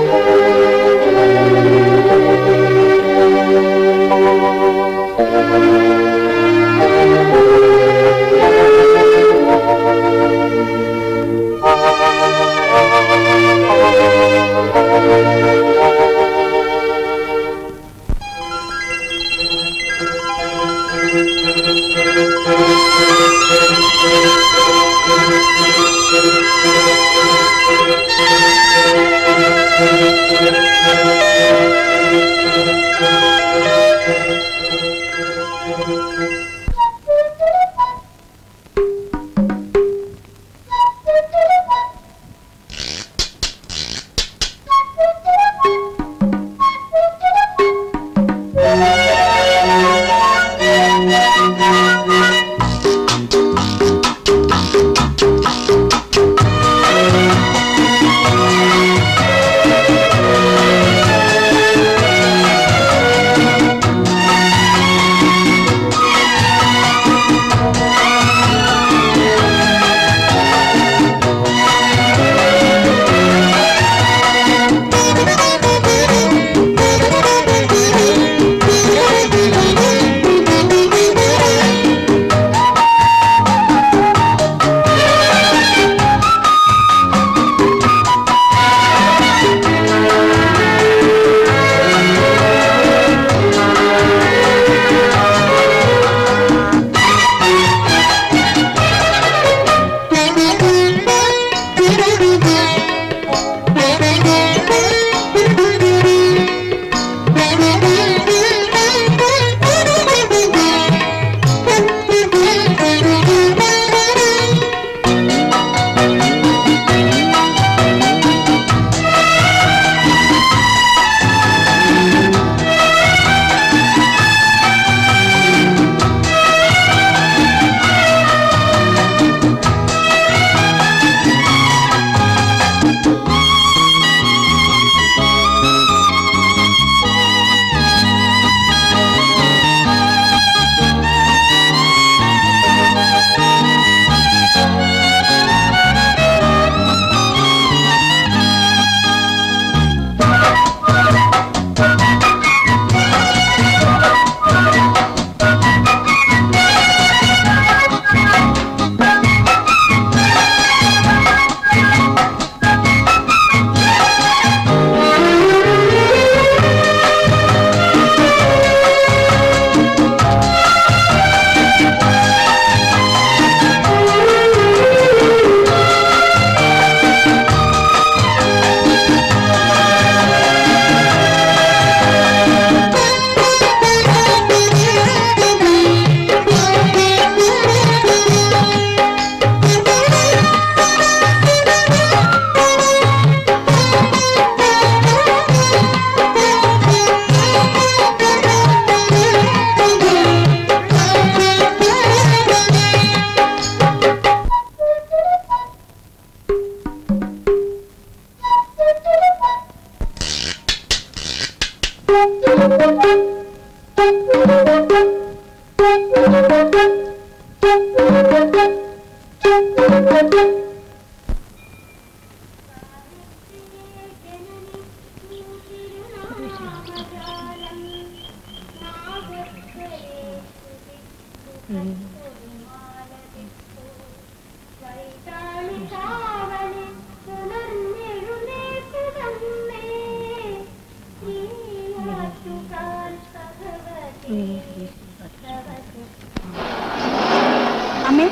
അമ്മേ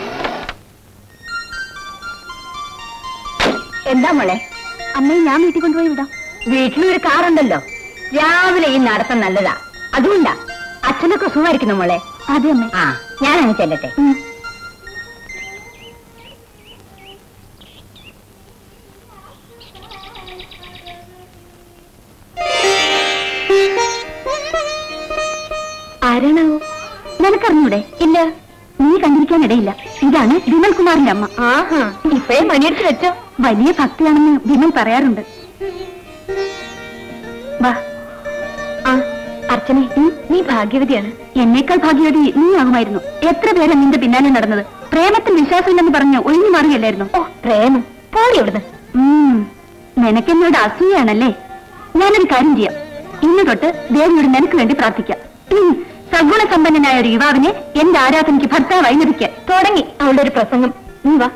എന്താ മോളെ അമ്മയെ ഞാൻ വീട്ടിൽ കൊണ്ടുപോയി വിടാം വീട്ടിലൊരു കാറുണ്ടല്ലോ രാവിലെ ഈ നടത്തം നല്ലതാ അതുകൊണ്ടാ അച്ഛനൊക്കെ സുഖമായിരിക്കുന്നു മോളെ അതെ അമ്മേ ആ ഞാനങ്ങ് ചെല്ലട്ടെ ആരാണാവോ നിനക്കറിഞ്ഞൂടെ ഇല്ല നീ കണ്ടിരിക്കാനിടയില്ല ഇതാണ് വിമൽ കുമാറിന്റെ അമ്മ ആഹാ ഇപ്പഴേ മണിയെടുത്ത് വെച്ചോ വലിയ ഭക്തിയാണെന്ന് വിമൽ പറയാറുണ്ട് വാ ആ അർച്ചനെ നീ ഭാഗ്യവതിയാണ് എന്നേക്കാൾ ഭാഗ്യവതി നീ ആകുമായിരുന്നു എത്ര പേരാ നിന്റെ പിന്നാലെ നടന്നത് പ്രേമത്തിൽ വിശ്വാസമില്ലെന്ന് പറഞ്ഞ് ഒഴിഞ്ഞു മാറുകയല്ലായിരുന്നു ഓ പ്രേമം പോടി അവിടുന്ന് നിനക്കെന്നോട് അസൂയാണല്ലേ ഞാനൊരു കാര്യം ചെയ്യാം ഇന്ന് തൊട്ട് ദേവിയോട് നിനക്ക് വേണ്ടി പ്രാർത്ഥിക്കാം ഉം. സദ്ഗുണസമ്പന്നനായ ഒരു യുവാവിനെ എന്റെ ആരാധനയ്ക്ക് ഭർത്താവായി ലഭിക്കാൻ തുടങ്ങി അവളുടെ ഒരു പ്രസംഗം നീ വാ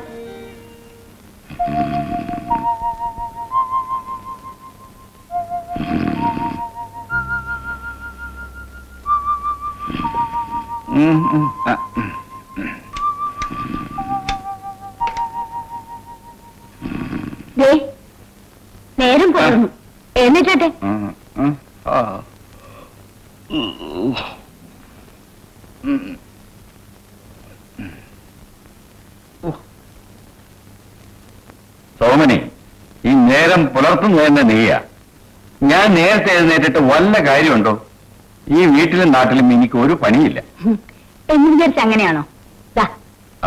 ഉം, ഉം, ആ, ഉം. ദേ നേരം പോകുന്നു എഴുന്നേറ്റട്ടെ ഉം, ഉം, ആ. ഉം. സോമനി ഈ നേരം പുലർത്തുന്നത് തന്നെ നീയാ ഞാൻ നേരത്തെ എഴുന്നേറ്റിട്ട് വല്ല കാര്യമുണ്ടോ ഈ വീട്ടിലും നാട്ടിലും എനിക്ക് ഒരു പണിയില്ല ഉം. എന്ന് വിചാരിച്ച അങ്ങനെയാണോ ദാ ആ.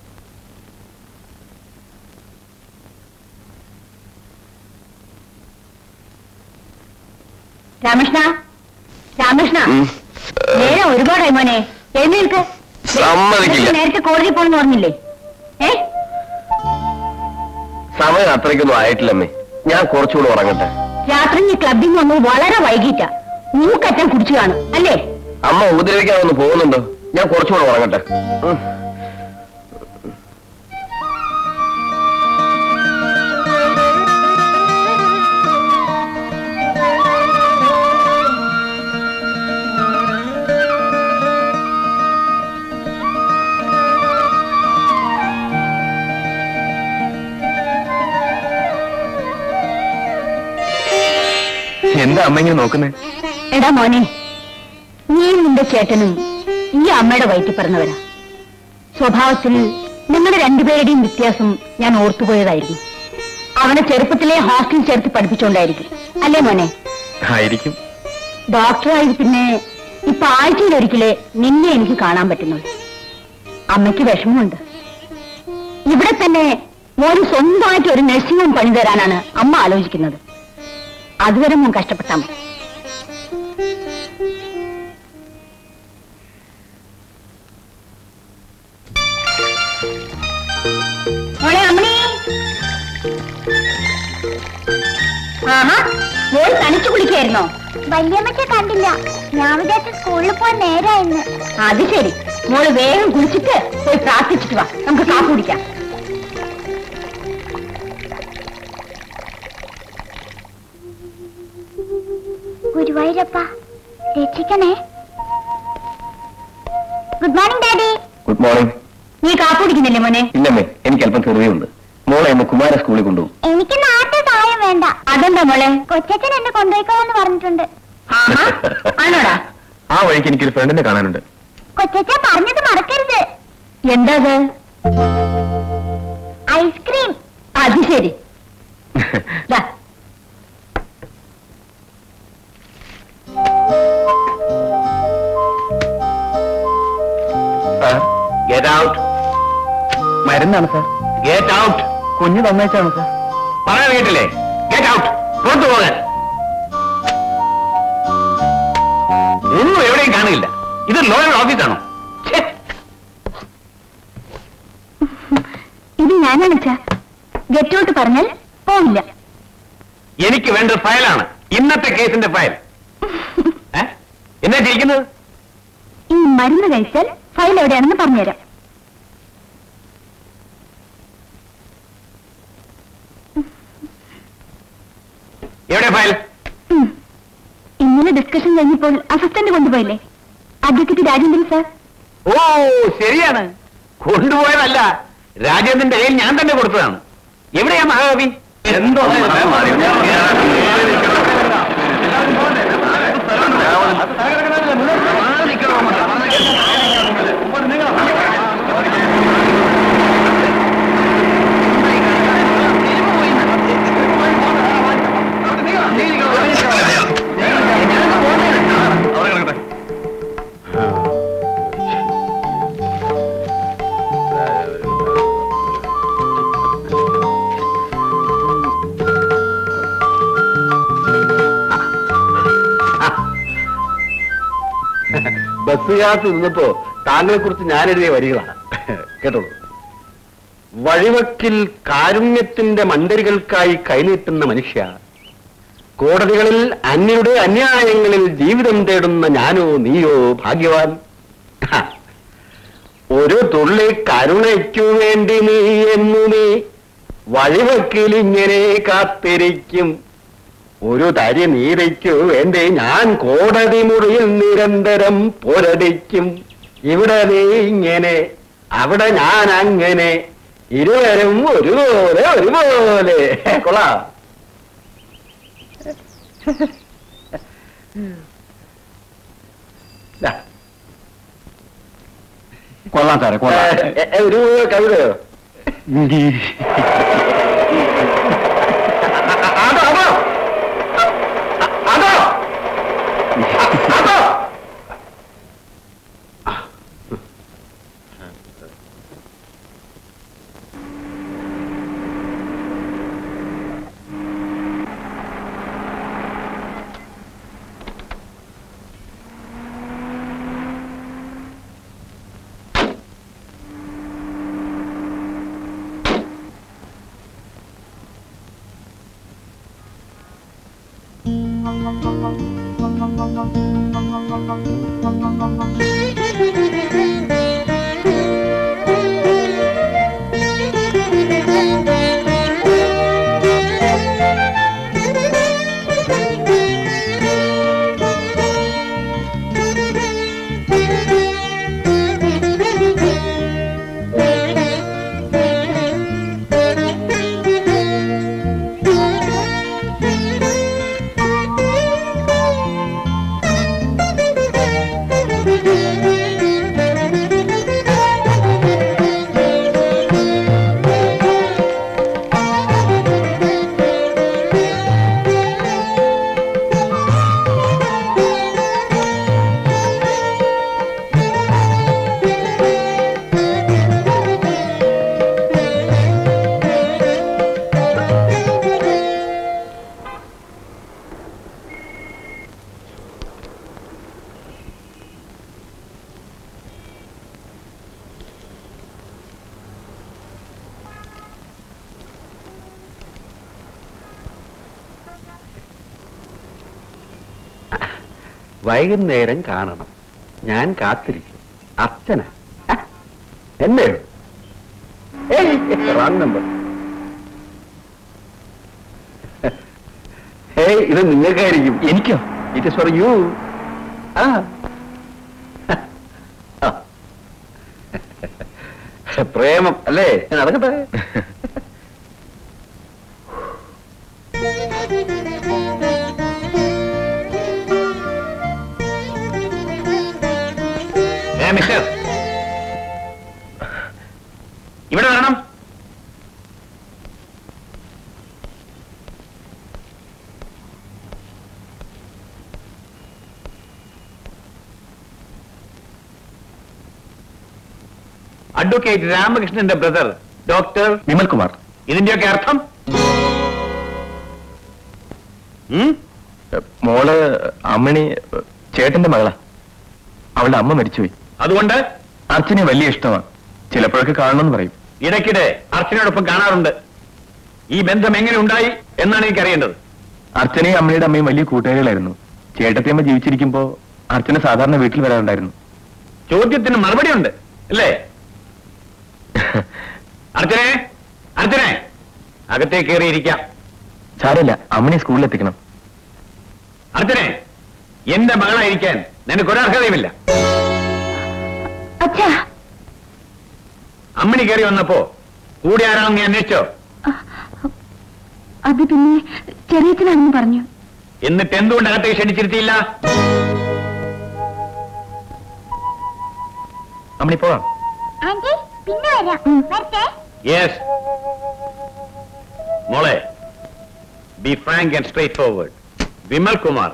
രാമകൃഷ്ണ രാമകൃഷ്ണ ഉം. നേരെ ഒരുപാടായി മോനെ എഴുന്നേൽക്ക് സമ്മതിക്കില്ല. നേരത്തെ കോടതി പോണെന്ന് പറഞ്ഞില്ലേ ഏ സമയം അത്രയ്ക്കൊന്നും ആയിട്ടില്ലമ്മേ ഞാൻ കുറച്ചുകൂടെ ഉറങ്ങട്ടെ രാത്രി നീ ക്ലബിൽ നിന്ന് വന്ന് വളരെ വൈകിട്ടാ മൂക്കറ്റം കുടിച്ചു കാണും അല്ലേ അമ്മ ഉപദ്രവിക്കാൻ ഒന്ന് പോകുന്നുണ്ടോ ഞാൻ കുറച്ചുകൂടെ ഉറങ്ങട്ടെ ഉം. എന്താ അമ്മ ഇങ്ങനെ നോക്കുന്നേ എടാ മോനെ നീയും നിന്റെ ചേട്ടനും ഈ അമ്മയുടെ വയറ്റിൽ പറഞ്ഞവരാ സ്വഭാവത്തിൽ നിങ്ങളുടെ രണ്ടുപേരുടെയും വ്യത്യാസം ഞാൻ ഓർത്തുപോയതായിരുന്നു അവനെ ചെറുപ്പത്തിലെ ഹോസ്റ്റലിൽ ചേർത്ത് പഠിപ്പിച്ചുകൊണ്ടായിരിക്കും അല്ലേ മോനെ ആയിരിക്കും ഡോക്ടറായി പിന്നെ ഇപ്പൊ ആഴ്ചയിൽ ഒരിക്കലേ നിന്നെ എനിക്ക് കാണാൻ പറ്റുന്നുള്ളൂ അമ്മയ്ക്ക് വിഷമമുണ്ട് ഇവിടെ തന്നെ മോന് സ്വന്തമായിട്ട് ഒരു നഴ്സിംഗ് ഹോം പണി തരാനാണ് അമ്മ ആലോചിക്കുന്നത് അതുവരെ മോൻ കഷ്ടപ്പെട്ടാ മതി മോളെ അമ്മണി ആഹാ മോൾ തനിച്ചു കുളിക്കായിരുന്നോ വല്യമ്മച്ച കണ്ടില്ല ഞാൻ വിചാരിച്ച സ്കൂളിൽ പോയി നേരായിരുന്നു അത് ശരി മോള് വേഗം കുളിച്ചിട്ട് പോയി പ്രാർത്ഥിച്ചിട്ട് വാ നമുക്ക് കാപ്പ് കുടിക്കാം ഗുരുവായൂരപ്പ രക്ഷിക്കണേ good morning daddy good morning നീ കാപ്പ് കുടിക്കുന്നില്ലേ മോനെ ഇല്ലമ്മേ എനിക്ക് അല്പം ചെറിയുണ്ട് മോളെ ഒന്ന് കുമാര സ്കൂളിൽ കൊണ്ടുപോകും എനിക്ക് നാട്ടിൽ സഹായം വേണ്ട അതെന്താ മോളെ കൊച്ചച്ഛൻ എന്നെ കൊണ്ടുപോയിക്കോളെന്ന് പറഞ്ഞിട്ടുണ്ട് ആഹാ ആണോടാ ആ വഴിക്ക് എനിക്കൊരു ഫ്രണ്ടിനെ കാണാനുണ്ട് കൊച്ചച്ഛ പറഞ്ഞത് മറക്കരുത് എന്താ അത് ഐസ്ക്രീം അത് ശരി ദാ, ഗെറ്റ് ഔട്ട് മരുന്നാണ് സാർ ഗെറ്റ് ഔട്ട് കുഞ്ഞ് തന്നേച്ചാണ് സാർ പറയാൻ കേട്ടില്ലേ ഗെറ്റ് ഔട്ട് പുറത്തു പോകാൻ ഒന്നും എവിടെയും കാണില്ല ഇത് ലോയർ ഓഫീസാണോ ഛെ, ഇത് ഞാനാണ് അച്ഛാ ഗെറ്റ് ഔട്ട് പറഞ്ഞാൽ പോവില്ല എനിക്ക് വേണ്ട ഫയലാണ് ഇന്നത്തെ കേസിന്റെ ഫയൽ ഏ? എന്നാ ചെയ്യിക്കുന്നത് ഈ മരുന്ന് കഴിച്ചാൽ ഫയൽ എവിടെയാണെന്ന് പറഞ്ഞുതരാം എവിടെ ഫയൽ ഉം. ഇന്നലെ ഡിസ്കഷൻ കഴിഞ്ഞപ്പോൾ അസിസ്റ്റന്റ് കൊണ്ടുപോയില്ലേ അഡ്വക്കേറ്റ് രാജേന്ദ്രൻ സാർ ഓ ശരിയാണ് കൊണ്ടുപോയതല്ല രാജേന്ദ്രന്റെ കയ്യിൽ ഞാൻ തന്നെ കൊടുത്തതാണ് എവിടെയാ മഹാകവി എന്തോ ബസ്സുകാർക്ക് നിന്നപ്പോ താങ്കളെ കുറിച്ച് ഞാൻ എഴുതിയ വരികളാണ് കേട്ടോളൂ വഴിവക്കിൽ കാരുണ്യത്തിന്റെ മണ്ടരികൾക്കായി കൈനീട്ടുന്ന മനുഷ്യ കോടതികളിൽ അന്യരുടെ അന്യായങ്ങളിൽ ജീവിതം തേടുന്ന ഞാനോ നീയോ ഭാഗ്യവാൻ ഹ. ഒരു തുള്ളി കരുണയ്ക്കു വേണ്ടി നീ എന്നു നീ വഴിവെക്കിലിങ്ങനെ കാത്തിരിക്കും ഒരു തരി നീതിക്കു വേണ്ടി ഞാൻ കോടതി മുറിയിൽ നിരന്തരം പോരടിക്കും ഇവിടെ നീ ഇങ്ങനെ അവിടെ ഞാൻ അങ്ങനെ ഇരുവരും ഒരുപോലെ ഒരുപോലെ കൊള്ളാം ദാ, കൊള്ളാം സാറേ കൊള്ളാം ഏ, ഏ, ഒരു കവിതയോ അതോ അതോ അതോ അതോ വൈകുന്നേരം കാണണം ഞാൻ കാത്തിരിക്കും അച്ഛന എന്നെ റോങ് നമ്പർ ഏയ് ഇത് നിങ്ങൾക്കായിരിക്കും എനിക്കോ ഇറ്റ് ഇസ് ഫോർ യു ആ ആ. പ്രേമം അല്ലേ നടക്കട്ടെ ഏ മിസ്റ്റർ ഇവിടെ വരണം അഡ്വക്കേറ്റ് രാമകൃഷ്ണന്റെ ബ്രദർ ഡോക്ടർ വിമൽ കുമാർ ഇതിന്റെയൊക്കെ അർത്ഥം ഉം? മോള് അമ്മണി ചേട്ടന്റെ മകളാ അവളുടെ അമ്മ മരിച്ചുപോയി അതുകൊണ്ട് അച്ഛനെ വലിയ ഇഷ്ടമാണ് ചിലപ്പോഴൊക്കെ കാണണമെന്ന് പറയും ഇടയ്ക്കിടെ അർച്ചനയോടൊപ്പം കാണാറുണ്ട് ഈ ബന്ധം എങ്ങനെ ഉണ്ടായി എന്നാണ് എനിക്ക് അറിയേണ്ടത് അർച്ചനയും അമ്മയുടെ അമ്മയും വലിയ കൂട്ടുകാരികളായിരുന്നു ചേട്ടത്തിയമ്മ ജീവിച്ചിരിക്കുമ്പോ അർച്ചന സാധാരണ വീട്ടിൽ വരാറുണ്ടായിരുന്നു ചോദ്യത്തിന് മറുപടി ഉണ്ട് അല്ലേ അർച്ചനെ അർച്ചനെ അകത്തേക്ക് കയറിയിരിക്കാം സാരമില്ല അമ്മനെ സ്കൂളിൽ എത്തിക്കണം അർച്ചനെ എന്റെ മകളായിരിക്കാൻ നിനക്ക് ഒരർഹതയുമില്ല അച്ഛാ അമ്മണി കയറി വന്നപ്പോ കൂടെ ആരാണെന്ന് നീ അന്വേഷിച്ചോ അത് പിന്നെ ചെറിയച്ഛനാണെന്ന് പറഞ്ഞു എന്നിട്ട് എന്തുകൊണ്ട് അകത്തേക്ക് ക്ഷണിച്ചിരുത്തിയില്ല അമ്മണി പോവാം ആന്റി പിന്നെ വരാം വരട്ടെ യെസ് മോളെ be frank and straight forward Vimal Kumar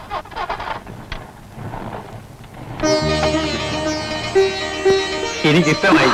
എനിക്കിഷ്ടമായി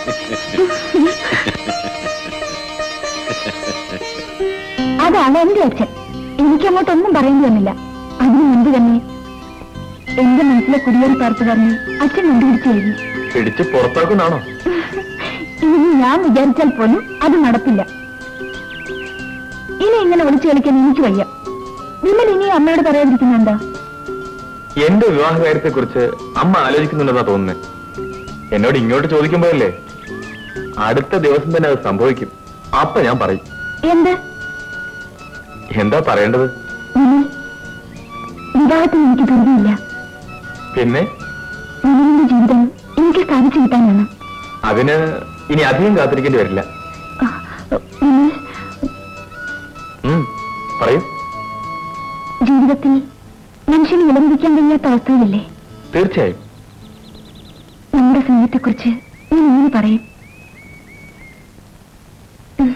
അതാണ് എന്റെ അച്ഛൻ എനിക്കങ്ങോട്ടൊന്നും പറയേണ്ടി വന്നില്ല അതിനു മുൻപ് തന്നെ എന്റെ മനസ്സിലെ കുടിയേറി പാർത്തുകാരനെ അച്ഛൻ കണ്ടുപിടിച്ചു കഴിഞ്ഞു പിടിച്ച് പുറത്താക്കുന്നാണോ ഇനി ഞാൻ വിചാരിച്ചാൽ പോലും അത് നടപ്പില്ല ഇനി ഇങ്ങനെ ഒളിച്ചു കളിക്കാൻ എനിക്ക് വയ്യ വിമൽ ഇനി അമ്മയോട് പറയാതിരിക്കുന്ന എന്താ എന്റെ വിവാഹ കാര്യത്തെ കുറിച്ച് അമ്മ ആലോചിക്കുന്നുണ്ടെന്നാ തോന്നുന്നത് എന്നോട് ഇങ്ങോട്ട് ചോദിക്കുമ്പോഴല്ലേ അടുത്ത ദിവസം തന്നെ അത് സംഭവിക്കും അപ്പൊ ഞാൻ പറയും എന്ത് എന്താ പറയേണ്ടത് വിമൽ വിവാഹത്തിന് എനിക്ക് ധൃതിയില്ല പിന്നെ വിമലിന്റെ ജീവിതം എനിക്ക് സ്ഥാപിച്ചു കിട്ടാനാണ് അതിന് ഇനി അധികം കാത്തിരിക്കേണ്ടി വരില്ല ആ, വിമൽ ഉം, പറയൂ ജീവിതത്തിൽ മനുഷ്യന് വിലമതിക്കാൻ കഴിയാത്ത അവസ്ഥയിലല്ലേ തീർച്ചയായും നമ്മുടെ സ്നേഹത്തെക്കുറിച്ച് ഞാൻ ഇങ്ങനെ പറയും ഉം.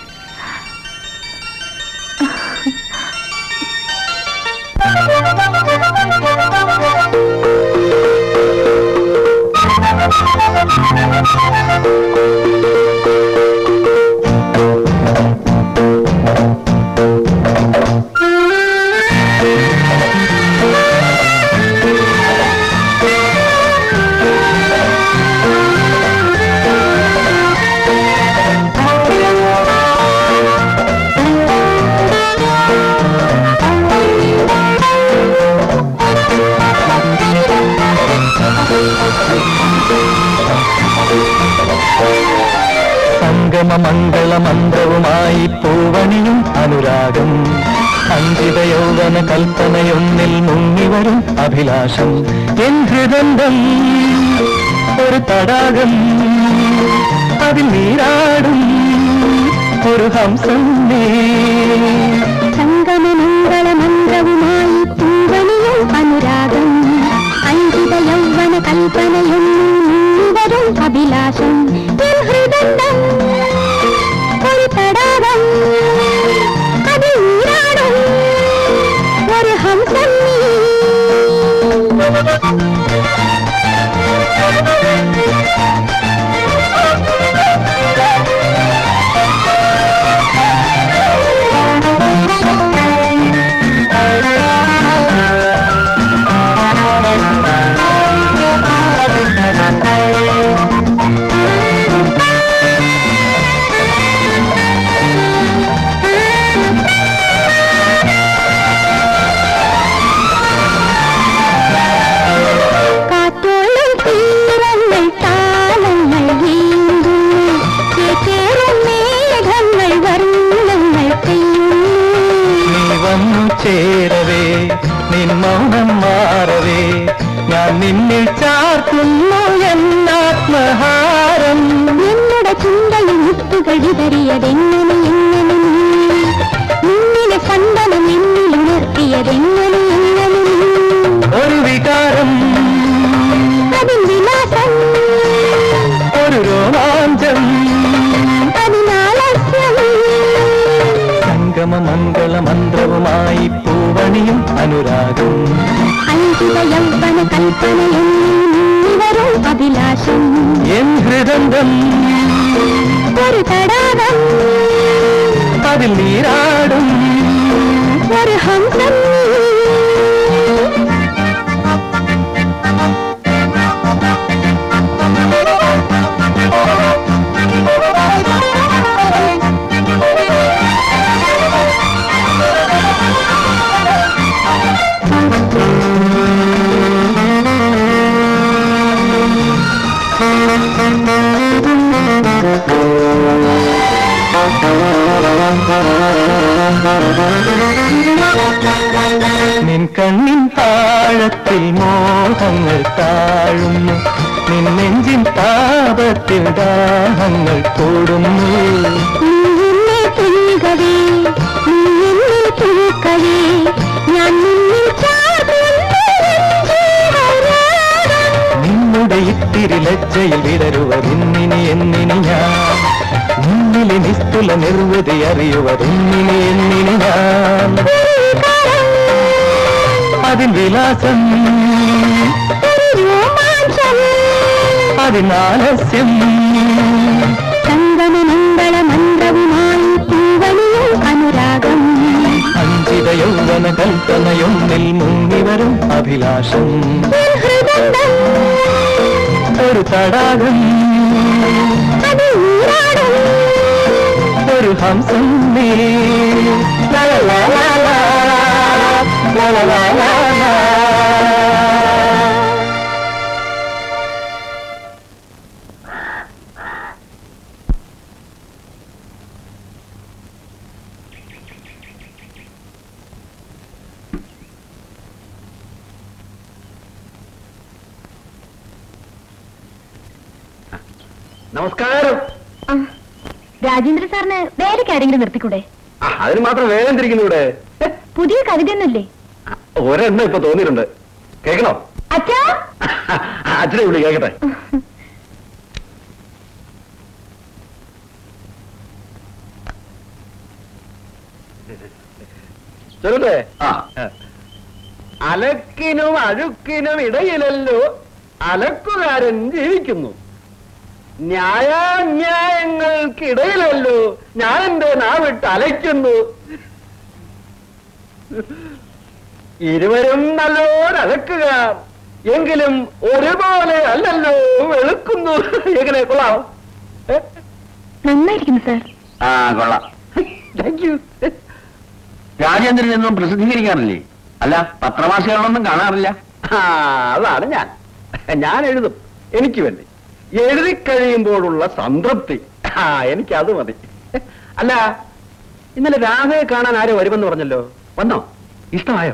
സംഗമ മംഗള മന്ത്രവുമായി പൂവണിയും അനുരാഗം അഞ്ചിത യൗവന കൽപ്പനയൊന്നിൽ മുങ്ങിവരും അഭിലാഷം എൻ ഹൃദന്തം ഒരു തടാകം അതിൽ നീരാടും ഒരു ഹംസം നീ സംഗമമംഗളമന്ത്രവുമായി പൂവണിയും അനുരാഗം അഞ്ചിത യൗവന കൽപ്പനയും വരും അഭിലാഷം എൻ ഹൃദന്തം ഒരു തടാകം അതിൽ നീരാടും ഒരു ഹംസം കാറ്റോളം തീരങ്ങൾ താളങ്ങൾ വീണ്ടും ചേക്കേറും മേഘങ്ങൾ വർണ്ണങ്ങൾ പെയ്യും നീ വന്നു ചേരവേ നിൻ മൗനം മാറവേ ഞാൻ നിന്നിൽ ചാർത്തുന്നു എന്നാത്മഹാരം നിന്നുടെ ചിന്തയിൽ മുത്തുകൾ വിതറിയതെങ്ങനെ എങ്ങനെ നീ? നിന്നിലെ സന്തനം എന്നിൽ ഉണർത്തിയതെങ്ങനെ എങ്ങനെ നീ? ഒരു വികാരം അതിൻ വിലാസം ഒരു രോമാഞ്ചം അതിനാലസ്യം സംഗമ മംഗള മന്ത്രവുമായി പൂവണിയും അനുരാഗം അഞ്ചിത യൗവന കൽപ്പനയും വരും അഭിലാഷം എൻ ഹൃദന്തം ഒരു തടാകം അതിൽ നീരാടും ഒരു ഹംസം നിൻ കണ്ണിൻ താഴത്തിൽ മോഹങ്ങൾ താഴുന്നു നിൻ നെഞ്ചിൻ താപത്തിൽ ദാഹങ്ങൾ കൂടുന്നു നീ എന്നെ തുഴുകവേ നീ എന്നെ തുഴുക്കവേ ഞാൻ നിന്നിൽ ചാടുന്നു ജീവരാഗം. നിന്നുടെ ഇത്തിരി ലജ്ജയിൽ വിടരുവതിന്നിനി എന്നിനി ഞാൻ നിന്നിലെ നിസ്തുല നിർവൃതി അറിയുവതിന്നിനി എന്നിനി ഞാൻ അതിൻ വിലാസം ഒരു രോമാഞ്ചം അതിനാലസ്യം സംഗമമംഗള മന്ത്രവുമായി പൂവണിയും അനുരാഗം അഞ്ചിത യൗവന കൽപ്പനയൊന്നിൽ മുങ്ങിവരും അഭിലാഷം എൻ ഹൃദന്തം ഒരു തടാകം അതിൽ നീരാടും ഒരു ഹംസം നീ ലാ ലാ ലാ ലാ. നമസ്കാരം രാജേന്ദ്ര സാറിന് വേറെ ആരെങ്കിലും നിർത്തിക്കൂടെ ആ, അതിന് മാത്രം വേഗം തിരിക്കുന്നു ഇവിടെ പുതിയ കവിതയൊന്നുമില്ലേ ഒരെണ്ണം ഇപ്പൊ തോന്നിയിട്ടുണ്ട് കേൾക്കണോ അച്ഛാ അച്ഛനെ വിളി കേക്കട്ടെ ചെറുതെ ആ അലക്കിനും അഴുക്കിനും ഇടയിലല്ലോ അലക്കുകാരൻ ജീവിക്കുന്നു ന്യായാന്യായങ്ങൾക്കിടയിലല്ലോ ഞാൻ എന്റെ നാവിട്ട് അലയ്ക്കുന്നു ഇരുവരും നല്ലോരലക്കുകാർ എങ്കിലും ഒരുപോലെ അല്ലല്ലോ വെളുക്കുന്നു എങ്ങനെ കൊള്ളാം നന്നായിരിക്കുന്നു സാർ ആ കൊള്ളാം താങ്ക് യു രാജേന്ദ്രൻ എന്നും പ്രസിദ്ധീകരിക്കാറില്ലേ അല്ല പത്രമാസികളൊന്നും കാണാറില്ല ആ അതാണ് ഞാൻ ഞാൻ എഴുതും എനിക്ക് വേണ്ടി എഴുതി കഴിയുമ്പോഴുള്ള സംതൃപ്തി ആ എനിക്ക് അത് മതി അല്ല ഇന്നലെ രാധയെ കാണാൻ ആരോ വരുമെന്ന് പറഞ്ഞല്ലോ വന്നോ ഇഷ്ടമായോ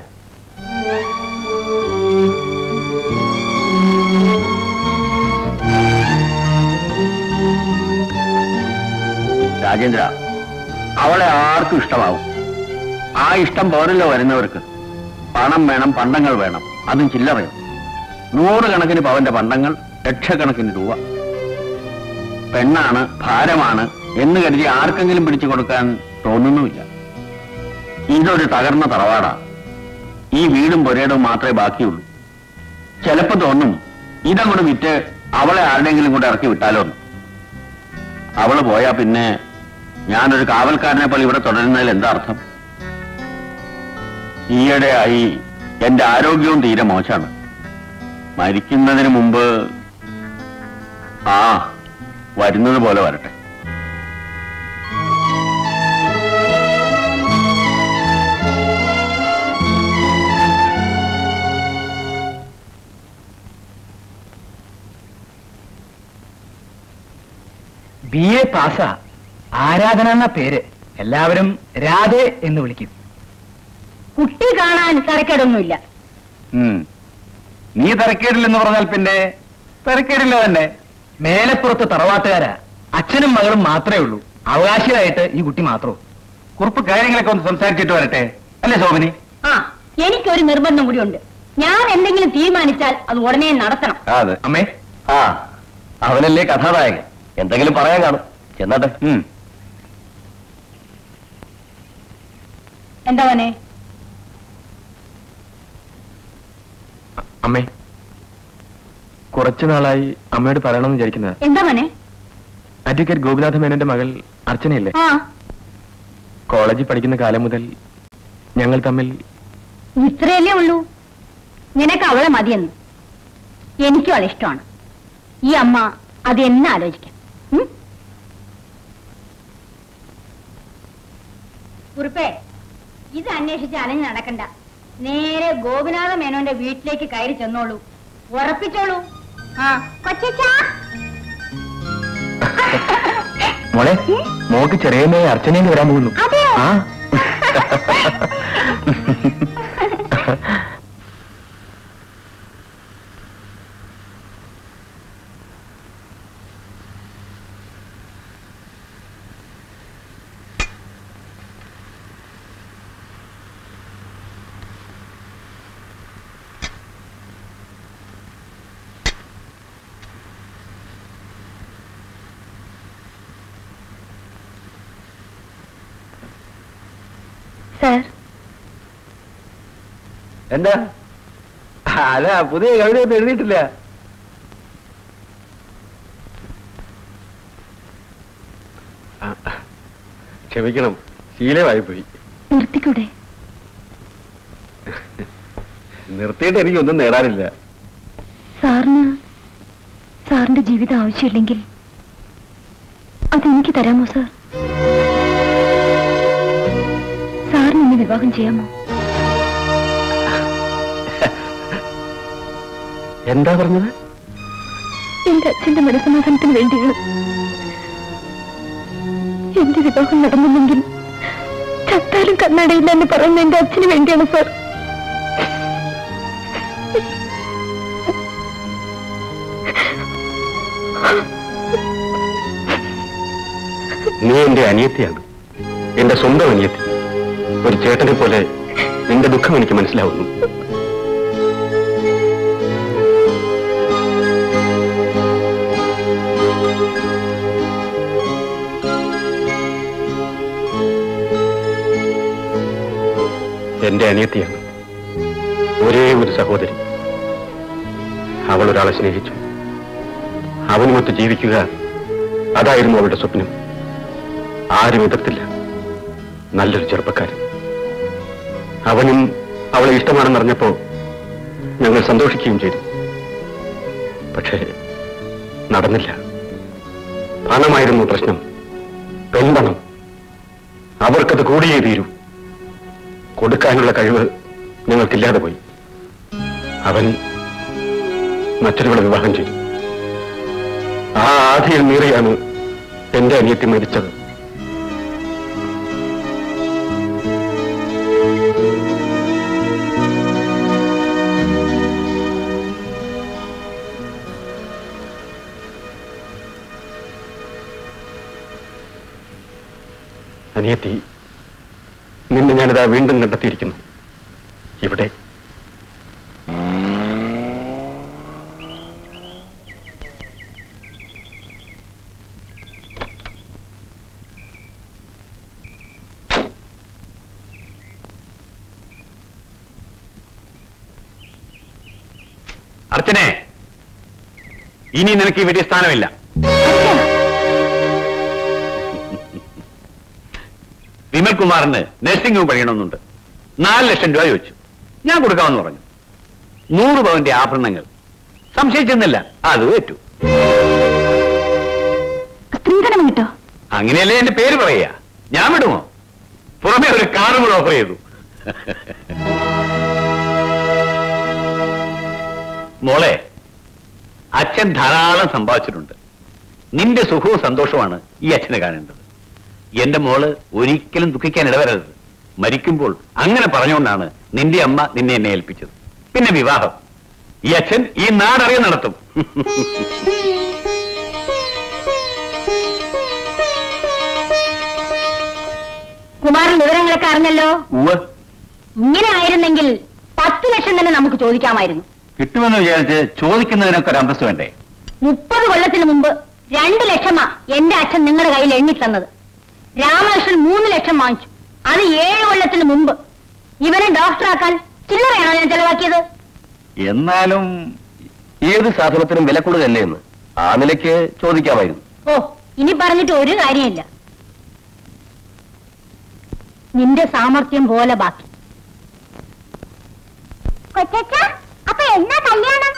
രാജേന്ദ്ര അവളെ ആർക്കും ഇഷ്ടമാവും ആ ഇഷ്ടം പോരല്ലോ വരുന്നവർക്ക് പണം വേണം പണ്ടങ്ങൾ വേണം അതും ചില്ലറയും നൂറുകണക്കിന് പവന്റെ പണ്ടങ്ങൾ ലക്ഷക്കണക്കിന് രൂപ പെണ്ണാണ് ഭാരമാണ് എന്ന് കരുതി ആർക്കെങ്കിലും പിടിച്ചു കൊടുക്കാൻ തോന്നുന്നുമില്ല ഇതൊരു തകർന്ന തറവാടാ ഈ വീടും പുരയിടവും മാത്രമേ ബാക്കിയുള്ളൂ ചിലപ്പോ തോന്നും ഇതങ്ങോട്ട് വിറ്റ് അവളെ ആരുടെങ്കിലും കൂടെ ഇറക്കി വിട്ടാലോ എന്ന്. അവള് പോയാ പിന്നെ ഞാനൊരു കാവൽക്കാരനെ പോലെ ഇവിടെ തുടരുന്നതിൽ എന്താ അർത്ഥം ഈയിടെയായി എന്റെ ആരോഗ്യവും തീരെ മോശമാണ് മരിക്കുന്നതിന് മുമ്പ് ആ വരുന്നത് പോലെ വരട്ടെ ബി എ പാസ്സാ ആരാധന എന്ന പേര് എല്ലാവരും രാധെ എന്ന് വിളിക്കും കുട്ടി കാണാൻ തരക്കേടൊന്നുമില്ല ഉം. നീ തിരക്കേടില്ലെന്ന് പറഞ്ഞാൽ പിന്നെ തിരക്കേടില്ല തന്നെ മേലപ്പുറത്ത് തറവാട്ടുകാരാ അച്ഛനും മകളും മാത്രമേ ഉള്ളൂ അവകാശിയായിട്ട് ഈ കുട്ടി മാത്രമോ കുറിപ്പ് കാര്യങ്ങളൊക്കെ ഒന്ന് സംസാരിച്ചിട്ട് വരട്ടെ അല്ലേ ശോഭനി ആ എനിക്കൊരു നിർബന്ധം കൂടിയുണ്ട് ഞാൻ എന്തെങ്കിലും തീരുമാനിച്ചാൽ അത് ഉടനെ നടത്തണം അതെ അമ്മേ ആ അവനല്ലേ കഥാനായകൻ എന്തെങ്കിലും പറയാൻ കാണും ചെന്നാട്ടെ എന്താ മോനെ അമ്മേ കുറച്ചു നാളായി അമ്മയോട് പറയണമെന്ന് വിചാരിക്കുന്നത് എന്താ മോനെ അഡ്വക്കേറ്റ് ഗോപിനാഥ മേനന്റെ മകൾ അർച്ചനയില്ലേ ആ കോളേജിൽ പഠിക്കുന്ന കാലം മുതൽ ഞങ്ങൾ തമ്മിൽ ഇത്രയല്ലേ ഉള്ളൂ നിനക്ക് അവളെ മതിയെന്ന് എനിക്കും അവളെ ഇഷ്ടമാണ് ഈ അമ്മ അത് എന്നെ ആലോചിക്കാം ഉം? കുറുപ്പേ ഇത് അന്വേഷിച്ച് അലഞ്ഞു നടക്കണ്ട നേരെ ഗോപിനാഥ മേനോന്റെ വീട്ടിലേക്ക് കയറി ചെന്നോളൂ ഉറപ്പിച്ചോളൂ ആ കൊച്ചാ മോളെ മോക്ക് ചെറിയമ്മയെ അർച്ചനയിൽ വരാൻ പോകുന്നു അതെയോ? ആ സാർ എന്താ അല്ല പുതിയ കവിതയൊന്നും എഴുതിയിട്ടില്ല ആ, ക്ഷമിക്കണം ശീലമായി പോയി നിർത്തിക്കൂടെ നിർത്തിയിട്ട് എനിക്കൊന്നും നേടാനില്ല സാറിന് സാറിന്റെ ജീവിതം ആവശ്യമില്ലെങ്കിൽ അതെനിക്ക് തരാമോ സാർ സാറിന് എന്നെ വിവാഹം ചെയ്യാമോ എന്താ പറഞ്ഞത് എന്റെ അച്ഛന്റെ മനസ്സമാധാനത്തിന് വേണ്ടിയാണ് എന്റെ വിവാഹം നടന്നില്ലെങ്കിൽ ചത്താലും കണ്ണടയില്ല എന്ന് പറയുന്ന എന്റെ അച്ഛന് വേണ്ടിയാണ് സാർ നീ എന്റെ അനിയത്തിയാണ് എന്റെ സ്വന്തം അനിയത്തി ഒരു ചേട്ടനെ പോലെ നിന്റെ ദുഃഖം എനിക്ക് മനസ്സിലാവുന്നു എന്റെ അനിയത്തിയാണ് ഒരേ ഒരു സഹോദരി അവൾ ഒരാളെ സ്നേഹിച്ചു അവനുമൊത്ത് ജീവിക്കുക അതായിരുന്നു അവളുടെ സ്വപ്നം ആരും എതിർത്തില്ല നല്ലൊരു ചെറുപ്പക്കാരൻ അവനും അവളെ ഇഷ്ടമാണെന്നറിഞ്ഞപ്പോ ഞങ്ങൾ സന്തോഷിക്കുകയും ചെയ്തു പക്ഷേ നടന്നില്ല പണമായിരുന്നു പ്രശ്നം പെൺപണം അവർക്കത് കൂടിയേ തീരൂ കൊടുക്കാനുള്ള കഴിവ് ഞങ്ങൾക്കില്ലാതെ പോയി അവൻ മറ്റൊരുവളെ വിവാഹം ചെയ്തു ആ ആധിയിൽ മീറിയാണ് എന്റെ അനിയത്തി മരിച്ചത് അനിയത്തി നിന്നെ ഞാനിതാ വീണ്ടും കണ്ടെത്തിയിരിക്കുന്നു ഇവിടെ അർച്ചനെ ഇനി നിനക്ക് ഈ വലിയ സ്ഥാനമില്ല വിമൽ കുമാറിന് നഴ്സിംഗ് ഹോം പണിയണമെന്നുണ്ട് നാല് ലക്ഷം രൂപ ചോദിച്ചു ഞാൻ കൊടുക്കാമെന്ന് പറഞ്ഞു നൂറ് പവന്റെ ആഭരണങ്ങൾ സംശയിച്ചെന്നില്ല അത് ഏറ്റു സ്ത്രീധനം കിട്ടോ അങ്ങനെയല്ലേ എന്റെ പേര് പറയുക ഞാൻ വിടുമോ പുറമെ ഒരു കാറും കൂടെ ഓഫർ ചെയ്തു മോളെ അച്ഛൻ ധാരാളം സമ്പാദിച്ചിട്ടുണ്ട് നിന്റെ സുഖവും സന്തോഷവുമാണ് ഈ അച്ഛനെ കാണേണ്ടത് എന്റെ മോള് ഒരിക്കലും ദുഃഖിക്കാൻ ഇടവരരുത് മരിക്കുമ്പോൾ അങ്ങനെ പറഞ്ഞുകൊണ്ടാണ് നിന്റെ അമ്മ നിന്നെ എന്നെ ഏൽപ്പിച്ചത് പിന്നെ വിവാഹം ഈ അച്ഛൻ ഈ നാടറിയ നടത്തും കുമാരൻ വിവരങ്ങളൊക്കെ അറിഞ്ഞല്ലോ ഉവ്വ് ഇങ്ങനെ ആയിരുന്നെങ്കിൽ പത്ത് ലക്ഷം തന്നെ നമുക്ക് ചോദിക്കാമായിരുന്നു കിട്ടുമെന്ന് വിചാരിച്ച് ചോദിക്കുന്നതിനൊക്കെ ഒരു അന്തസ് വേണ്ടേ മുപ്പത് കൊല്ലത്തിന് മുമ്പ് രണ്ട് ലക്ഷമാ എന്റെ അച്ഛൻ നിങ്ങളുടെ കയ്യിൽ എണ്ണി തന്നത് രാമകൃഷ്ണൻ മൂന്ന് ലക്ഷം വാങ്ങിച്ചു അത് ഏഴ് കൊല്ലത്തിന് മുമ്പ് ഇവനെ ഡോക്ടറാക്കാൻ ചില്ലറയാണോ ഞാൻ ചെലവാക്കിയത് എന്നാലും ഏത് സാധനത്തിനും വില കൂടുതലല്ലേ എന്ന് ആ നിലയ്ക്ക് ചോദിക്കാമായിരുന്നു ഓ ഇനി പറഞ്ഞിട്ട് ഒരു കാര്യമില്ല നിന്റെ സാമർത്ഥ്യം പോലെ ബാക്കി കൊച്ചച്ച അപ്പൊ എന്നാ കല്യാണം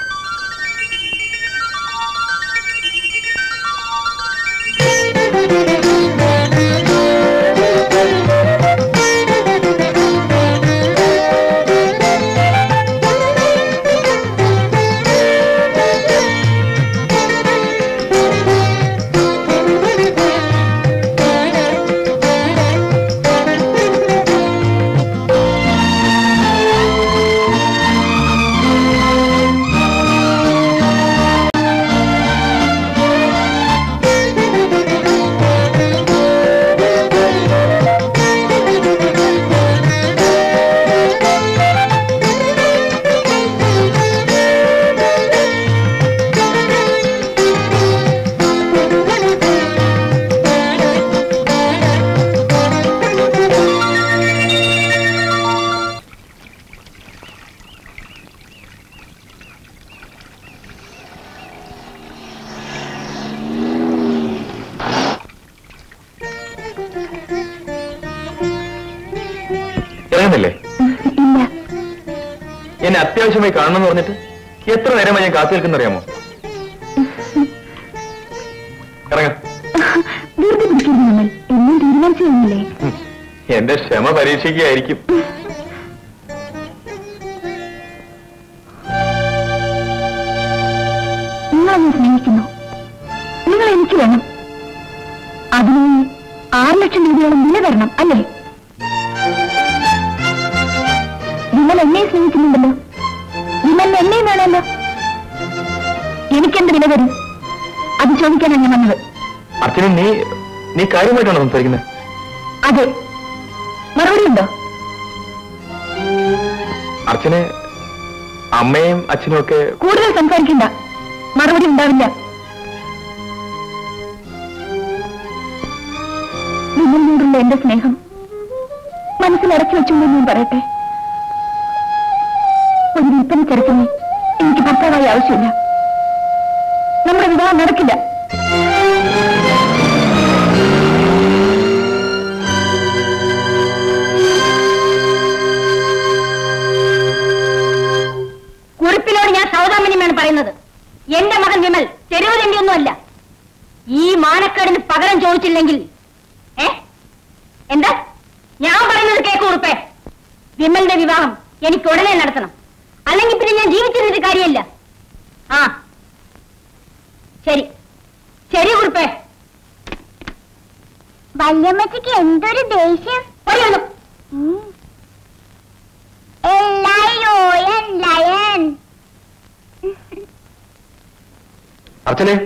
ഇറങ്ങുന്നില്ലേ ഇല്ല എന്നെ അത്യാവശ്യമായി കാണണമെന്ന് പറഞ്ഞിട്ട് എത്ര നേരമായി ഞാൻ കാത്തു നിൽക്കുന്നറിയാമോ ഇറങ്ങാം വെറുതെ പിടിക്കരുത് നമ്മൾ എന്നും തീരുമാനിച്ചു കഴിഞ്ഞില്ലേ ഉം. എന്റെ ക്ഷമ പരീക്ഷിക്കുകയായിരിക്കും നിങ്ങളെ ഞാൻ സ്നേഹിക്കുന്നു നിങ്ങൾ എനിക്ക് വേണം അതിന് ആറ് ലക്ഷം രൂപയോളം വില തരണം അല്ലേ നിങ്ങൾ എന്നെ സ്നേഹിക്കുന്നുണ്ടല്ലോ നിങ്ങൾ എന്നെയും വേണമല്ലോ എനിക്കെന്ത് വില തരും അത് ചോദിക്കാനാണ് ഞാൻ വന്നത് അർച്ചന നീ നീ കാര്യമായിട്ടാണോ സംസാരിക്കുന്നത് അതെ മറുപടി ഉണ്ടോ അർച്ചനെ അമ്മയും അച്ഛനും ഒക്കെ കൂടുതൽ സംസാരിക്കണ്ട മറുപടി ഉണ്ടാവില്ല നിങ്ങളോടുള്ള എന്റെ സ്നേഹം മനസ്സിലടച്ചു വെച്ചുകൊണ്ട് ഞാൻ പറയട്ടെ ഒരു വിൽപ്പന ചെറുക്കനെ എനിക്ക് ഭർത്താവായി ആവശ്യമില്ല നമ്മുടെ വിവാഹം നടക്കില്ല കുറിപ്പിനോട് ഞാൻ സൗദാമിനിയാണ് പറയുന്നത് എന്റെ മകൻ വിമൽ തെരുവ് തണ്ടിയൊന്നുമല്ല ഈ മാനക്കേടിന് പകരം ചോദിച്ചില്ലെങ്കിൽ ഏ എന്താ ഞാൻ പറയുന്നത് കേക്ക് കുറിപ്പേ വിമലിന്റെ വിവാഹം എനിക്ക് ഉടനെ നടത്തണം അല്ലെങ്കിൽ പിന്നെ ഞാൻ ജീവിച്ചിരുന്നിട്ട് കാര്യമില്ല ആ ശരി ശരി കുറിപ്പേ വല്യമ്മച്ചിക്ക് എന്തൊരു ദേഷ്യം പറയുന്നു ഉം. L-I-O-N, lion. അർച്ചനെ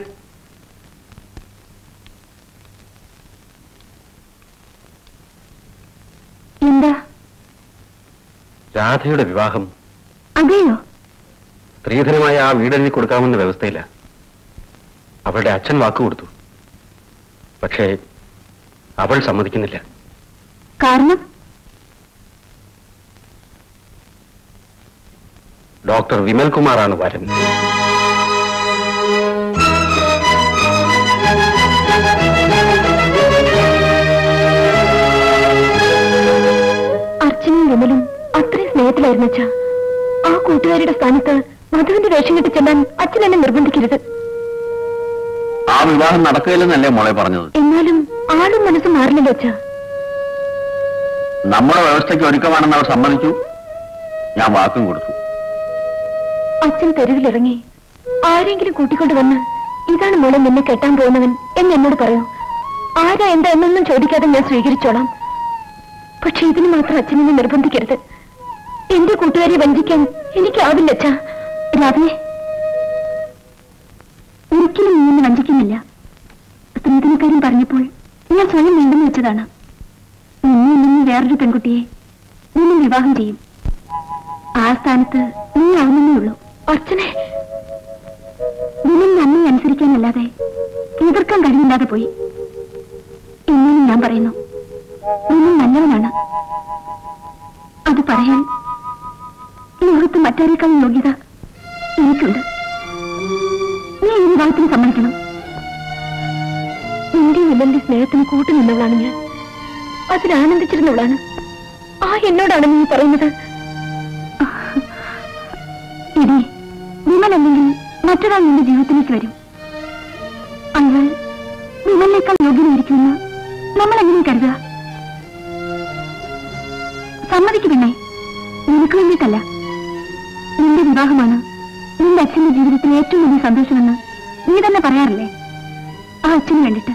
എന്താ രാധയുടെ വിവാഹം അതെയോ സ്ത്രീധനമായ ആ വീടെഴുതി കൊടുക്കാമെന്ന വ്യവസ്ഥയില്ല അവളുടെ അച്ഛൻ വാക്ക് കൊടുത്തു പക്ഷേ അവൾ സമ്മതിക്കുന്നില്ല കാരണം ഡോക്ടർ വിമൽ കുമാറാണ് വരൻ അർച്ചനയും വിമലും അത്രയും സ്നേഹത്തിലായിരുന്നു അച്ഛ ആ കൂട്ടുകാരുടെ സ്ഥാനത്ത് മധുവിന്റെ വേഷം കെട്ടി ചെല്ലാൻ അച്ഛൻ എന്നെ നിർബന്ധിക്കരുത് ആ വിവാഹം നടക്കില്ലെന്നല്ലേ മോളെ പറഞ്ഞത് എന്നാലും ആളും മനസ്സും മാറില്ലല്ലോ അച്ഛ നമ്മുടെ വ്യവസ്ഥയ്ക്ക് ഒരുക്കമാണെന്ന് അവർ സമ്മതിച്ചു ഞാൻ വാക്കും കൊടുത്തു അച്ഛൻ തെരുവിലിറങ്ങി ആരെങ്കിലും കൂട്ടിക്കൊണ്ട് വന്ന് ഇതാണ് മോളെ നിന്നെ കെട്ടാൻ പോകുന്നവൻ എന്ന് എന്നോട് പറയൂ ആരാ എന്താ എന്നൊന്നും ചോദിക്കാതെ ഞാൻ സ്വീകരിച്ചോളാം പക്ഷെ ഇതിന് മാത്രം അച്ഛനെ നിർബന്ധിക്കരുത് എന്റെ കൂട്ടുകാരെ വഞ്ചിക്കാൻ എനിക്കാവില്ല അച്ഛാ രാധേ ഒരിക്കലും നീ എന്നെ വഞ്ചിക്കുന്നില്ല സ്ത്രീധനക്കാരും പറഞ്ഞപ്പോൾ ഞാൻ സ്വയം വേണ്ടെന്ന് വെച്ചതാണ് നിന്നെ നിന്ന് വേറൊരു പെൺകുട്ടിയെ നിന്നെ വിവാഹം ചെയ്യും ആ സ്ഥാനത്ത് നീ ആവുന്നേ ഉള്ളൂ അർച്ചനെ വിമൽ നമ്മെ അനുസരിക്കാനല്ലാതെ എതിർക്കാൻ കഴിയില്ലാതെ പോയി എന്നും ഞാൻ പറയുന്നു വിമൽ നല്ലവനാണ് അത് പറയാൻ ലോകത്ത് മറ്റാരേക്കാൾ യോഗ്യത എനിക്കുണ്ട് നീ ഈ വിവാഹത്തിന് സമ്മതിക്കണം എന്റെ വിമലിന്റെ സ്നേഹത്തിന് കൂട്ടുനിന്നവളാണ് ഞാൻ അതിൽ ആനന്ദിച്ചിരുന്നവളാണ് ആ എന്നോടാണ് നീ പറയുന്നത് ഇനി വിമൽ അല്ലെങ്കിൽ മറ്റൊരാൾ നിന്റെ ജീവിതത്തിലേക്ക് വരും അയാൾ വിമലിനേക്കാൾ യോഗ്യനായിരിക്കുമെന്ന് നമ്മൾ എങ്ങനെ കരുതുക സമ്മതിക്കു പിന്നെ നിനക്ക് വേണ്ടിയിട്ടല്ല നിന്റെ വിവാഹമാണ് നിന്റെ അച്ഛന്റെ ജീവിതത്തിലെ ഏറ്റവും വലിയ സന്തോഷമെന്ന് നീ തന്നെ പറയാറില്ലേ ആ അച്ഛന് വേണ്ടിട്ട്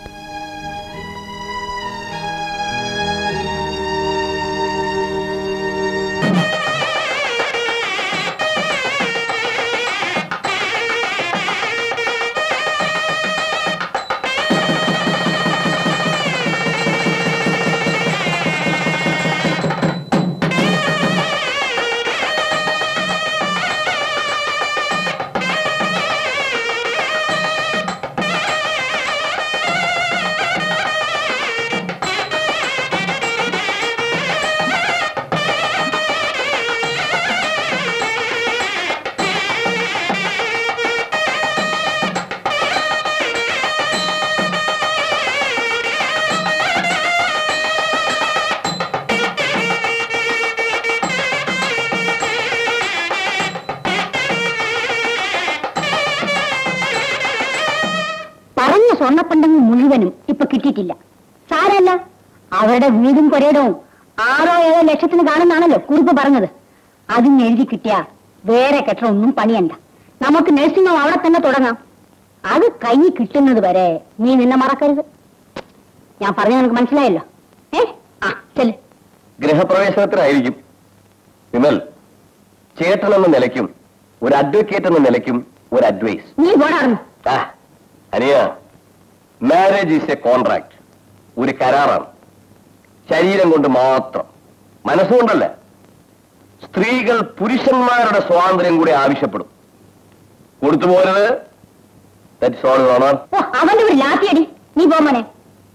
പറഞ്ഞ സ്വർണ്ണപ്പണ്ടങ്ങൾ മുഴുവനും ഇപ്പൊ കിട്ടിയിട്ടില്ല സാരല്ല അവരുടെ വീടും പുരയിടവും ആറോ ഏഴോ ലക്ഷത്തിന് കാണുന്നാണല്ലോ കുറിപ്പ് പറഞ്ഞത് അതിന് എഴുതി കിട്ടിയ വേറെ കെട്ടറൊന്നും പണിയണ്ട നമുക്ക് നഴ്സിംഗ് ഹോം അവിടെ തന്നെ തുടങ്ങാം അത് കൈ കിട്ടുന്നത് വരെ നീ നിന്നെ മറക്കരുത് ഞാൻ പറഞ്ഞ നിനക്ക് മനസ്സിലായല്ലോ ഏ ആ ചെല് ഗൃഹപ്രവേശനത്തിനായിരിക്കും വിമൽ ചേട്ടൻ എന്ന നിലയ്ക്കും ഒരു അഡ്വക്കേറ്റ് എന്ന നിലയ്ക്കും ഒരു അഡ്വൈസ് നീ പോടാറുന്നു ആ, അനിയ മാരേജ് ഈസ് എ കോൺട്രാക്ട് ഒരു കരാറാണ് ശരീരം കൊണ്ട് മാത്രം മനസ്സുകൊണ്ടല്ല സ്ത്രീകൾ പുരുഷന്മാരുടെ സ്വാതന്ത്ര്യം കൂടി ആവശ്യപ്പെടും കൊടുത്തു പോരുത് ദാറ്റ്സ് ഓൾ ഓണർ ഓ അവന്റെ ഒരു ലാത്തിയടി നീ പോ മോനെ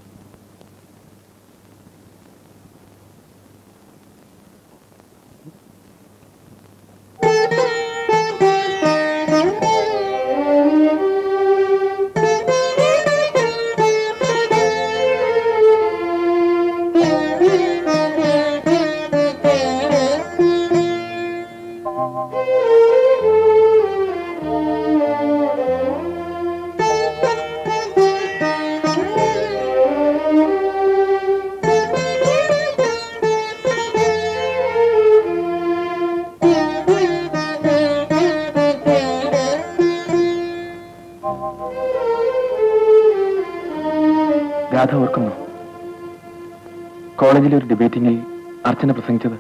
രാധ ഓർക്കുന്നു കോളേജിലെ ഒരു ഡിബേറ്റിംഗിൽ അർച്ചന പ്രസംഗിച്ചത്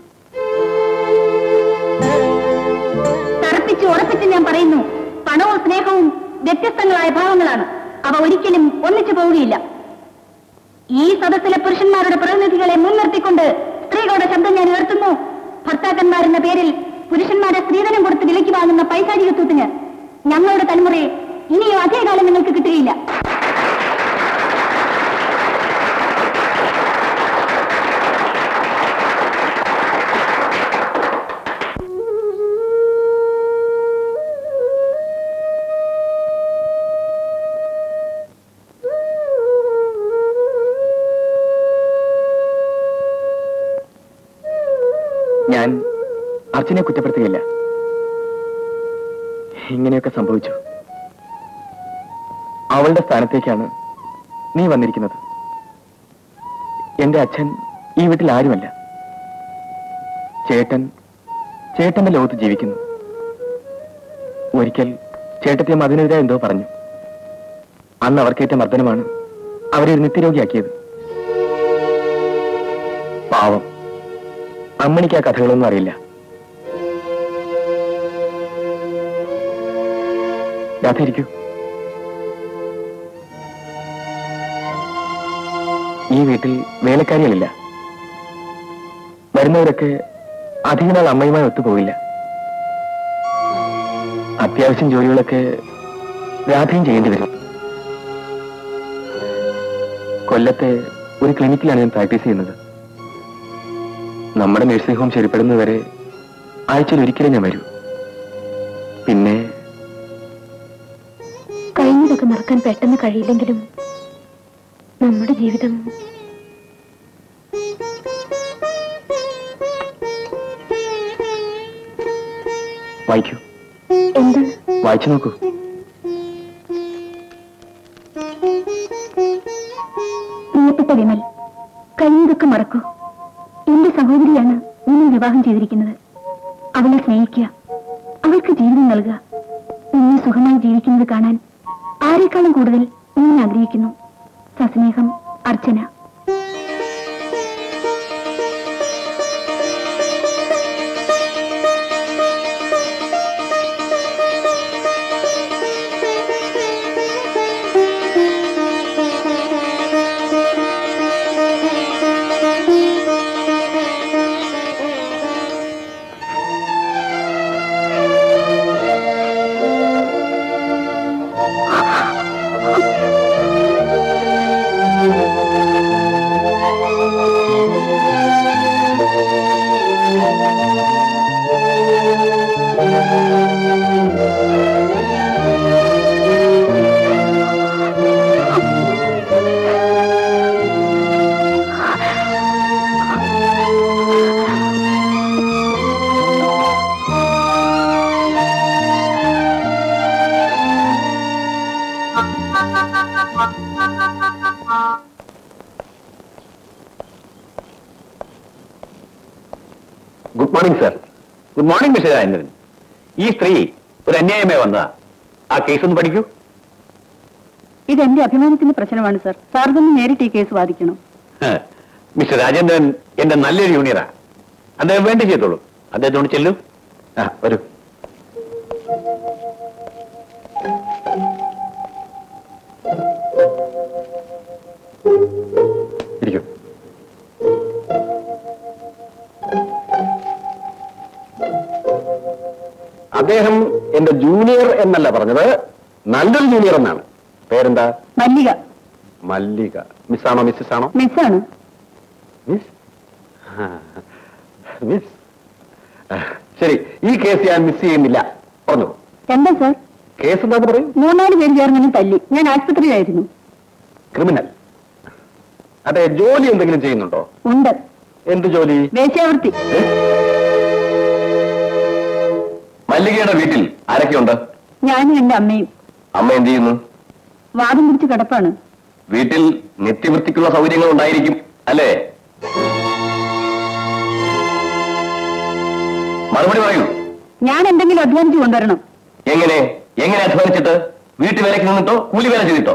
തറപ്പിച്ച് ഉറപ്പിച്ച് ഞാൻ പറയുന്നു പണവും സ്നേഹവും വ്യത്യസ്തങ്ങളായ ഭാവങ്ങളാണ് അവ ഒരിക്കലും ഒന്നിച്ചു പോവുകയില്ല ഈ സദസ്സിലെ പുരുഷന്മാരുടെ പ്രതിനിധികളെ മുൻനിർത്തിക്കൊണ്ട് സ്ത്രീകളുടെ ശബ്ദം ഞാൻ ഉയർത്തുന്നു ഭർത്താക്കന്മാരെന്ന പേരിൽ പുരുഷന്മാരെ സ്ത്രീധനം കൊടുത്ത് വിലയ്ക്ക് വാങ്ങുന്ന പൈശാചികത്വത്തിന് ഞങ്ങളുടെ തലമുറയെ ഇനിയും അധികകാലം നിങ്ങൾക്ക് കിട്ടുകയില്ല ഞാൻ അർച്ചനെ കുറ്റപ്പെടുത്തുകയില്ല ഇങ്ങനെയൊക്കെ സംഭവിച്ചു അവളുടെ സ്ഥാനത്തേക്കാണ് നീ വന്നിരിക്കുന്നത് എന്റെ അച്ഛൻ ഈ വീട്ടിൽ ആരുമല്ല ചേട്ടൻ ചേട്ടന്റെ ലോകത്ത് ജീവിക്കുന്നു ഒരിക്കൽ ചേട്ടത്തിയമ്മ അതിനെതിരെ എന്തോ പറഞ്ഞു അന്ന് അവർക്കേറ്റ മർദ്ദനമാണ് അവരെ ഒരു നിത്യരോഗിയാക്കിയത് പാവം അമ്മണിക്ക് ആ കഥകളൊന്നും അറിയില്ല രാധ ഇരിക്കൂ ഈ വീട്ടിൽ വേലക്കാരികളില്ല വരുന്നവരൊക്കെ അധിക നാൾ അമ്മയുമായി ഒത്തുപോകില്ല അത്യാവശ്യം ജോലികളൊക്കെ രാധയും ചെയ്യേണ്ടി വരും കൊല്ലത്തെ ഒരു ക്ലിനിക്കിലാണ് ഞാൻ പ്രാക്ടീസ് ചെയ്യുന്നത് നമ്മുടെ നഴ്സിംഗ് ഹോം ശരിപ്പെടുന്നതുവരെ ആഴ്ചയിൽ ഒരിക്കലും ഞാൻ വരൂ പിന്നെ കഴിഞ്ഞതൊക്കെ മറക്കാൻ പെട്ടെന്ന് കഴിയില്ലെങ്കിലും നമ്മുടെ ജീവിതം വായിക്കൂ എന്താണ് വായിച്ചു നോക്കൂ പ്രിയപ്പെട്ട വിമൽ കഴിഞ്ഞതൊക്കെ മറക്കൂ എന്റെ സഹോദരിയാണ് നിന്നെ വിവാഹം ചെയ്തിരിക്കുന്നത് അവളെ സ്നേഹിക്കുക അവൾക്ക് ജീവിതം നൽകുക നിന്നെ സുഖമായി ജീവിക്കുന്നത് കാണാൻ ആരെക്കാളും കൂടുതൽ ഞാൻ ആഗ്രഹിക്കുന്നു സസ്നേഹം Archana good morning sir good morning mister Rajendran ഈ സ്ത്രീ ഒരു അന്യായമേ വന്നതാ ആ കേസ് ഒന്ന് പഠിക്കൂ ഇത് എന്റെ അഭിമാനത്തിന്റെ പ്രശ്നമാണ് സർ സാർ തന്നെ നേരിട്ട് ഈ കേസ് വാദിക്കണം ഹ, മിസ്റ്റർ രാജേന്ദ്രൻ എന്റെ നല്ലൊരു ജൂനിയറാ അദ്ദേഹം വേണ്ടി ചെയ്തോളൂ അദ്ദേഹത്തോട് ചെല്ലു ആ വരൂ ഇരിക്കൂ അദ്ദേഹം എന്റെ ജൂനിയർ എന്നല്ല പറഞ്ഞത് നല്ലൊരു ജൂനിയർ എന്നാണ് പേരെന്താ മല്ലിക മല്ലിക മിസ്സാണോ മിസ്സസ് ആണോ മിസ്സാണ് മിസ് ആ, മിസ് ആ, ശരി ഈ കേസ് ഞാൻ മിസ് ചെയ്യുന്നില്ല പറഞ്ഞു എന്താ സർ കേസ് എന്താന്ന് പറയും മൂന്നാല് പേര് ചേർന്ന് തല്ലി ഞാൻ ആശുപത്രിയിലായിരുന്നു ക്രിമിനൽ അതെ ജോലി എന്തെങ്കിലും ചെയ്യുന്നുണ്ടോ ഉണ്ട് എന്ത് ജോലി വേശ്യാവൃത്തി ഏ? മല്ലികയുടെ വീട്ടിൽ ആരൊക്കെയുണ്ട് ഞാനും എന്റെ അമ്മയും അമ്മ എന്ത് ചെയ്യുന്നു വാദം പിടിച്ച് കിടപ്പാണ് വീട്ടിൽ നിത്യവൃത്തിക്കുള്ള സൗകര്യങ്ങൾ ഉണ്ടായിരിക്കും അല്ലേ മറുപടി പറയൂ ഞാൻ എന്തെങ്കിലും അധ്വാനിച്ചു കൊണ്ടുവരണം എങ്ങനെ എങ്ങനെ അധ്വാനിച്ചിട്ട് വീട്ടു വേലയ്ക്ക് നിന്നിട്ടോ കൂലി വേല ചെയ്തിട്ടോ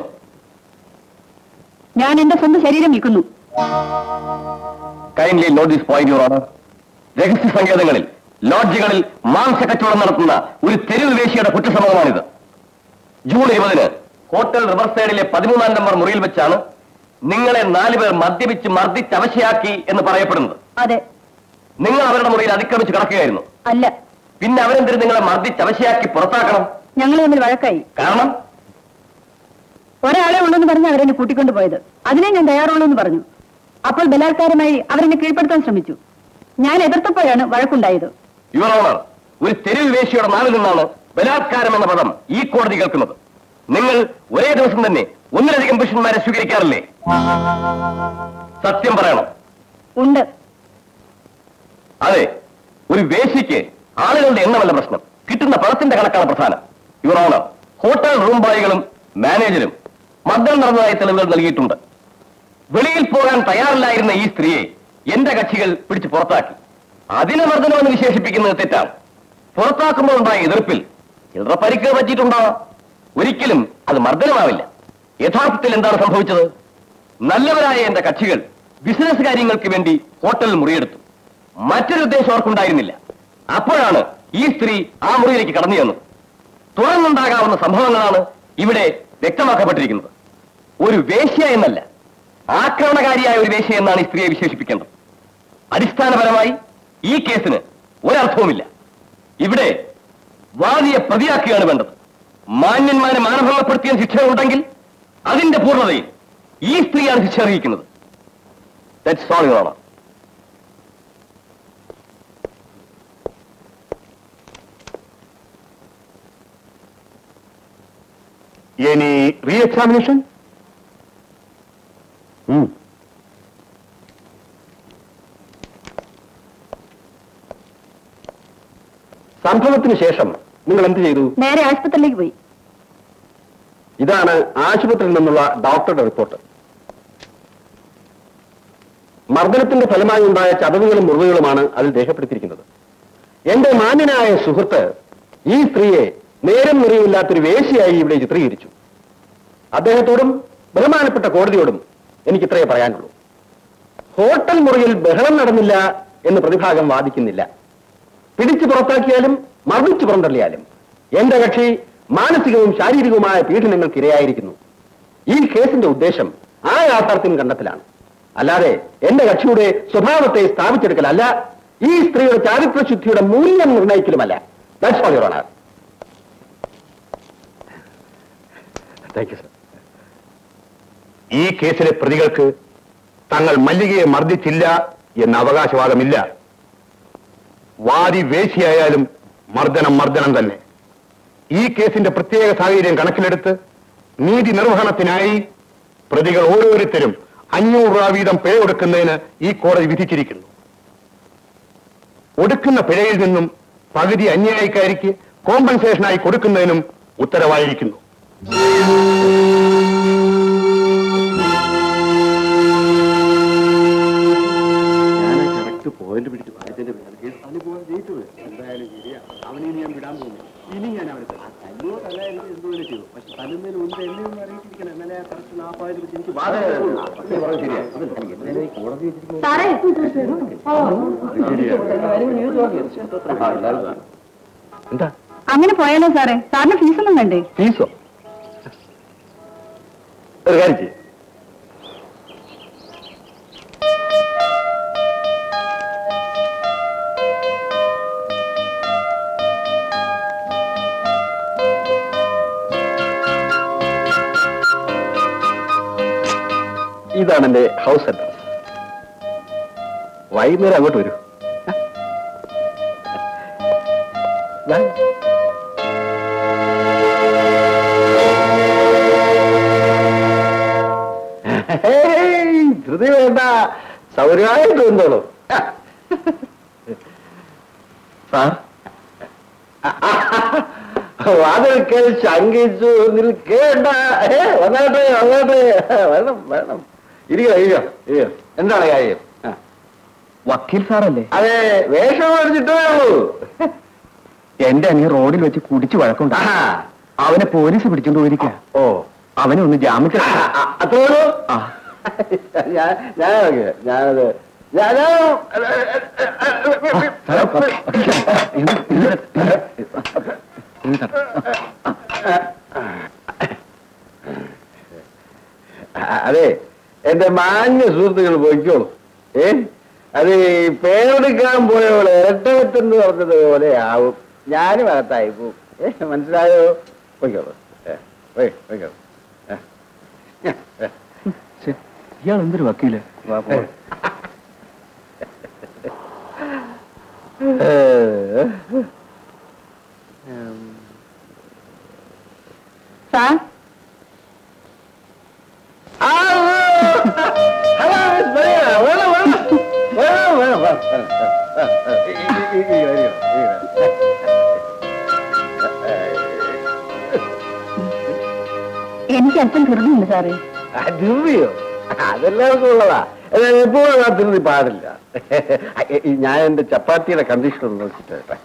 ഞാൻ എന്റെ സ്വന്തം ശരീരം വിൽക്കുന്നു kindly note this point your honour രഹസ്യ സങ്കേതങ്ങളിൽ ലോഡ്ജുകളിൽ മാംസ കച്ചവടം നടത്തുന്ന ഒരു തെരുവ് വേശിയുടെ കുറ്റസമ്മതമാണിത് ജൂൺ ഇരുപതിന് ഹോട്ടൽ റിവർ സൈഡിലെ പതിമൂന്നാം നമ്പർ മുറിയിൽ വെച്ചാണ് നിങ്ങളെ നാലുപേർ മദ്യപിച്ച് മർദ്ദിച്ച് അവശയാക്കി എന്ന് പറയപ്പെടുന്നത് അതെ നിങ്ങൾ അവരുടെ മുറിയിൽ അതിക്രമിച്ച് കിടക്കുകയായിരുന്നു അല്ല പിന്നെ അവരെന്തിന് നിങ്ങളെ മർദ്ദിച്ച് അവശയാക്കി പുറത്താക്കണം ഞങ്ങൾ തമ്മിൽ വഴക്കായി കാരണം ഒരാളെ ഉള്ളെന്ന് പറഞ്ഞ് അവരെന്നെ കൂട്ടിക്കൊണ്ടു പോയത് അതിനെ ഞാൻ തയ്യാറുള്ളൂ എന്ന് പറഞ്ഞു അപ്പോൾ ബലാത്കാരമായി അവരെന്നെ കീഴ്പ്പെടുത്താൻ ശ്രമിച്ചു ഞാൻ എതിർത്തപ്പോഴാണ് വഴക്കുണ്ടായത് യുവർ ഓണർ ഒരു തെരുവ് വേശിയുടെ നാളിൽ നിന്നാണ് ബലാത്കാരം എന്ന പദം ഈ കോടതി കേൾക്കുന്നത് നിങ്ങൾ ഒരേ ദിവസം തന്നെ ഒന്നിലധികം പുരുഷന്മാരെ സ്വീകരിക്കാറില്ലേ സത്യം പറയണം ഉണ്ട് അതെ ഒരു വേശിക്ക് ആളുകളുടെ എണ്ണമല്ല പ്രശ്നം കിട്ടുന്ന പണത്തിന്റെ കണക്കാണ് പ്രധാനം യുവർ ഓണർ ഹോട്ടൽ റൂം ബോയ്കളും മാനേജരും മർദ്ദനം നടന്നതായി തെളിവുകൾ നൽകിയിട്ടുണ്ട് വെളിയിൽ പോകാൻ തയ്യാറില്ലായിരുന്ന ഈ സ്ത്രീയെ എന്റെ കക്ഷികൾ പിടിച്ച് പുറത്താക്കി അതിനെ മർദ്ദനമെന്ന് വിശേഷിപ്പിക്കുന്നത് തെറ്റാണ് പുറത്താക്കുമ്പോൾ ഉണ്ടായ എതിർപ്പിൽ ചിലരുടെ പരിക്ക് പറ്റിയിട്ടുണ്ടാവാം ഒരിക്കലും അത് മർദ്ദനമാവില്ല യഥാർത്ഥത്തിൽ എന്താണ് സംഭവിച്ചത് നല്ലവരായ എന്റെ കക്ഷികൾ ബിസിനസ് കാര്യങ്ങൾക്ക് വേണ്ടി ഹോട്ടലിൽ മുറിയെടുത്തു മറ്റൊരു ഉദ്ദേശം അവർക്കുണ്ടായിരുന്നില്ല അപ്പോഴാണ് ഈ സ്ത്രീ ആ മുറിയിലേക്ക് കടന്നു ചെന്നത് തുടർന്നുണ്ടാകാവുന്ന സംഭവങ്ങളാണ് ഇവിടെ വ്യക്തമാക്കപ്പെട്ടിരിക്കുന്നത് ഒരു വേശ്യ എന്നല്ല ആക്രമണകാരിയായ ഒരു വേശ്യ എന്നാണ് ഈ സ്ത്രീയെ വിശേഷിപ്പിക്കേണ്ടത് അടിസ്ഥാനപരമായി ഈ കേസിന് ഒരർത്ഥവുമില്ല ഇവിടെ വാദിയെ പ്രതിയാക്കുകയാണ് വേണ്ടത് മാന്യന്മാരെ മാനഭംഗപ്പെടുത്തിയ ശിക്ഷ ഉണ്ടെങ്കിൽ അതിന്റെ പൂർണ്ണതയിൽ ഈ സ്ത്രീയാണ് ശിക്ഷ അറിയിക്കുന്നത് that's all your honour any re examination സംഭവത്തിന് ശേഷം നിങ്ങൾ എന്ത് ചെയ്തു നേരെ ആശുപത്രിയിലേക്ക് പോയി ഇതാണ് ആശുപത്രിയിൽ നിന്നുള്ള ഡോക്ടറുടെ റിപ്പോർട്ട് മർദ്ദനത്തിന്റെ ഫലമായി ഉണ്ടായ ചതവുകളും മുറിവുകളുമാണ് അതിൽ രേഖപ്പെടുത്തിയിരിക്കുന്നത് എന്റെ മാന്യനായ സുഹൃത്ത് ഈ സ്ത്രീയെ നേരം നിറയില്ലാത്തൊരു വേശിയായി ഇവിടെ ചിത്രീകരിച്ചു അദ്ദേഹത്തോടും ബഹുമാനപ്പെട്ട കോടതിയോടും എനിക്ക് ഇത്രയേ പറയാനുള്ളൂ ഹോട്ടൽ മുറിയിൽ ബഹളം നടന്നില്ല എന്ന് പ്രതിഭാഗം വാദിക്കുന്നില്ല പിടിച്ചു പുറത്താക്കിയാലും മർദ്ദിച്ചു പുറന്തള്ളിയാലും എന്റെ കക്ഷി മാനസികവും ശാരീരികവുമായ പീഡനങ്ങൾക്ക് ഇരയായിരിക്കുന്നു ഈ കേസിന്റെ ഉദ്ദേശം ആ യാഥാർത്ഥ്യം കണ്ടെത്തലാണ് അല്ലാതെ എന്റെ കക്ഷിയുടെ സ്വഭാവത്തെ സ്ഥാപിച്ചെടുക്കലല്ല ഈ സ്ത്രീയുടെ ചാരിത്രശുദ്ധിയുടെ മൂല്യം നിർണ്ണയിക്കലുമല്ല That's all, Your Honor. Thank you, sir. ഈ കേസിലെ പ്രതികൾക്ക് തങ്ങൾ മല്ലികയെ മർദ്ദിച്ചില്ല എന്ന അവകാശവാദമില്ല വാദി വേശിയായാലും മർദ്ദനം മർദ്ദനം തന്നെ ഈ കേസിന്റെ പ്രത്യേക സാഹചര്യം കണക്കിലെടുത്ത് നീതി നിർവഹണത്തിനായി പ്രതികൾ ഓരോരുത്തരും അഞ്ഞൂറ് രൂപ വീതം പിഴ ഒടുക്കുന്നതിന് ഈ കോടതി വിധിച്ചിരിക്കുന്നു ഒടുക്കുന്ന പിഴയിൽ നിന്നും പകുതി അന്യായക്കാരിക്ക് കോമ്പൻസേഷനായി കൊടുക്കുന്നതിനും ഉത്തരവായിരിക്കുന്നു ഞാൻ കറക്റ്റ് പോയിന്റ് പിടിച്ചു അതിന്റെ കേസ് അവന് പോകാൻ ജയിച്ചത് എന്തായാലും ശരിയാ അവനെ ഞാൻ വിടാൻ പോകുന്നു ഇനി ഞാൻ അവിടെ തല്ലുവോ തല്ല എനിക്ക് എന്തുപോലെ ചെയ്തു പക്ഷെ തല്ലുന്നതിന് മുമ്പ് എന്നെ ഒന്ന് അറിയിച്ചിരിക്കണം എന്നാലേ ആ കറക്റ്റ് നാപ്പായത് വെച്ച് എനിക്ക് സാറേ എന്താ അങ്ങനെ പോയാലോ സാറേ സാറിന് ഫീസൊന്നും വേണ്ടേ ഫീസോ ഒരു കാര്യം ചെയ്യും ഇതാണ് എന്റെ ഹൗസ് അഡ്രസ് വൈകുന്നേരം അങ്ങോട്ട് വരൂ Bye. ഹേയ്, ധൃതി വേണ്ട സൗകര്യമായിട്ട് വന്നോളൂ സാർ വാതിൽക്കൽ ശങ്കിച്ചു നിൽക്കേണ്ട ഏ, വന്നാട്ടെ വന്നാട്ടെ വേണം വേണം ഇരിക്കോ ഇരിക്കോ ഇരിക്കോ എന്താണ് കാര്യം ആ. വക്കീൽ സാറല്ലേ അതെ വേഷം മേടിച്ചിട്ടേ ഉള്ളൂ എന്റെ അനിയ റോഡിൽ വെച്ച് കുടിച്ചു വഴക്കുണ്ടാ ആ. അവനെ പോലീസ് പിടിച്ചോണ്ട് പോയിരിക്ക ഓ അവനെ ഒന്ന് ജാമ്യത്തിൽ അത്രേ ഉള്ളൂ ആ. ഞാൻ ഞാൻ ഞാനത് ഞാൻ അതെ എന്റെ മാന്യ സുഹൃത്തുക്കൾ പോയിക്കോളൂ ഏ അത് ഈ പേരെടുക്കാൻ പോയപോലെ ഇരട്ടവെറ്റെന്ന് പറഞ്ഞത് പോലെ ആവും ഞാനും അകത്തായി പോവും ഏ മനസ്സിലായോ പോയിക്കോളൂ ഏ പോയി പോയിക്കോളൂ ഏ. ഏ. ഇയാൾ എന്തൊരു വക്കീല് വാ, പോ. ഏ. ഉം. സാർ ആ, ഹലോ, മിസ് മരിയ. വേണം, വേണം. വേണം, വേണം, വേണം, വേണം. ആ, ആ, ഈ, ഈ, ഈ, ഈ, വരിക, വരിക. എനിക്ക് അല്പം ധൃതിയുണ്ട് സാറേ ആ, ധൃതിയോ അതെല്ലാവർക്കും ഉള്ളതാ എന്നാൽ എപ്പോഴും ആ ധൃതി പാടില്ല ഈ, ഞാൻ എന്റെ ചപ്പാത്തിയുടെ കണ്ടീഷൻ ഒന്ന് നോക്കിട്ട് വരട്ടെ.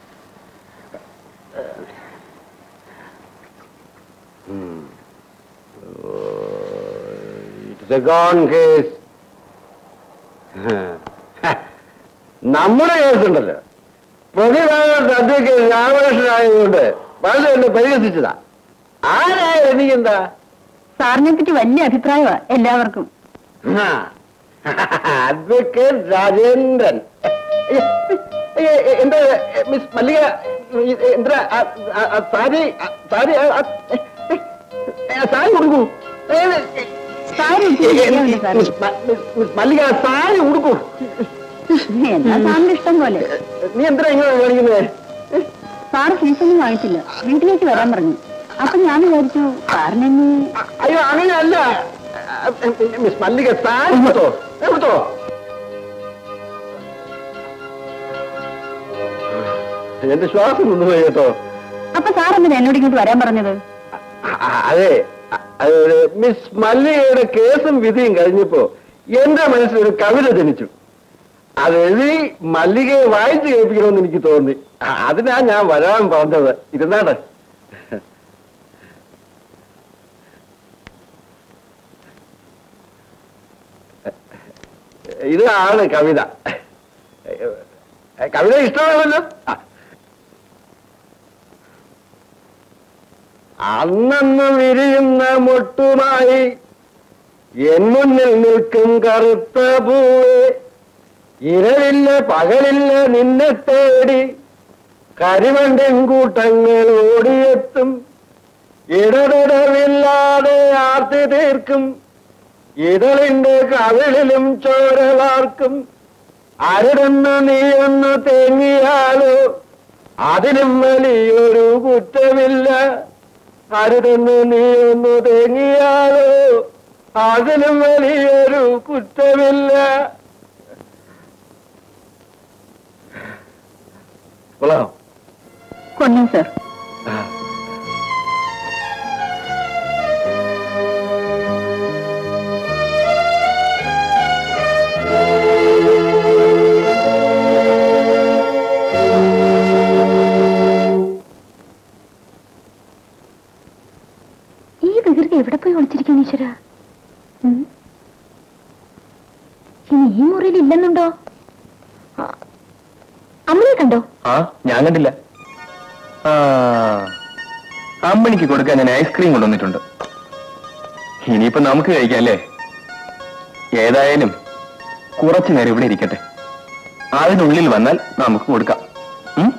ഉം. ഓ, it's a gone case. നമ്മുടെ കേസുണ്ടല്ലോ പ്രതിഭാഗത്ത് അധ്യക്ഷൻ രാമകൃഷ്ണനായതുകൊണ്ട് വളരെ എന്നെ പരിഹസിച്ചതാ ആരായ എനിക്കെന്താ സാറിനെ പറ്റി വലിയ അഭിപ്രായമാണ് എല്ലാവർക്കും അഡ്വക്കേറ്റ് രാജേന്ദ്രൻ ഏ, ഏ, എന്താ ഏ, മിസ് മല്ലിക ഈ, എന്താ ആ, ആ, ആ, സാരി ആ, സാരി ആ, ആ, ഏ, ഏ, സാരി കൊടുക്കൂ ഏ, ഏ, സാരി ഏ, ഉടുത്ത് ഏ, ശരിയാവില്ല സാറേ. മിസ് മ- മിസ് മിസ് മല്ലിക സാരി ഉടുക്കൂ എന്നാ സാറിന്റെ ഇഷ്ടം പോലെ നീ എന്തിനാ ഇങ്ങനെ കാണിക്കുന്നത് സാറ് ഫീസൊന്നും വാങ്ങിച്ചില്ല വീട്ടിലേക്ക് വരാൻ പറഞ്ഞു അപ്പൊ ഞാൻ വിചാരിച്ചു സാറിനെന്നെ അയ്യോ അങ്ങനെയല്ല മിസ് മല്ലിക സാരി എടുത്തോ എടുത്തോ എന്റെ ശ്വാസം കൊണ്ടുപോയി കേട്ടോ അപ്പൊ സാർ എന്തിനാ എന്നോട് ഇങ്ങോട്ട് വരാൻ പറഞ്ഞത് അ- അതെ അ- അത് മിസ് മല്ലികയുടെ കേസും വിധിയും കഴിഞ്ഞപ്പോ എന്റെ മനസ്സിലൊരു കവിത ജനിച്ചു അത് എഴുതി മല്ലികയെ വായിച്ചു കേൾപ്പിക്കണമെന്ന് എനിക്ക് തോന്നി അ- അതിനാ ഞാൻ വരാൻ പറഞ്ഞത് ഇരുന്നാട്ടെ ഇതാണ് കവിത കവിത ഇഷ്ടമാണല്ലോ ആ. അന്നന്ന് വിരിയുന്ന മുട്ടുമായി എൻ മുന്നിൽ നിൽക്കും കറുത്ത പൂവ് ഇരവില്ല പകലില്ല നിന്നെ തേടി കരിവണ്ടിൻ കൂട്ടങ്ങൾ ഓടിയെത്തും ഇടതടവില്ലാതെ ആർത്തി തീർക്കും ഇതളിന്റെ കവിളിലും ചോരവാർക്കും അരുടെന്ന് നീയൊന്ന് തേങ്ങിയാലോ അതിനും വലിയൊരു കുറ്റമില്ല അരുതെന്ന് നീയൊന്ന് തേങ്ങിയാലോ അതിനും വലിയൊരു കുറ്റമില്ല കൊള്ളാം കൊല്ലം സാർ ഈ വികൃതി എവിടെ പോയി ഒളിച്ചിരിക്കുന്നു ഈശ്വര ഉം. ഇനി ഈ മുറിയിൽ ഇല്ലെന്നുണ്ടോ ആ, അമ്മയെ കണ്ടോ ആ ഞാൻ കണ്ടില്ല ആ അമ്മണിക്ക് കൊടുക്കാൻ ഞാൻ ഐസ്ക്രീം കൊണ്ടുവന്നിട്ടുണ്ട് ഇനിയിപ്പോ നമുക്ക് കഴിക്കാം അല്ലേ ഏതായാലും കുറച്ചു നേരം ഇവിടെ ഇരിക്കട്ടെ അതിനുള്ളിൽ വന്നാൽ നമുക്ക് കൊടുക്കാം ഉം?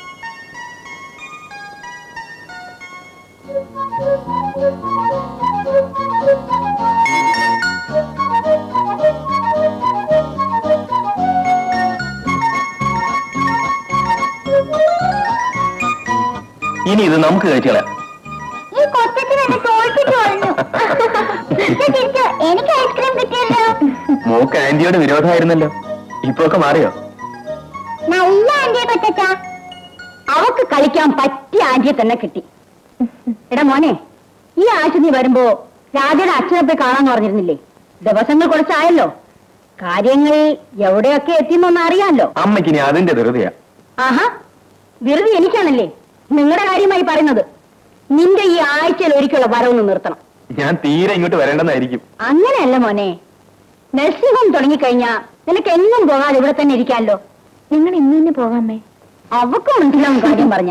ഇനി ഇത് നമുക്ക് കഴിച്ചു കളയാം ഈ കൊച്ചത്തിന് എന്നെ തോൽപ്പിച്ചു കളഞ്ഞു ഞാൻ തിരിച്ചു എനിക്ക് ഐസ്ക്രീം കിട്ടിയല്ലോ മോക്ക് ആന്റിയോട് വിരോധമായിരുന്നല്ലോ ഇപ്പൊ ഒക്കെ മാറിയോ നല്ല ആന്റിയെ കൊച്ചച്ച അവക്ക് കളിക്കാൻ പറ്റിയ ആന്റിയെ തന്നെ കിട്ടി എടാ മോനെ ഈ ആഴ്ച നീ വരുമ്പോ രാധയുടെ അച്ഛനെ പോയി കാണാന്ന് പറഞ്ഞിരുന്നില്ലേ ദിവസങ്ങൾ കുറച്ചായല്ലോ കാര്യങ്ങൾ എവിടെയൊക്കെ എത്തിയെന്നൊന്ന് അറിയാമല്ലോ അമ്മയ്ക്ക് ഇനി അതിന്റെ ധൃതിയാ ആഹാ വെറുതെ എനിക്കാണല്ലേ നിങ്ങളുടെ കാര്യമായി പറയുന്നത് നിന്റെ ഈ ആഴ്ചയിൽ ഒരിക്കലുള്ള വരവൊന്ന് നിർത്തണം ഞാൻ തീരെ ഇങ്ങോട്ട് വരേണ്ടെന്നായിരിക്കും അങ്ങനെയല്ല മോനെ നഴ്സിംഗ് ഹോം തുടങ്ങിക്കഴിഞ്ഞാ നിനക്ക് എന്നും പോകാതെ ഇവിടെ തന്നെ ഇരിക്കാമല്ലോ നിങ്ങൾ ഇന്ന് തന്നെ പോകാമേ അവക്ക് മനസ്സിലാവും കാര്യം പറഞ്ഞ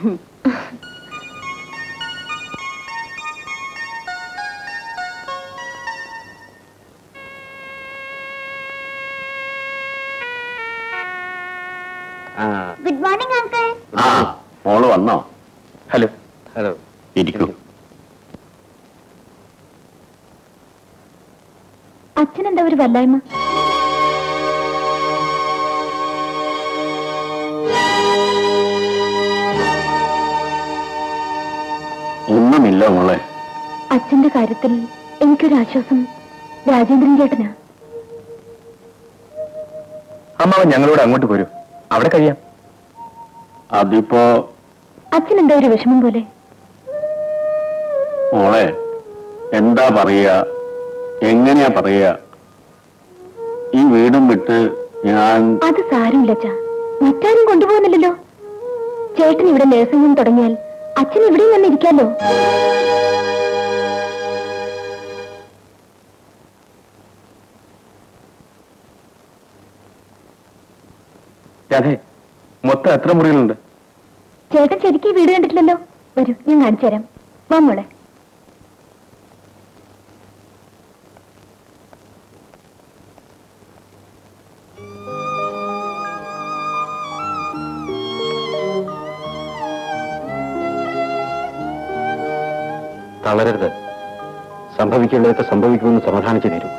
ആ ഗുഡ് മോർണിംഗ് അങ്കിൾ ആ മോള് വന്നോ ഹലോ ഹലോ ഇരിക്കൂ അച്ഛനെന്താ ഒരു വല്ലായ്മ ഒന്നുമില്ല മോളെ അച്ഛന്റെ കാര്യത്തിൽ എനിക്കൊരു ആശ്വാസം രാജേന്ദ്രൻ ചേട്ടനാ അമ്മാവൻ ഞങ്ങളോട് അങ്ങോട്ട് പോരൂ അവിടെ കഴിയാം അതിപ്പോ അച്ഛൻ എന്താ ഒരു വിഷമം പോലെ മോളെ എന്താ പറയുക എങ്ങനെയാ പറയുക ഈ വീടും വിട്ട് ഞാൻ അത് സാരമില്ല അച്ഛാ മറ്റാരും കൊണ്ടുപോകുന്നില്ലല്ലോ ചേട്ടൻ ഇവിടെ നഴ്സിംഗ് ഹോം തുടങ്ങിയാൽ അച്ഛൻ ഇവിടെയും തന്നെ ഇരിക്കാലോ അതെ മൊത്തം എത്ര മുറികളുണ്ട് ചേട്ടൻ ശരിക്കും ഈ വീട് കണ്ടിട്ടില്ലല്ലോ വരൂ ഞാൻ കാണിച്ചു തരാം വാ മോളെ തളരരുത് സംഭവിക്കേണ്ടതൊക്കെ സംഭവിക്കുമെന്ന് സമാധാനിച്ചു തരും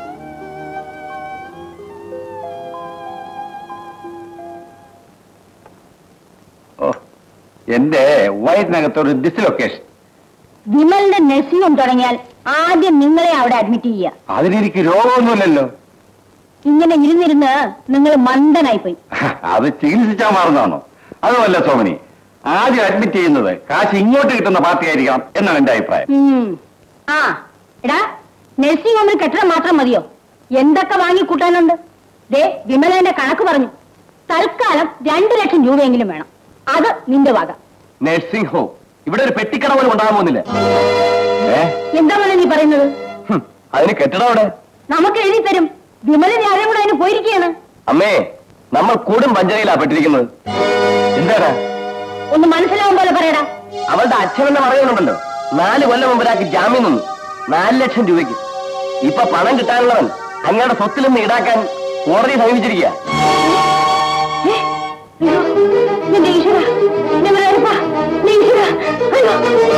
ഓ എന്റെ വയറ്റിനകത്തൊരു ഡിസ്ലൊക്കേഷൻ വിമലിന്റെ നഴ്സിംഗ് ഹോം തുടങ്ങിയാൽ ആദ്യം നിങ്ങളെ അവിടെ അഡ്മിറ്റ് ചെയ്യുക അതിനെനിക്ക് രോഗമൊന്നുമില്ലല്ലോ ഇങ്ങനെ ഇരുന്നിരുന്ന് നിങ്ങൾ മന്ദനായി പോയി അത് ചികിത്സിച്ചാൽ മാറുന്നതാണോ അതുമല്ല സോമനി ആദ്യം അഡ്മിറ്റ് ചെയ്യുന്നത് കാശ് ഇങ്ങോട്ട് കിട്ടുന്ന പാർട്ടി ആയിരിക്കണം എന്നാണ് എന്റെ അഭിപ്രായം ഉം. ആ എടാ നഴ്സിംഗ് ഹോമിൽ കെട്ടിടം മാത്രം മതിയോ എന്തൊക്കെ വാങ്ങിക്കൂട്ടാനുണ്ട് ദേ വിമലന്റെ കണക്ക് പറഞ്ഞു തൽക്കാലം രണ്ടു ലക്ഷം രൂപയെങ്കിലും വേണം അത് നിന്റെ വക നഴ്സിംഗ് ഹോം ഇവിടെ ഒരു പെട്ടിക്കട പോലും ഉണ്ടാകാൻ പോകുന്നില്ല ഏ എന്താ മോനെ നീ പറയുന്നത് ഹും, അതിന് കെട്ടിടം അവിടെ നമുക്ക് എഴുതി തരും വിമലൻ ആരും കൂടെ അതിന് പോയിരിക്കുകയാണ് അമ്മേ നമ്മൾ കൂടും പഞ്ചരയിലാ പെട്ടിരിക്കുന്നത് എന്താടാ ഒന്ന് മനസ്സിലാവും പോലെ പറയടാ അവളുടെ അച്ഛനെന്ന് പറയുന്നുണ്ടല്ലോ നാല് കൊല്ലം മുമ്പരാക്കി ജാമ്യം നിന്നു നാല് ലക്ഷം രൂപയ്ക്ക് ഇപ്പൊ പണം കിട്ടാനുള്ളവൻ അങ്ങയുടെ സ്വത്തിൽ നിന്ന് ഈടാക്കാൻ കോടതി സമീപിച്ചിരിക്കുക ഏ, അയ്യോ, എന്റെ ഈശ്വര എന്റെ വിളയപ്പ, എന്റെ ഈശ്വര, അയ്യോ.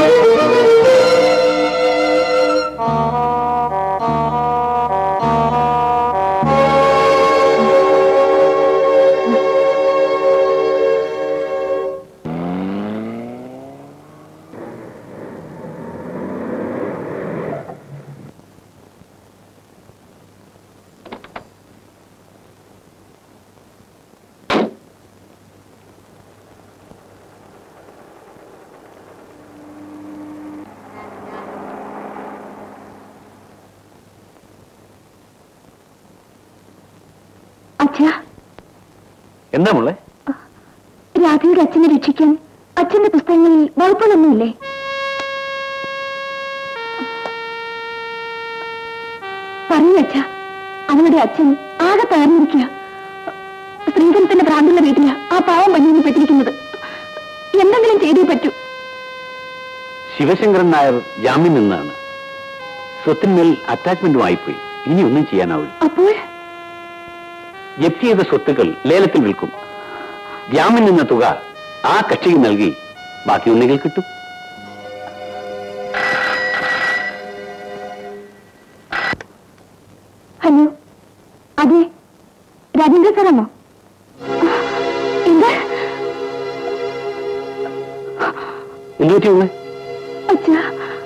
അച്ഛാ എന്താ മുള്ളേ രാധയുടെ അച്ഛനെ രക്ഷിക്കാൻ അച്ഛന്റെ പുസ്തകങ്ങളിൽ വകുപ്പുകളൊന്നുമില്ലേ അറിഞ്ഞു വെച്ച അവളുടെ അച്ഛൻ ആകെ തകർന്നിരിക്കുക സ്ത്രീധനത്തിന്റെ ഭ്രാന്തുള്ള വീട്ടില ആ പാവം പഞ്ഞിന് പെട്ടിരിക്കുന്നത് എന്തെങ്കിലും ചെയ്തേ പറ്റൂ ശിവശങ്കരൻ നായർ ജാമ്യം നിന്നാണ് സ്വത്തിന്മേൽ അറ്റാച്ച്മെന്റുമായിപ്പോയി ഇനി ഒന്നും ചെയ്യാനാവില്ല അപ്പോൾ ജപ്തി ചെയ്ത സ്വത്തുക്കൾ ലേലത്തിൽ വിൽക്കും ജാമ്യം നിന്ന തുക ആ കക്ഷിക്ക് നൽകി ബാക്കി ഒന്നുകിൽ കിട്ടും ഹലോ അതെ രാജേന്ദ്ര സാറാണോ എന്താ എന്തു പറ്റിയുള്ളേ അച്ഛാ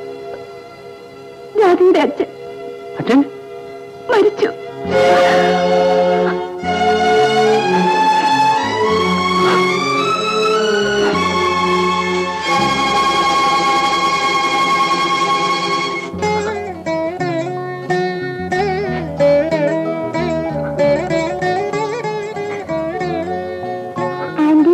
രാധയുടെ അച്ഛൻ അച്ഛൻ മരിച്ചു ആന്റി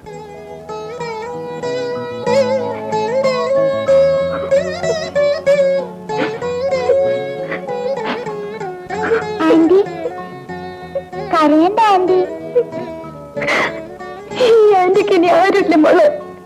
ആന്റി കരയണ്ട ആന്റി ഈ ആന്റിക്ക് ഇനി ആരുമില്ല മോള്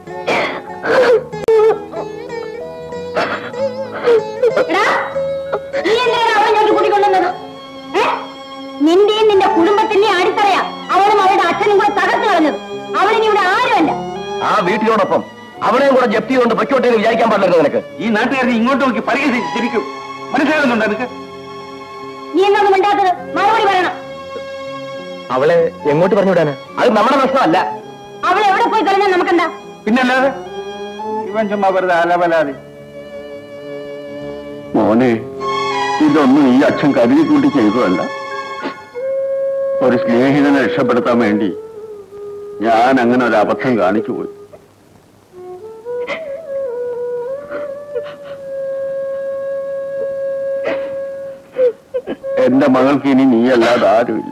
നിന്റെയും നിന്റെ കുടുംബത്തിന്റെ അടിത്തറയാ അവളും അവളുടെ അച്ഛനും കൂടെ തകർത്ത് കളഞ്ഞത് അവളിനി ഇവിടെ ആരുമല്ല ആ വീട്ടിലോടൊപ്പം അവളെയും കൂടെ ജപ്തി കൊണ്ട് പൊയ്ക്കോട്ടെ എന്ന് വിചാരിക്കാൻ പാടില്ല നിനക്ക് ഈ നാട്ടുകാരെ ഇങ്ങോട്ട് നോക്കി പരിഹസിച്ച് ചിരിക്കും മനസ്സിലാകുന്നുണ്ടോ നിനക്ക് നീ എന്നൊന്നും മിണ്ടാത്തത് മറുപടി പറയണം അവളെ എങ്ങോട്ട് പറഞ്ഞു വിടാന് അത് നമ്മുടെ പ്രശ്നമല്ല അവൾ എവിടെ പോയി കളഞ്ഞാൽ നമുക്കെന്താ പിന്നല്ലാതെ ഇവൻ ചുമ്മാ വെറുതെ അലവലാതെ മോനെ ഇതൊന്നും ഈ അച്ഛൻ കരുതി കൂട്ടി ചെയ്തതല്ല ഒരു സ്നേഹിതനെ രക്ഷപ്പെടുത്താൻ വേണ്ടി ഞാൻ അങ്ങനെ ഒരു അബദ്ധം കാണിച്ചു പോയി എന്റെ മകൾക്ക് ഇനി നീയല്ലാതെ ആരുമില്ല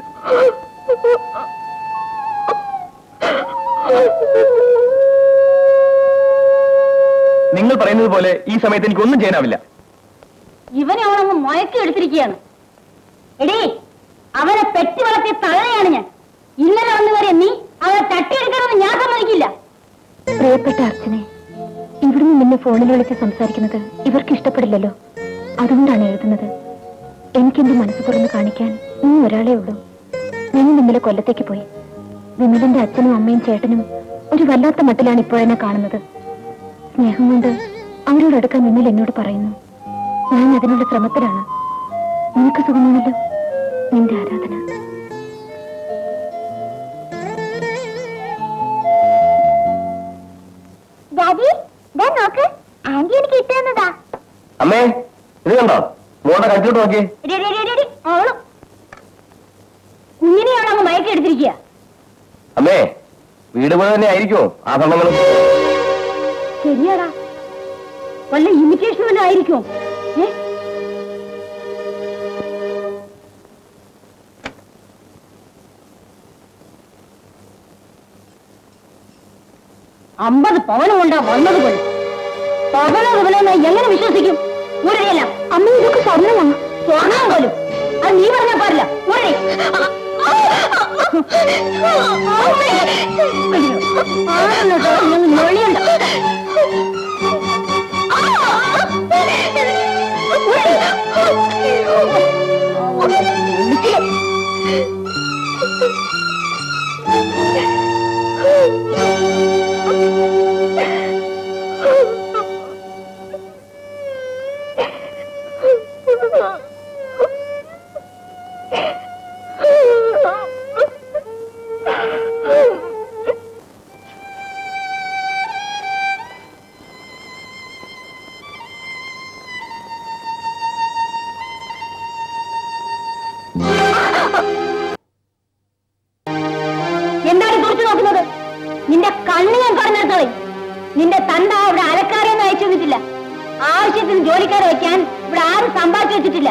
നിങ്ങൾ പറയുന്നത് പോലെ ഈ സമയത്ത് എനിക്ക് ഒന്നും ചെയ്യാനാവില്ല ഇവനെ അവളങ്ങ് മയക്കി എടുത്തിരിക്കുകയാണ് എടീ അവനെ പെറ്റി വളർത്തിയ തള്ളയാണ് ഞാൻ ഇന്നലെ വന്നു വരെ നീ അവനെ തട്ടിയെടുക്കണമെന്ന് ഞാൻ സമ്മതിക്കില്ല പ്രിയപ്പെട്ട അർച്ചനെ ഇവിടുന്ന് നിന്നെ ഫോണിൽ വിളിച്ച് സംസാരിക്കുന്നത് ഇവർക്ക് ഇഷ്ടപ്പെടില്ലല്ലോ അതുകൊണ്ടാണ് എഴുതുന്നത് എനിക്കെന്റെ മനസ്സ് തുറന്ന് കാണിക്കാൻ നീ ഒരാളേ ഉള്ളൂ ഞാൻ ഇന്നലെ കൊല്ലത്തേക്ക് പോയി വിമലിന്റെ അച്ഛനും അമ്മയും ചേട്ടനും ഒരു വല്ലാത്ത മട്ടിലാണ് ഇപ്പോഴെന്നെ കാണുന്നത് സ്നേഹം കൊണ്ട് അവരോടടുക്കാൻ വിമൽ എന്നോട് പറയുന്നു ഞാൻ അതിനുള്ള ശ്രമത്തിലാണ് നിനക്ക് സുഖമാണല്ലോ നിന്റെ ആരാധന ഡാഡി ദാ നോക്ക് ആന്റി എനിക്ക് ഇട്ടുതന്നതാ അമ്മേ ഇത് കണ്ടോ മോളുടെ കഴുത്തോട്ട് നോക്കിയേ എടി, എടി, എടി, എടി, അവളും കുഞ്ഞിനെ അവളങ്ങ് മയക്കി എടുത്തിരിക്കുക അമ്മേ വീട് പോലെ തന്നെ ആയിരിക്കുമോ ആ സ്വർണ്ണങ്ങളും ശരിയാടാ വല്ല ഇമിറ്റേഷൻ വല്ലതും ആയിരിക്കും ഏ അമ്പത് പവനം കൊണ്ടാ വന്നത് പോലും പവനോ പവനോ എങ്ങനെ വിശ്വസിക്കും ഊരടിയല്ല അമ്മ ഇതൊക്കെ സ്വർണ്ണമാണ് സ്വർണ്ണം പോലും അത് നീ പറഞ്ഞാ പാടില്ല ഊരടി മൊഴിയുണ്ട് എന്താണ് തുറച്ചു നോക്കുന്നത് നിന്റെ കണ്ണ് ഞാൻ പറഞ്ഞെടുത്തോളെ നിന്റെ തന്ത ഇവിടെ അലക്കാരെയൊന്നും അയച്ചു തന്നിട്ടില്ല ആവശ്യത്തിന് ജോലിക്കാരെ വയ്ക്കാൻ ഇവിടെ ആരും സമ്പാദിച്ചു വെച്ചിട്ടില്ല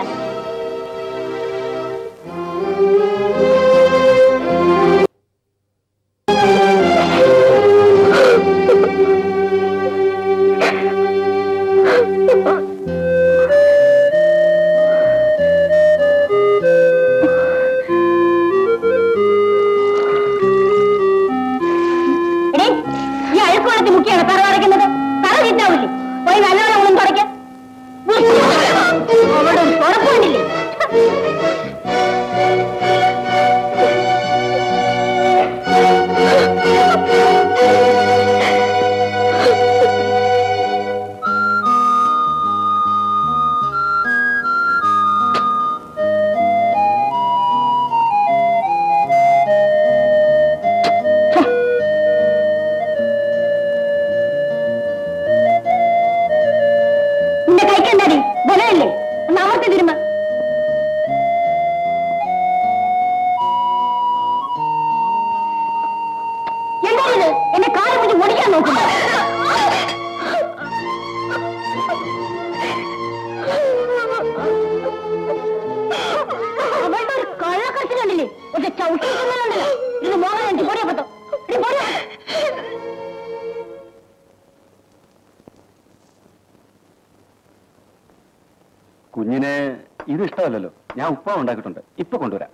കുഞ്ഞിന് ഇത് ഇഷ്ടമല്ലല്ലോ ഞാൻ ഉപ്പ ഉണ്ടാക്കിയിട്ടുണ്ട് ഇപ്പൊ കൊണ്ടുവരാം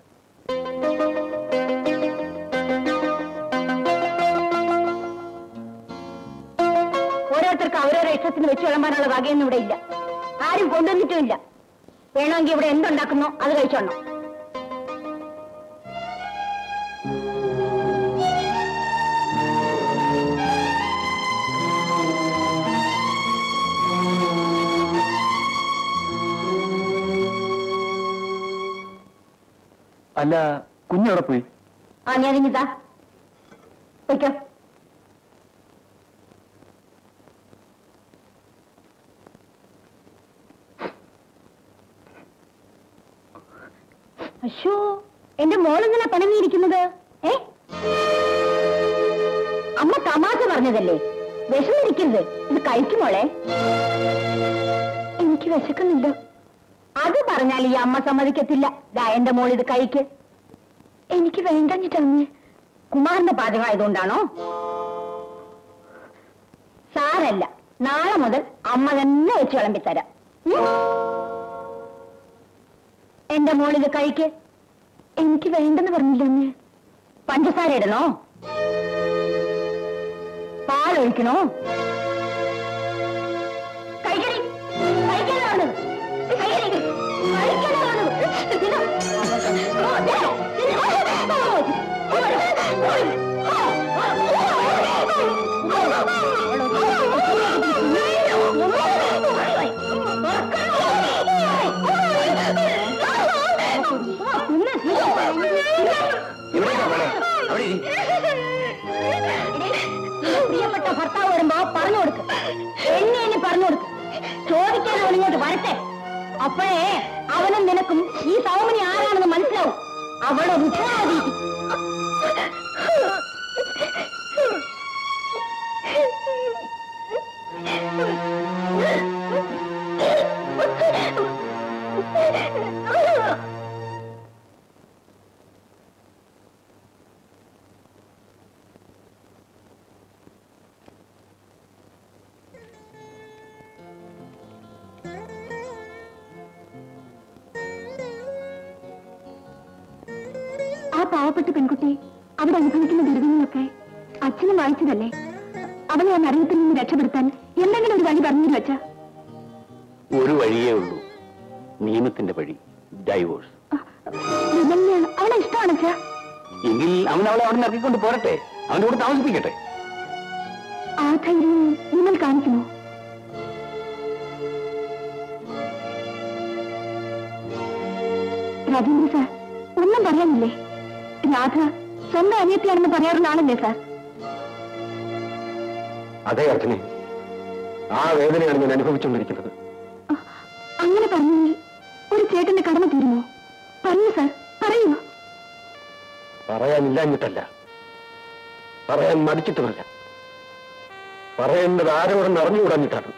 ഓരോരുത്തർക്ക് അവരോരോ ഇഷ്ടത്തിന് വെച്ച് വിളമ്പാനുള്ള വകയൊന്നും ഇവിടെ ഇല്ല ആരും കൊണ്ടുവന്നിട്ടുമില്ല വേണമെങ്കിൽ ഇവിടെ എന്തുണ്ടാക്കുന്നോ അത് കഴിച്ചോണം അല്ല കുഞ്ഞെവിടെ പോയി ആ ഞാൻ ഇങ്ങിതാ വയ്ക്കോ അശോ എന്റെ മോളെങ്ങനെ പണങ്ങിയിരിക്കുന്നത് ഏ അമ്മ തമാശ പറഞ്ഞതല്ലേ വിഷമിരിക്കരുത് ഇത് കഴിക്കുമോളെ എനിക്ക് വിശക്കുന്നില്ല അത് പറഞ്ഞാൽ ഈ അമ്മ സമ്മതിക്കത്തില്ല ദാ എന്റെ മോൾ ഇത് കഴിക്ക് എനിക്ക് വേണ്ടഞ്ഞിട്ടമ്മ കുമാറിന്റെ പാചകമായതുകൊണ്ടാണോ സാരല്ല നാളെ മുതൽ അമ്മ തന്നെ വെച്ച് വിളമ്പിത്തരാം ഉം? എന്റെ മോളിത് കഴിക്ക് എനിക്ക് വേണ്ടെന്ന് പറഞ്ഞില്ല അമ്മ പഞ്ചസാര ഇടണോ പാലൊഴിക്കണോ കഴിക്കടി കഴിക്കാനാണ് കഴിക്കടി കഴിക്കാനാണ് തിന്നോ. ഓ, ദേ, തിന്നോ. പ്രിയപ്പെട്ട ഭർത്താവ് വരുമ്പോ പറഞ്ഞു കൊടുക്ക് എന്നെ എന്നെ പറഞ്ഞു കൊടുക്ക് ചോദിക്കാതെ അവൻ ഇങ്ങോട്ട് വരട്ടെ അപ്പോഴേ അവനും നിനക്കും ഈ സൗമനി ആരാണെന്ന് മനസ്സിലാവും അവളെ ഉത്തരവാദിക്കും ആ പാവപ്പെട്ട പെൺകുട്ടി അവിടെ അനുഭവിക്കുന്ന ദുരിതങ്ങളൊക്കെ അച്ഛനും വായിച്ചതല്ലേ അവളെ ആ നരകത്തിൽ നിന്ന് രക്ഷപ്പെടുത്താൻ എന്തെങ്കിലും ഒരു വഴി പറഞ്ഞു വെച്ച ഒരു വഴിയേ ഉള്ളൂ നിയമത്തിന്റെ വഴി ഡൈവോഴ്സ് അവളെ ഇഷ്ടമാണ് അച്ഛാ എങ്കിൽ അവൻ അവളെ അവിടെ ഇറക്കിക്കൊണ്ട് പോരട്ടെ അവന്റെ കൂടെ താമസിപ്പിക്കട്ടെ ആ ധൈര്യം നിങ്ങൾ കാണിക്കുമോ രവീന്ദ്ര സാർ ഒന്നും പറയാനില്ലേ രാധ സ്വന്തം അനിയത്തിയാണെന്ന് പറയാറുള്ള ആളല്ലേ സാർ അതേ അർച്ചനെ ആ വേദനയാണ് ഞാൻ അനുഭവിച്ചുകൊണ്ടിരിക്കുന്നത് അ- അങ്ങനെ പറഞ്ഞെങ്കിൽ ഒരു ചേട്ടന്റെ കടമ തീരുമോ പറയൂ സാർ പറയൂ പറയാനില്ലാഞ്ഞിട്ടല്ല പറയാൻ മടിച്ചിട്ടുമല്ല പറയേണ്ടത് ആരോടെന്ന് അറിഞ്ഞുകൂടാഞ്ഞിട്ടാണ്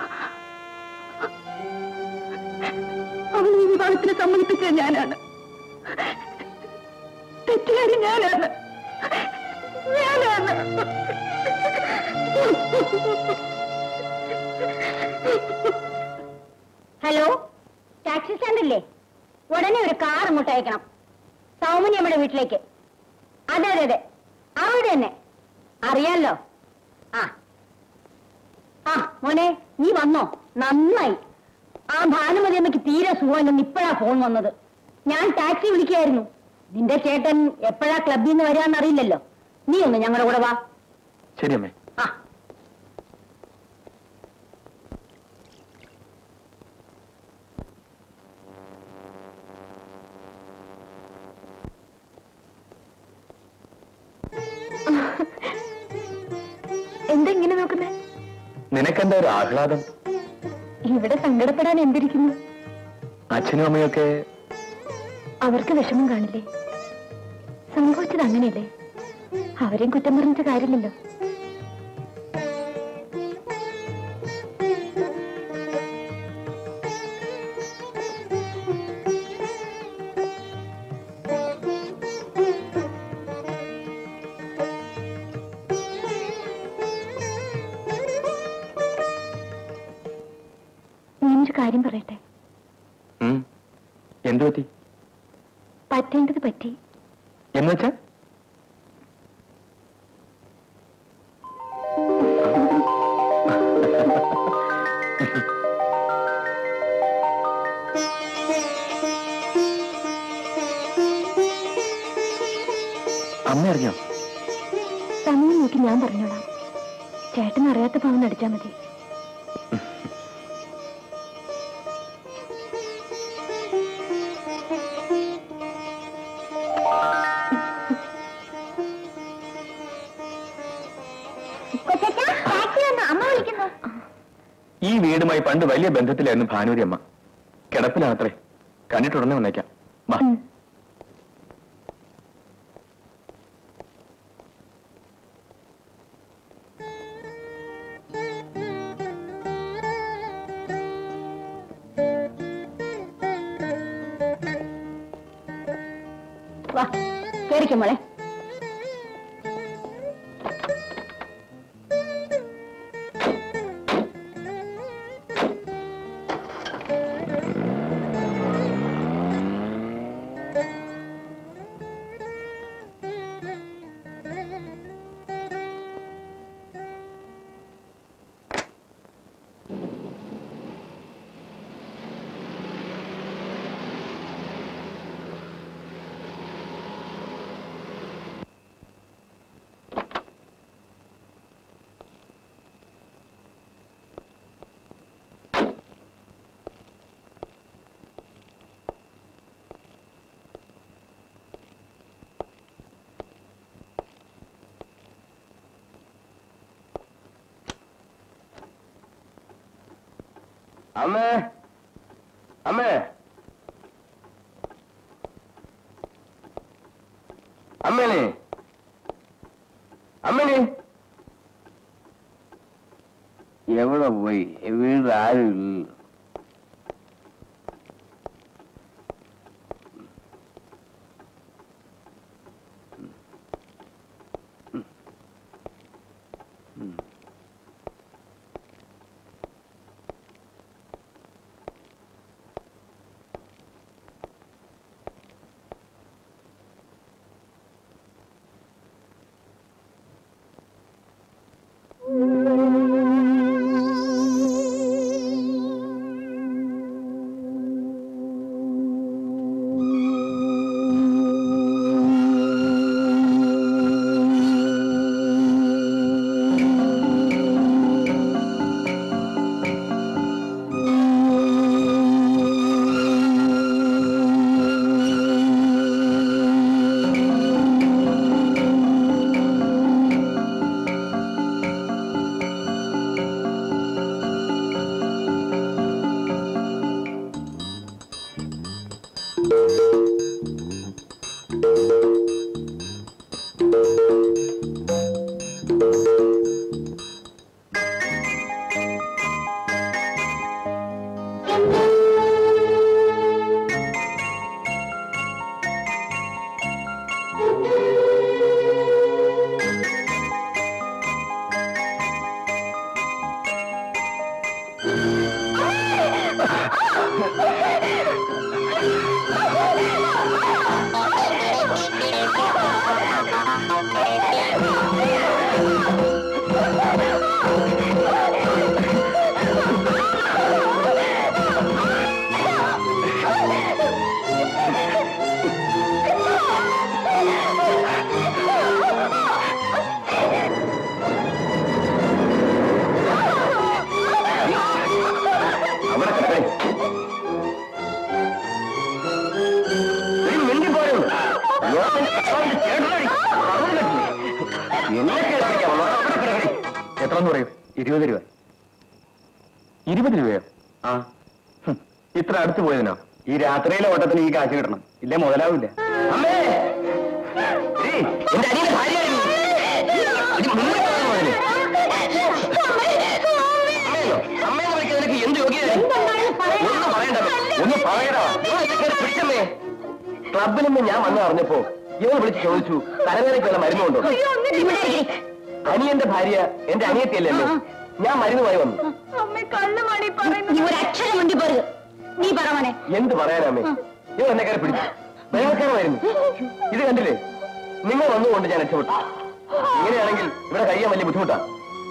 അവൾ ഈ വിവാഹത്തിന് സമ്മതിപ്പിച്ചത് ഞാനാണ് തെറ്റുകാരി ഞാനാണ് ഞാനാണ് ഹലോ ടാക്സി സ്റ്റാൻഡ് അല്ലേ ഉടനെ ഒരു കാർ അങ്ങോട്ട് അയക്കണം സൗമനി നമ്മുടെ വീട്ടിലേക്ക് അതെ അതെ അതെ അവിടെ തന്നെ അറിയാലോ ആ ആ മോനെ നീ വന്നോ നന്നായി ആ ഭാനുമതി അമ്മയ്ക്ക് തീരെ സുഖമില്ലെന്ന് ഇപ്പോഴാ ഫോൺ വന്നത് ഞാൻ ടാക്സി വിളിക്കായിരുന്നു നിന്റെ ചേട്ടൻ എപ്പോഴാ ക്ലബിൽ നിന്ന് വരാന്നറിയില്ലല്ലോ നീ ഒന്ന് ഞങ്ങളുടെ കൂടെ വാ ശരി അമ്മേ ആ എന്താ ഇങ്ങനെ നോക്കുന്നേ നിനക്കെന്താ ഒരു ആഹ്ലാദം ഇവിടെ സങ്കടപ്പെടാൻ എന്തിരിക്കുന്നു അച്ഛനും അമ്മയൊക്കെ അവർക്ക് വിഷമം കാണില്ലേ സംഭവിച്ചത് അങ്ങനെയല്ലേ അവരെയും കുറ്റം പറഞ്ഞിട്ട് കാര്യമില്ലല്ലോ ഞാനൊരു കാര്യം പറയട്ടെ എന്തു പറ്റി പറ്റേണ്ടത് പറ്റി എന്ന് വെച്ചാ അമ്മ അറിഞ്ഞോ സമയം നോക്കി ഞാൻ പറഞ്ഞോളാം ചേട്ടൻ അറിയാത്ത ഭാവം നടിച്ചാ മതി അമ്മ വിളിക്കുന്നു ഈ വീടുമായി പണ്ട് വലിയ ബന്ധത്തിലായിരുന്നു ഭാനുരി അമ്മ കിടപ്പിലാണത്രേ കണ്ടിട്ടുടനെ വന്നേക്കാം വാ വാ കേറിക്കും മോളെ അമ്മേ അമ്മേ അമ്മേനെ അമ്മേനെ എവിടെ പോയി വീട് ആരുമില്ല അവിടെ കിടക്കേ മിണ്ടിപ്പോയോ എത്ര പറയും ഇരുപത് രൂപ ഇരുപത് രൂപയോ ആ ഹും, ഇത്ര അടുത്ത് പോയതിനോ ഈ രാത്രിയിലെ ഓട്ടത്തിന് ഈ കാശ് കിട്ടണം ഇല്ലേ മുതലാവില്ല അമ്മേ ഏയ്, എന്റെ അനിയന്റെ ഭാര്യയായിരുന്നു. ഇത് മുന്നിൽ പോകാൻ പോയതല്ലേ? അമ്മയോ? അമ്മയെന്ന് വിളിക്കാൻ നിനക്ക് എന്ത് യോഗ്യത ഒന്നും പറയണ്ട ഒന്ന് പറയടാ ഇവൻ എന്നെ കയറി പിടിച്ചമ്മേ ക്ലബിൽ നിന്ന് ഞാൻ വന്നു അറിഞ്ഞപ്പോ ഇവൻ വിളിച്ച് ചോദിച്ചു തലവേദനയ്ക്കുള്ള മരുന്നുണ്ടോ അനിയന്റെ ഭാര്യ എന്റെ അനിയത്തിയല്ലേ അമ്മേ? ഞാൻ മരുന്നുമായി വന്നു നീ ഒരു അക്ഷരം മുണ്ടി പോരുത് നീ പറ മോനെ എന്ത് പറയാനമ്മേ ഇത് എന്നെ കയറി പിടിച്ചു ഭയങ്കരമായിരുന്നു ഇത് കണ്ടില്ലേ നിങ്ങൾ വന്നുകൊണ്ട് ഞാൻ രക്ഷപ്പെട്ടു ഇങ്ങനെയാണെങ്കിൽ ഇവിടെ കഴിയാൻ വലിയ ബുദ്ധിമുട്ടാണ്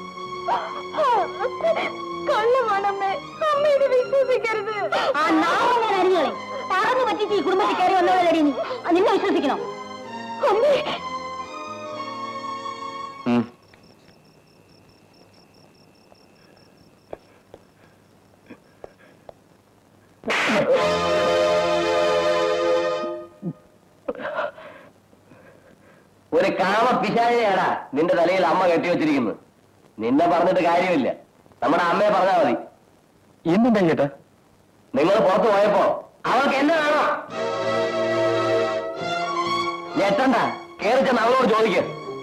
കള്ളമാണമ്മേ അമ്മ ഇത് വിശ്വസിക്കരുത് ആ നാളെ ഞാൻ അറിഞ്ഞോളെ പറഞ്ഞു പറ്റിച്ച് ഈ കുടുംബത്തിൽ കയറി വന്നവരടി നീ ആ, നിന്നെ വിശ്വസിക്കണോ അമ്മേ ഉം. ഒരു കാമ പിശാചിനെയാടാ നിന്റെ തലയിൽ അമ്മ കെട്ടിവെച്ചിരിക്കുന്നത് നിന്നെ പറഞ്ഞിട്ട് കാര്യമില്ല നമ്മുടെ അമ്മയെ പറഞ്ഞാ മതി എന്തുണ്ടാ ചേട്ടാ നിങ്ങൾ പുറത്തു പോയപ്പോ അവൾക്ക് എന്നെ വേണോ ഞെട്ടണ്ട കേറി ചെന്ന് അവളോട് ചോദിക്കുക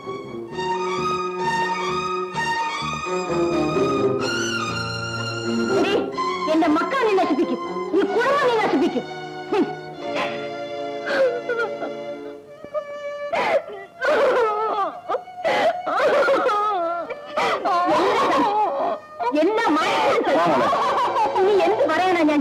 എടീ, എന്റെ മക്കളെ നീ നശിപ്പിക്കും ഈ കുടുംബം നീ നശിപ്പിക്കും ഹും. എന്താ മനസ്സിൽ നീ എന്ത് പറയാനാ ഞാൻ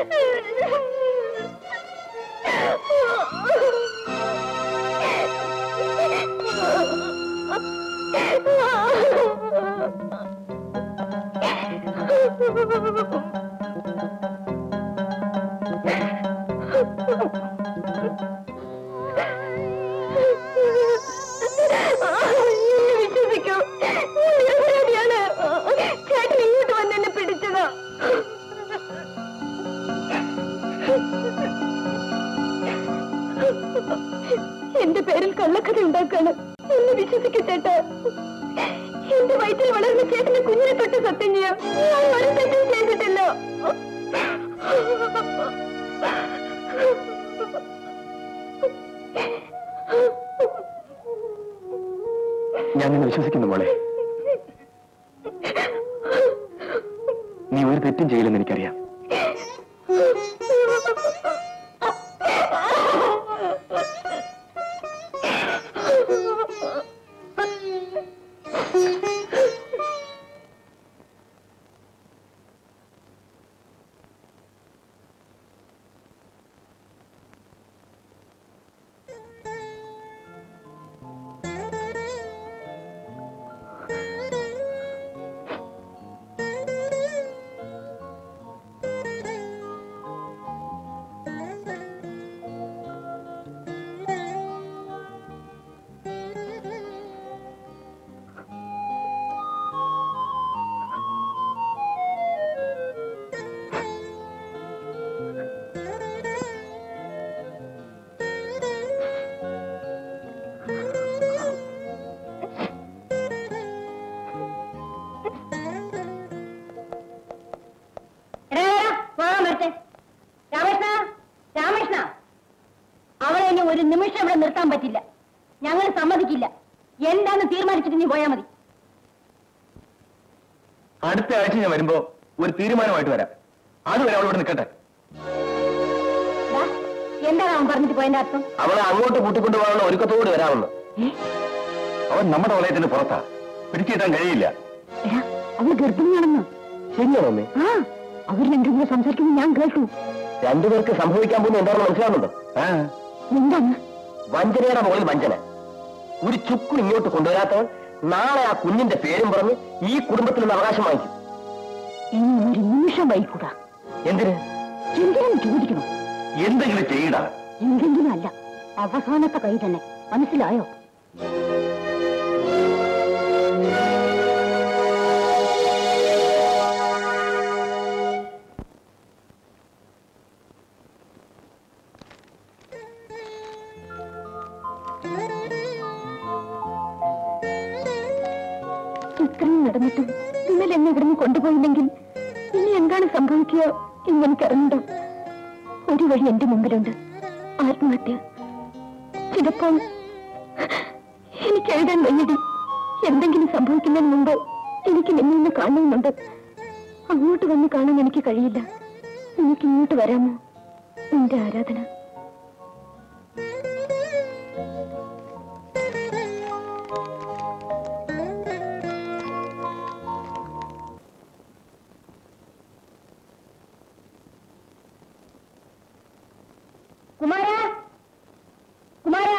വിശ്വസിക്കൂ നിരപരാധിയാണ് ചേട്ടൻ ഇങ്ങോട്ട് വന്ന് എന്നെ പിടിച്ചത് എന്റെ പേരിൽ കള്ളക്കഥ ഉണ്ടാക്കാണ് എന്നെ വിശ്വസിക്കൂ ചേട്ടാ എന്റെ വയറ്റിൽ വളർന്ന ചേട്ടന്റെ കുഞ്ഞിനെ തൊട്ട് സത്യം ചെയ്യാം ഞാൻ ഒരു തെറ്റും ചെയ്തിട്ടില്ല ഞാൻ നിന്നെ വിശ്വസിക്കുന്നു മോളെ നീ ഒരു തെറ്റും ചെയ്യില്ലെന്ന് എനിക്കറിയാം എടാ, എടാ, പോകാൻ വരട്ടെ രാമകൃഷ്ണ രാമകൃഷ്ണ അവളെ ഇനി ഒരു നിമിഷം ഇവിടെ നിർത്താൻ പറ്റില്ല ഞങ്ങൾ സമ്മതിക്കില്ല എന്താന്ന് തീരുമാനിച്ചിട്ട് നീ പോയാ മതി അടുത്ത ആഴ്ച ഞാൻ വരുമ്പോ ഒരു തീരുമാനമായിട്ട് വരാം അതുവരെ അവൾ ഇവിടെ നിൽക്കട്ടെ ദാ, എന്താണ് അവൻ പറഞ്ഞിട്ട് പോയതിന്റെ അർത്ഥം അവളെ അങ്ങോട്ട് കൂട്ടിക്കൊണ്ടുപോകാനുള്ള ഒരുക്കത്തോട് വരാമെന്ന് ഏ? അവൻ നമ്മുടെ വലയത്തിന് പുറത്താ പിടിച്ചു കിട്ടാൻ കഴിയില്ല എടാ അവൾ ഗർഭിണിയാണെന്ന് ശരിയാണോ അമ്മേ ആ അവർ രണ്ടും കൂടെ സംസാരിക്കുന്നത് ഞാൻ കേട്ടു രണ്ടുപേർക്ക് സംഭവിക്കാൻ പോകുന്ന എന്താണെന്ന് മനസ്സിലാവുന്നുണ്ടോ എന്താണ് വഞ്ചനയുടെ മുകളിൽ വഞ്ചന ഒരു ചുക്കും ഇങ്ങോട്ട് കൊണ്ടുവരാത്തവൻ നാളെ ആ കുഞ്ഞിന്റെ പേരും പറഞ്ഞ് ഈ കുടുംബത്തിൽ നിന്ന് അവകാശം വാങ്ങിക്കും ഇനി ഒരു നിമിഷം വൈകൂടാ എന്തിന് എന്തിനും ചോദിക്കണം എന്തെങ്കിലും ചെയ്യടാ എന്തെങ്കിലും അല്ല അവസാനത്തെ കൈ തന്നെ മനസ്സിലായോ ഇത്രയും നടന്നിട്ടും ഇന്നലെ എന്നെ ഇവിടുന്ന് കൊണ്ടുപോയില്ലെങ്കിൽ ഇനി എന്താണ് സംഭവിക്കുക എന്ന് എനിക്കറിഞ്ഞു ഒരു വഴി എന്റെ മുമ്പിലുണ്ട് ആത്മഹത്യ ചിലപ്പോൾ എനിക്ക് എഴുതാൻ വയ്യടി എന്തെങ്കിലും സംഭവിക്കുന്നതിന് മുമ്പ് എനിക്ക് നിന്നെ ഒന്ന് കാണുന്നുണ്ട് അങ്ങോട്ട് വന്ന് കാണാൻ എനിക്ക് കഴിയില്ല എനിക്ക് ഇങ്ങോട്ട് വരാമോ നിന്റെ ആരാധന കുമാര കുമാര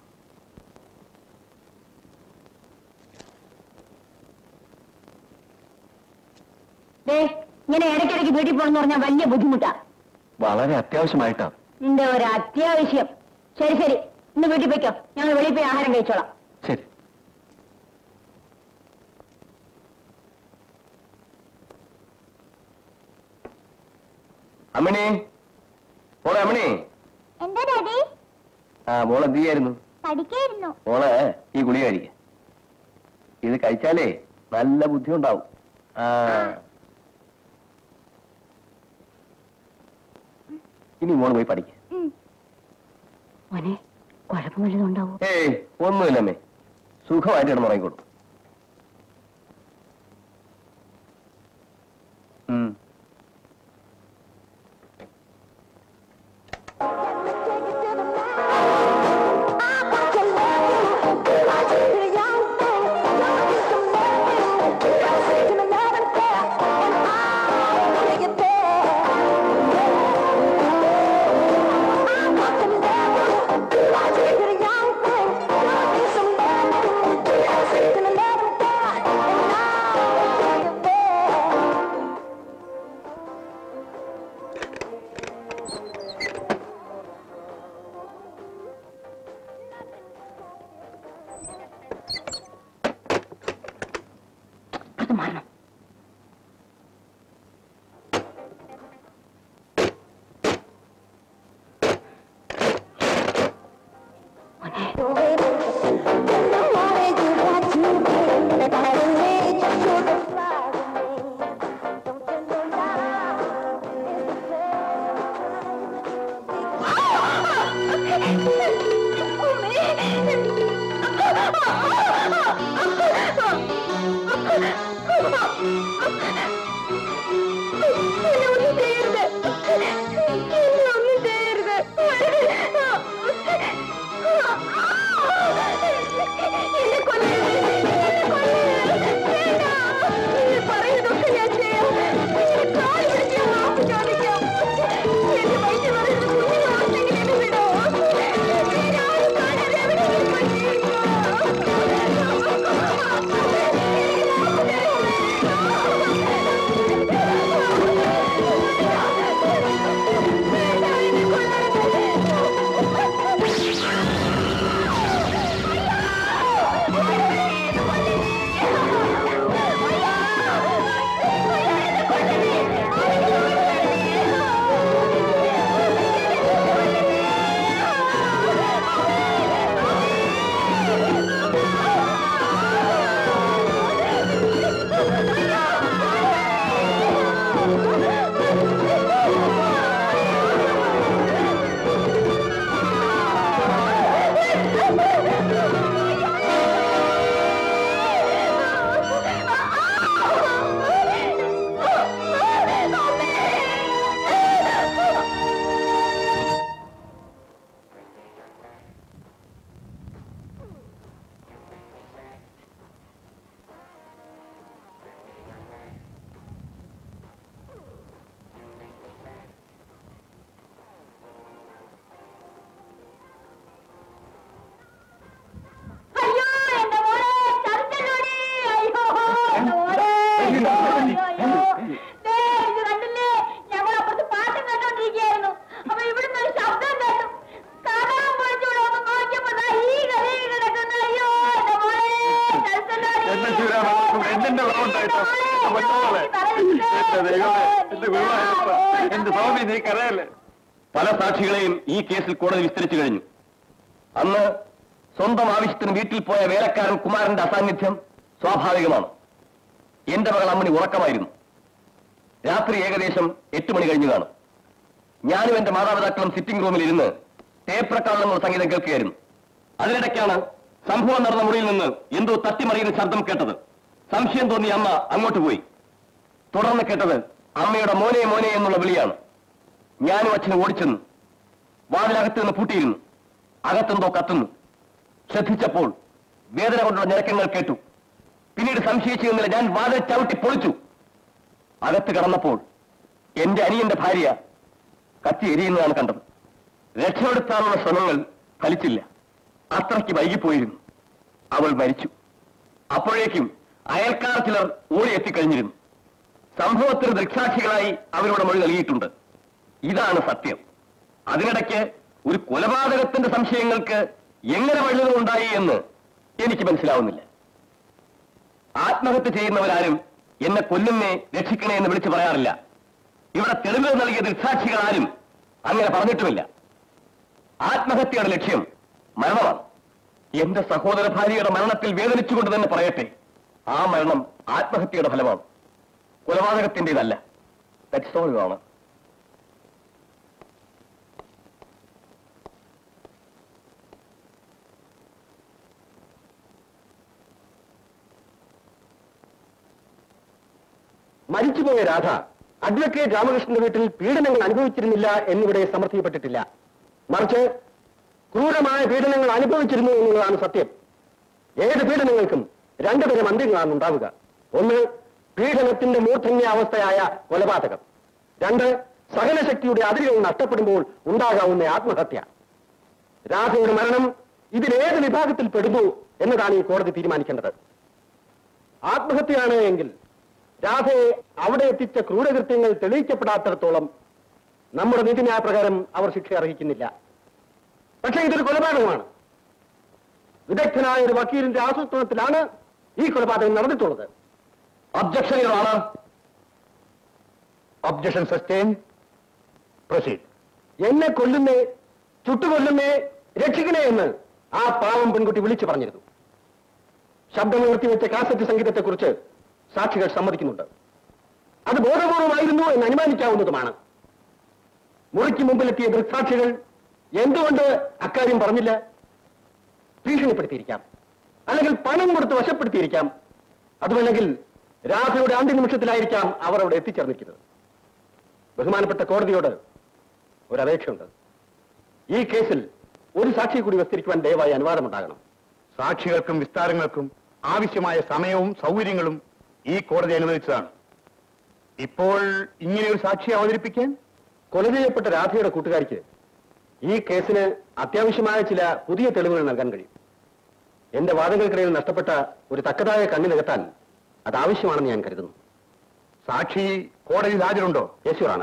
ദേ ഇങ്ങനെ ഇടയ്ക്കിടയ്ക്ക് വീട്ടിൽ പോകണമെന്ന് പറഞ്ഞാൽ വലിയ ബുദ്ധിമുട്ടാ വളരെ അത്യാവശ്യമായിട്ടാണ് നിന്റെ ഒരു അത്യാവശ്യം ശരി ശരി ഇന്ന് വീട്ടിൽ പോയിക്കോ ഞങ്ങൾ വെളിയിൽ പോയി ആഹാരം കഴിച്ചോളാം ശരി അമ്മണി മോളെ അമ്മണി എന്താ ഡാഡി ആ മോളെ എന്ത് ചെയ്യായിരുന്നു പഠിക്കായിരുന്നു മോളെ ഈ ഗുളിക കഴിക്ക ഇത് കഴിച്ചാലേ നല്ല ബുദ്ധി ഉണ്ടാവും ആ ഇനി മോള് പോയി പഠിക്ക മോനെ കുഴപ്പം വല്ലതും ഉണ്ടാവോ ഏയ് ഒന്നുമില്ലമ്മേ സുഖമായിട്ട് കിടന്ന് ഉറങ്ങിക്കോളൂ ഉം. അത് മാറണം അയ്യോ എന്റെ മോളെ ചതിച്ചല്ലോടി അയ്യോ എന്റെ മോളെ അയ്യോ അയ്യോ ദേ, ഇത് കണ്ടില്ലേ ഞങ്ങൾ അപ്പുറത്ത് പാട്ടും കേട്ടോണ്ടിരിക്കുകയായിരുന്നു അപ്പൊ ഇവിടുന്ന് ഒരു ശബ്ദം കേട്ടു കഥകം പൊളിച്ചൂടെ ഒന്ന് നോക്കിയപ്പോ ദാ ഈ കഥയിൽ കിടക്കുന്നു അയ്യോ എന്റെ മോളെ ചതിച്ചല്ലോടി എന്റെ ശിവരാമ, എന്തിന്റെ കുറവുണ്ടായിട്ടോ? എന്റെ പൊന്നുമോളെ, എന്റെ ദൈവമേ, എന്റെ ഗുരുവായൂരപ്പ, എന്റെ സ്വാമി നീ കരയല്ലേ പല സാക്ഷികളെയും ഈ കേസിൽ കോടതി വിസ്തരിച്ചു കഴിഞ്ഞു അന്ന് സ്വന്തം ആവശ്യത്തിന് വീട്ടിൽ പോയ വേലക്കാരൻ കുമാരന്റെ അസാന്നിധ്യം സ്വാഭാവികമാണ് എന്റെ മകൾ അമ്മണി ഉറക്കമായിരുന്നു രാത്രി ഏകദേശം എട്ട് മണി കഴിഞ്ഞു കാണും ഞാനും എന്റെ മാതാപിതാക്കളും സിറ്റിംഗ് റൂമിൽ ഇരുന്ന് ടേപ്പ് റെക്കോർഡിലുള്ള സംഗീതം കേൾക്കുകയായിരുന്നു അതിനിടയ്ക്കാണ് സംഭവം നടന്ന മുറിയിൽ നിന്ന് എന്തോ തട്ടിമറിയുന്ന ശബ്ദം കേട്ടത് സംശയം തോന്നി അമ്മ അങ്ങോട്ട് പോയി തുടർന്ന് കേട്ടത് അമ്മയുടെ മോനെ മോനെ എന്നുള്ള വിളിയാണ് ഞാനും അച്ഛനും ഓടിച്ചെന്നു വാതിലകത്ത് നിന്ന് പൂട്ടിയിരുന്നു അകത്തെന്തോ കത്തുന്നു ശ്രദ്ധിച്ചപ്പോൾ വേദന കൊണ്ടുള്ള ഞരക്കങ്ങൾ കേട്ടു പിന്നീട് സംശയിച്ചു നിന്നില്ല ഞാൻ വാതിൽ ചവിട്ടി പൊളിച്ചു അകത്ത് കടന്നപ്പോൾ എന്റെ അനിയന്റെ ഭാര്യ കത്തി എരിയുന്നതാണ് കണ്ടത് രക്ഷപ്പെടുത്താനുള്ള ശ്രമങ്ങൾ ഫലിച്ചില്ല അത്രയ്ക്ക് വൈകിപ്പോയിരുന്നു അവൾ മരിച്ചു അപ്പോഴേക്കും അയൽക്കാർ ചിലർ ഓടിയെത്തിക്കഴിഞ്ഞിരുന്നു സംഭവത്തിന് ദൃക്സാക്ഷികളായി അവരുടെ മൊഴി നൽകിയിട്ടുണ്ട് ഇതാണ് സത്യം അതിനിടയ്ക്ക് ഒരു കൊലപാതകത്തിന്റെ സംശയങ്ങൾക്ക് എങ്ങനെ വഴുതലുണ്ടായി എന്ന് എനിക്ക് മനസ്സിലാവുന്നില്ല ആത്മഹത്യ ചെയ്യുന്നവരാരും എന്നെ കൊല്ലുന്നേ രക്ഷിക്കണേ എന്ന് വിളിച്ചു പറയാറില്ല ഇവിടെ തെളിവുകൾ നൽകിയ ദൃക്സാക്ഷികളാരും അങ്ങനെ പറഞ്ഞിട്ടുമില്ല ആത്മഹത്യയുടെ ലക്ഷ്യം മരണമാണ് എന്റെ സഹോദര ഭാര്യയുടെ മരണത്തിൽ വേദനിച്ചുകൊണ്ട് തന്നെ പറയട്ടെ ആ മരണം ആത്മഹത്യയുടെ ഫലമാണ് കൊലപാതകത്തിന്റേതല്ല ദാറ്റ്സ് ഓൾ ആണ് മരിച്ചുപോയ രാധ അഡ്വക്കേറ്റ് രാമകൃഷ്ണന്റെ വീട്ടിൽ പീഡനങ്ങൾ അനുഭവിച്ചിരുന്നില്ല എന്നിവിടെ സമർത്ഥിക്കപ്പെട്ടിട്ടില്ല മറിച്ച് ക്രൂരമായ പീഡനങ്ങൾ അനുഭവിച്ചിരുന്നു എന്നുള്ളതാണ് സത്യം ഏത് പീഡനങ്ങൾക്കും രണ്ടുതരം അന്ത്യങ്ങളാണ് ഉണ്ടാവുക ഒന്ന് പീഡനത്തിന്റെ മൂർധന്യാവസ്ഥയായ കൊലപാതകം രണ്ട് സഹനശക്തിയുടെ അതിരുകൾ നഷ്ടപ്പെടുമ്പോൾ ഉണ്ടാകാവുന്ന ആത്മഹത്യ രാധയുടെ മരണം ഇതിലേത് വിഭാഗത്തിൽ പെടുന്നു എന്നതാണ് ഈ കോടതി തീരുമാനിക്കേണ്ടത് ആത്മഹത്യയാണ് എങ്കിൽ രാധയെ അവിടെ എത്തിച്ച ക്രൂരകൃത്യങ്ങൾ തെളിയിക്കപ്പെടാത്തിടത്തോളം നമ്മുടെ നീതിന്യായ പ്രകാരം അവർ ശിക്ഷ അർഹിക്കുന്നില്ല പക്ഷേ ഇതൊരു കൊലപാതകമാണ് വിദഗ്ധനായ ഒരു വക്കീലിന്റെ ആസൂത്രണത്തിലാണ് ഈ കൊലപാതകം നടന്നിട്ടുള്ളത് ഒബ്ജക്ഷൻ ആണ് ഒബ്ജക്ഷൻ സസ്റ്റെയിൻ പ്രൊസീഡ് എന്നെ കൊല്ലുന്നേ ചുട്ടുകൊല്ലുന്നേ രക്ഷിക്കണേ എന്ന് ആ പാവം പെൺകുട്ടി വിളിച്ചു പറഞ്ഞിരുന്നു ശബ്ദം നിർത്തിവെച്ച കാസറ്റ് സംഗീതത്തെക്കുറിച്ച് സാക്ഷികൾ സമ്മതിക്കുന്നുണ്ട് അത് ബോധപൂർവമായിരുന്നു എന്ന് അനുമാനിക്കാവുന്നതുമാണ് മുറിക്ക് മുമ്പിലെത്തിയ ദൃക്സാക്ഷികൾ എന്തുകൊണ്ട് അക്കാര്യം പറഞ്ഞില്ല ഭീഷണിപ്പെടുത്തിയിരിക്കാം അല്ലെങ്കിൽ പണം കൊടുത്ത് വശപ്പെടുത്തിയിരിക്കാം അതുമല്ലെങ്കിൽ രാധയുടെ അന്ത്യനിമിഷത്തിലായിരിക്കാം അവർ അവിടെ എത്തിച്ചേർന്നിരിക്കുന്നത് ബഹുമാനപ്പെട്ട കോടതിയോട് ഒരു അപേക്ഷയുണ്ട് ഈ കേസിൽ ഒരു സാക്ഷി കൂടി വിസ്തരിക്കുവാൻ ദയവായി അനുവാദമുണ്ടാകണം സാക്ഷികൾക്കും വിസ്താരങ്ങൾക്കും ആവശ്യമായ സമയവും സൗകര്യങ്ങളും ഈ കോടതി അനുവദിച്ചതാണ് ഇപ്പോൾ ഇങ്ങനെ ഒരു സാക്ഷി അവതരിപ്പിക്കാൻ കൊല ചെയ്യപ്പെട്ട രാധയുടെ കൂട്ടുകാരിക്ക് ഈ കേസിന് അത്യാവശ്യമായ ചില പുതിയ തെളിവുകൾ നൽകാൻ കഴിയും എന്റെ വാദങ്ങൾക്കിടയിൽ നഷ്ടപ്പെട്ട ഒരു തക്കതായ കണ്ണി നികത്താൻ അത് ആവശ്യമാണെന്ന് ഞാൻ കരുതുന്നു സാക്ഷി കോടതിയിൽ ഹാജരുണ്ടോ യേശുവാണ്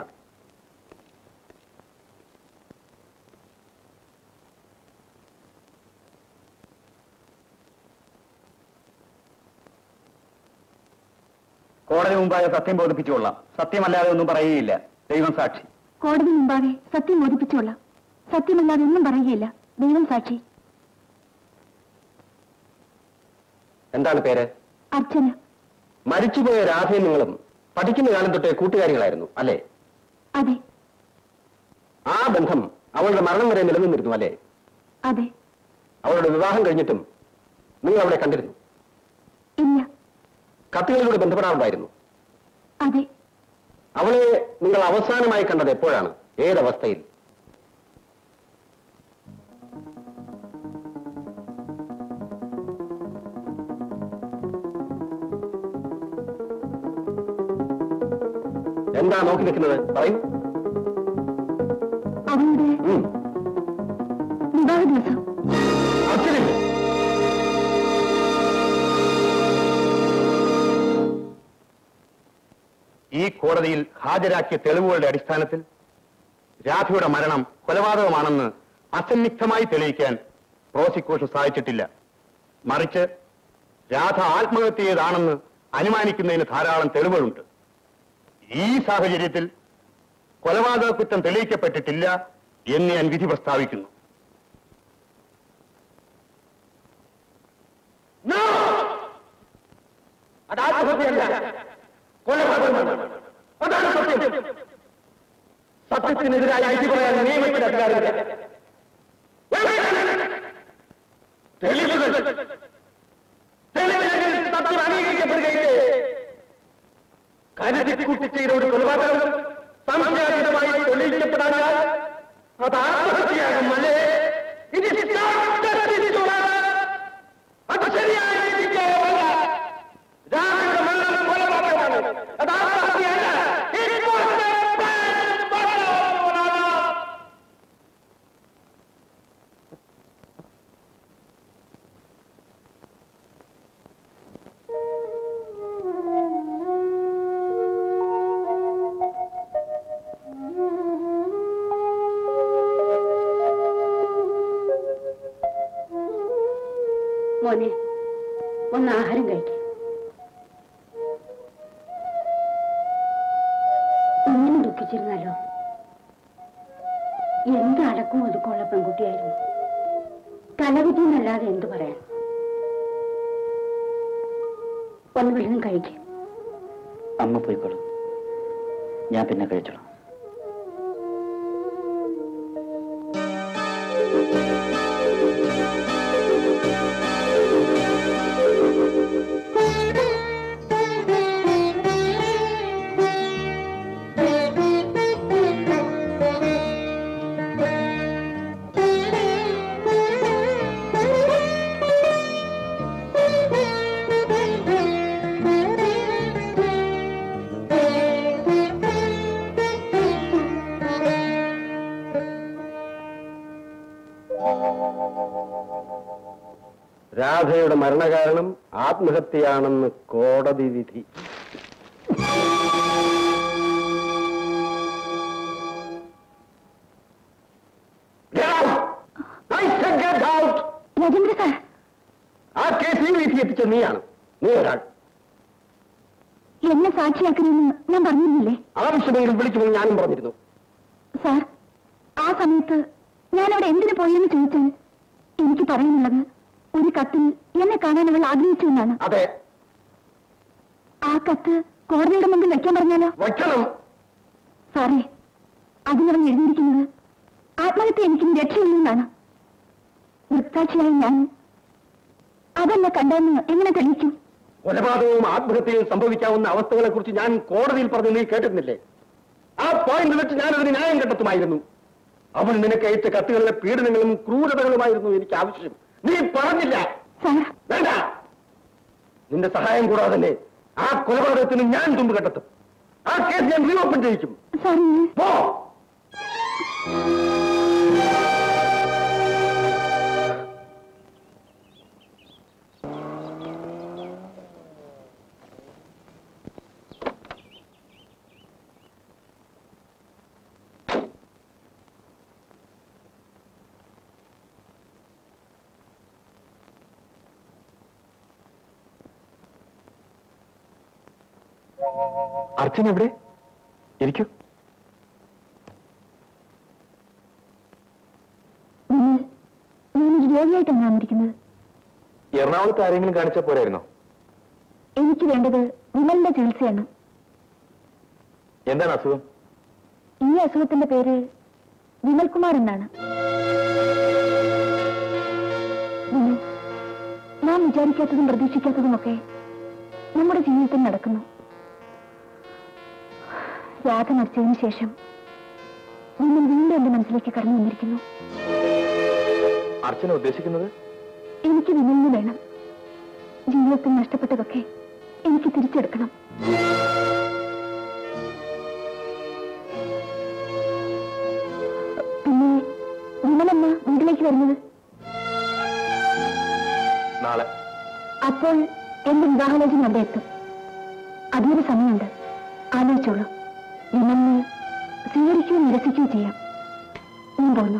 കോടതി മുമ്പായ സത്യം ബോധിപ്പിച്ചുകൊള്ളാം സത്യമല്ലാതെ ഒന്നും പറയുകയില്ല ദൈവം സാക്ഷി കോടതി മുമ്പാകെ സത്യം ബോധിപ്പിച്ചോളാം സത്യമല്ലാതെ ഒന്നും പറയുകയില്ല ദൈവം സാക്ഷി എന്താണ് പേര് അർച്ചന മരിച്ചുപോയ രാധയും നിങ്ങളും പഠിക്കുന്ന കാലം തൊട്ടേ കൂട്ടുകാരികളായിരുന്നു അല്ലേ അതെ ആ ബന്ധം അവളുടെ മരണം വരെ നിലനിന്നിരുന്നു അല്ലേ അതെ അവളുടെ വിവാഹം കഴിഞ്ഞിട്ടും നിങ്ങൾ അവളെ കണ്ടിരുന്നു ഇല്ല കത്തുകളിലൂടെ ബന്ധപ്പെടാറുണ്ടായിരുന്നു അതെ അവളെ നിങ്ങൾ അവസാനമായി കണ്ടത് എപ്പോഴാണ് ഏതവസ്ഥയിൽ എന്താ നോക്കി നിൽക്കുന്നത് പറയും അവളുടെ വിവാഹ ദിവസം അച്ഛനില്ലേ ഈ കോടതിയിൽ ഹാജരാക്കിയ തെളിവുകളുടെ അടിസ്ഥാനത്തിൽ രാധയുടെ മരണം കൊലപാതകമാണെന്ന് അസന്നിഗ്ധമായി തെളിയിക്കാൻ പ്രോസിക്യൂഷൻ സാധിച്ചിട്ടില്ല മറിച്ച് രാധ ആത്മഹത്യ ചെയ്താണെന്ന് അനുമാനിക്കുന്നതിന് ധാരാളം തെളിവുകളുണ്ട് ഈ സാഹചര്യത്തിൽ കൊലപാതക കുറ്റം തെളിയിക്കപ്പെട്ടിട്ടില്ല എന്ന് ഞാൻ വിധി പ്രസ്താവിക്കുന്നു അത് ആത്മഹത്യയല്ല കൊലപാതകമാണ് അതാണ് സത്യം സത്യത്തിനെതിരായി വിധി പറയാൻ നിയമത്തിന് അധികാരമില്ല തെളിവുകൾ തെളിവുകൾ സത്യം അംഗീകരിക്കപ്പെടുകയില്ലേ കരുതിക്കുട്ടി ചെയ്ത ഒരു കൊലപാതകം സംശയാതീതമായി തെളിയിക്കപ്പെടാനാൽ അത് ആത്മഹത്യയാകും അല്ലേ ഇത് അത് ശരിയായ രീതിക്കായല്ല രാമയുടെ മരണം കൊലപാതകമാണ് അത് ആത്മഹത്യയല്ല It was a bad murder. മോനെ ഒന്ന് ആഹാരം കഴിക്കാം ഇങ്ങനെ ദുഃഖിച്ചിരുന്നാലോ എന്ത് അടക്കും ഒതുക്കമുള്ള പെൺകുട്ടിയായിരുന്നു തലവിധി എന്നല്ലാതെ എന്തു പറയാൻ ഒന്ന് വല്ലതും കഴിക്കും അമ്മ പോയിക്കോളൂ ഞാൻ പിന്നെ കഴിച്ചോളാം രാധയുടെ മരണകാരണം ആത്മഹത്യയാണെന്ന് കോടതി വിധി Get out! I said get out! രാജേന്ദ്ര സാർ ആ കേസ് ഈ വിധി എത്തിച്ച നീയാണ് നീ ഒരാൾ എന്നെ സാക്ഷിയാക്കണമെന്ന് ഞാൻ പറഞ്ഞിരുന്നില്ലേ ആവശ്യമെങ്കിൽ വിളിക്കുമെന്ന് ഞാനും പറഞ്ഞിരുന്നു സാർ ആ സമയത്ത് ഞാൻ അവിടെ എന്തിനു പോയെന്ന് ചോദിച്ചാൽ എനിക്ക് പറയാനുള്ളത് ഒരു കത്തിൽ എന്നെ കാണാൻ അവൾ ആഗ്രഹിച്ചു എന്നാണ് അതെ ആ കത്ത് കോടതിയുടെ മുമ്പിൽ വെക്കാൻ പറഞ്ഞാലോ വയ്ക്കണം സാറേ അതിനവൻ എഴുതിയിരിക്കുന്നത് ആത്മഹത്യ എനിക്ക് രക്ഷയുള്ളൂ എന്നാണ് വൃത്താക്ഷിയായ ഞാൻ അതല്ല കണ്ടെന്ന് എങ്ങനെ തെളിയിക്കും കൊലപാതകവും ആത്മഹത്യയും സംഭവിക്കാവുന്ന അവസ്ഥകളെ കുറിച്ച് ഞാൻ കോടതിയിൽ പറഞ്ഞു നീ കേട്ടിരുന്നില്ലേ ആ പോയിന്റ് വെച്ച് ഞാനതിന് ന്യായം കണ്ടെത്തുമായിരുന്നു അവൻ നിനക്ക് അയച്ച കത്തുകളിലെ പീഡനങ്ങളും ക്രൂരതകളുമായിരുന്നു എനിക്ക് ആവശ്യം നീ പറഞ്ഞില്ല സാർ വേണ്ട നിന്റെ സഹായം കൂടാതെ തന്നെ ആ കൊലപാതകത്തിന് ഞാൻ തുമ്പ് കണ്ടെത്തും ആ കേസ് ഞാൻ റീഓപ്പൺ ചെയ്യിക്കും സാർ ഞാൻ- പോ അർച്ചന എവിടെ ഇരിക്കൂ നിങ്ങൾ ഞാനൊരു രോഗിയായിട്ടാണ് വന്നിരിക്കുന്നത് എറണാകുളത്ത് ആരെങ്കിലും കാണിച്ചാൽ പോരായിരുന്നോ എനിക്ക് വേണ്ടത് വിമലിന്റെ ചികിത്സയാണ് എന്താണ് അസുഖം ഈ അസുഖത്തിന്റെ പേര് വിമൽകുമാർ എന്നാണ് വിമൽ നാം വിചാരിക്കാത്തതും പ്രതീക്ഷിക്കാത്തതുമൊക്കെ നമ്മുടെ ജീവിതത്തിൽ നടക്കുന്നു രാധ മരിച്ചതിന് ശേഷം വിമൽ വീണ്ടും എന്റെ മനസ്സിലേക്ക് കടന്നു വന്നിരിക്കുന്നു അർച്ചന ഉദ്ദേശിക്കുന്നത് എനിക്ക് വിമലിന് വേണം ജീവിതത്തിൽ നഷ്ടപ്പെട്ടതൊക്കെ എനിക്ക് തിരിച്ചെടുക്കണം പിന്നെ വിമലെന്ന വീട്ടിലേക്ക് വരുന്നത് നാളെ അപ്പോൾ എന്റെ വിവാഹാലോചന അവിടെ എത്തും അതിനൊരു സമയമുണ്ട് ആലോചിച്ചോളൂ വിമലിനെ സ്വീകരിക്കുകയോ നിരസിക്കുകയോ ചെയ്യാം ഞാൻ പോകുന്നു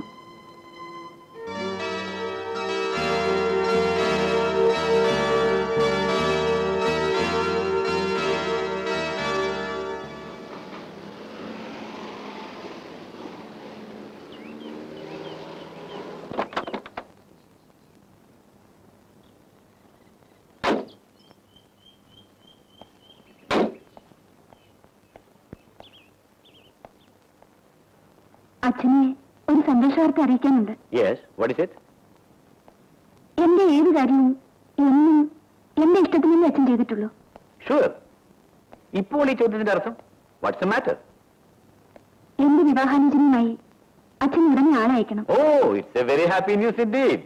അച്ഛനെ ഒരു സന്തോഷവാർത്ത അറിയിക്കാനുണ്ട് യെസ് വാട്ട് ഇസ് ഇറ്റ് എന്റെ ഏത് കാര്യവും എന്നും എന്റെ ഇഷ്ടത്തിനല്ലേ അച്ഛൻ ചെയ്തിട്ടുള്ളൂ ഷുവർ ഇപ്പോൾ ഈ ചോദ്യത്തിന്റെ അർത്ഥം വാട്ട്സ് എ മാറ്റർ എന്റെ വിവാഹാലോചനയുമായി അച്ഛൻ ഉടനെ ആളയക്കണം ഓ it's a very happy news indeed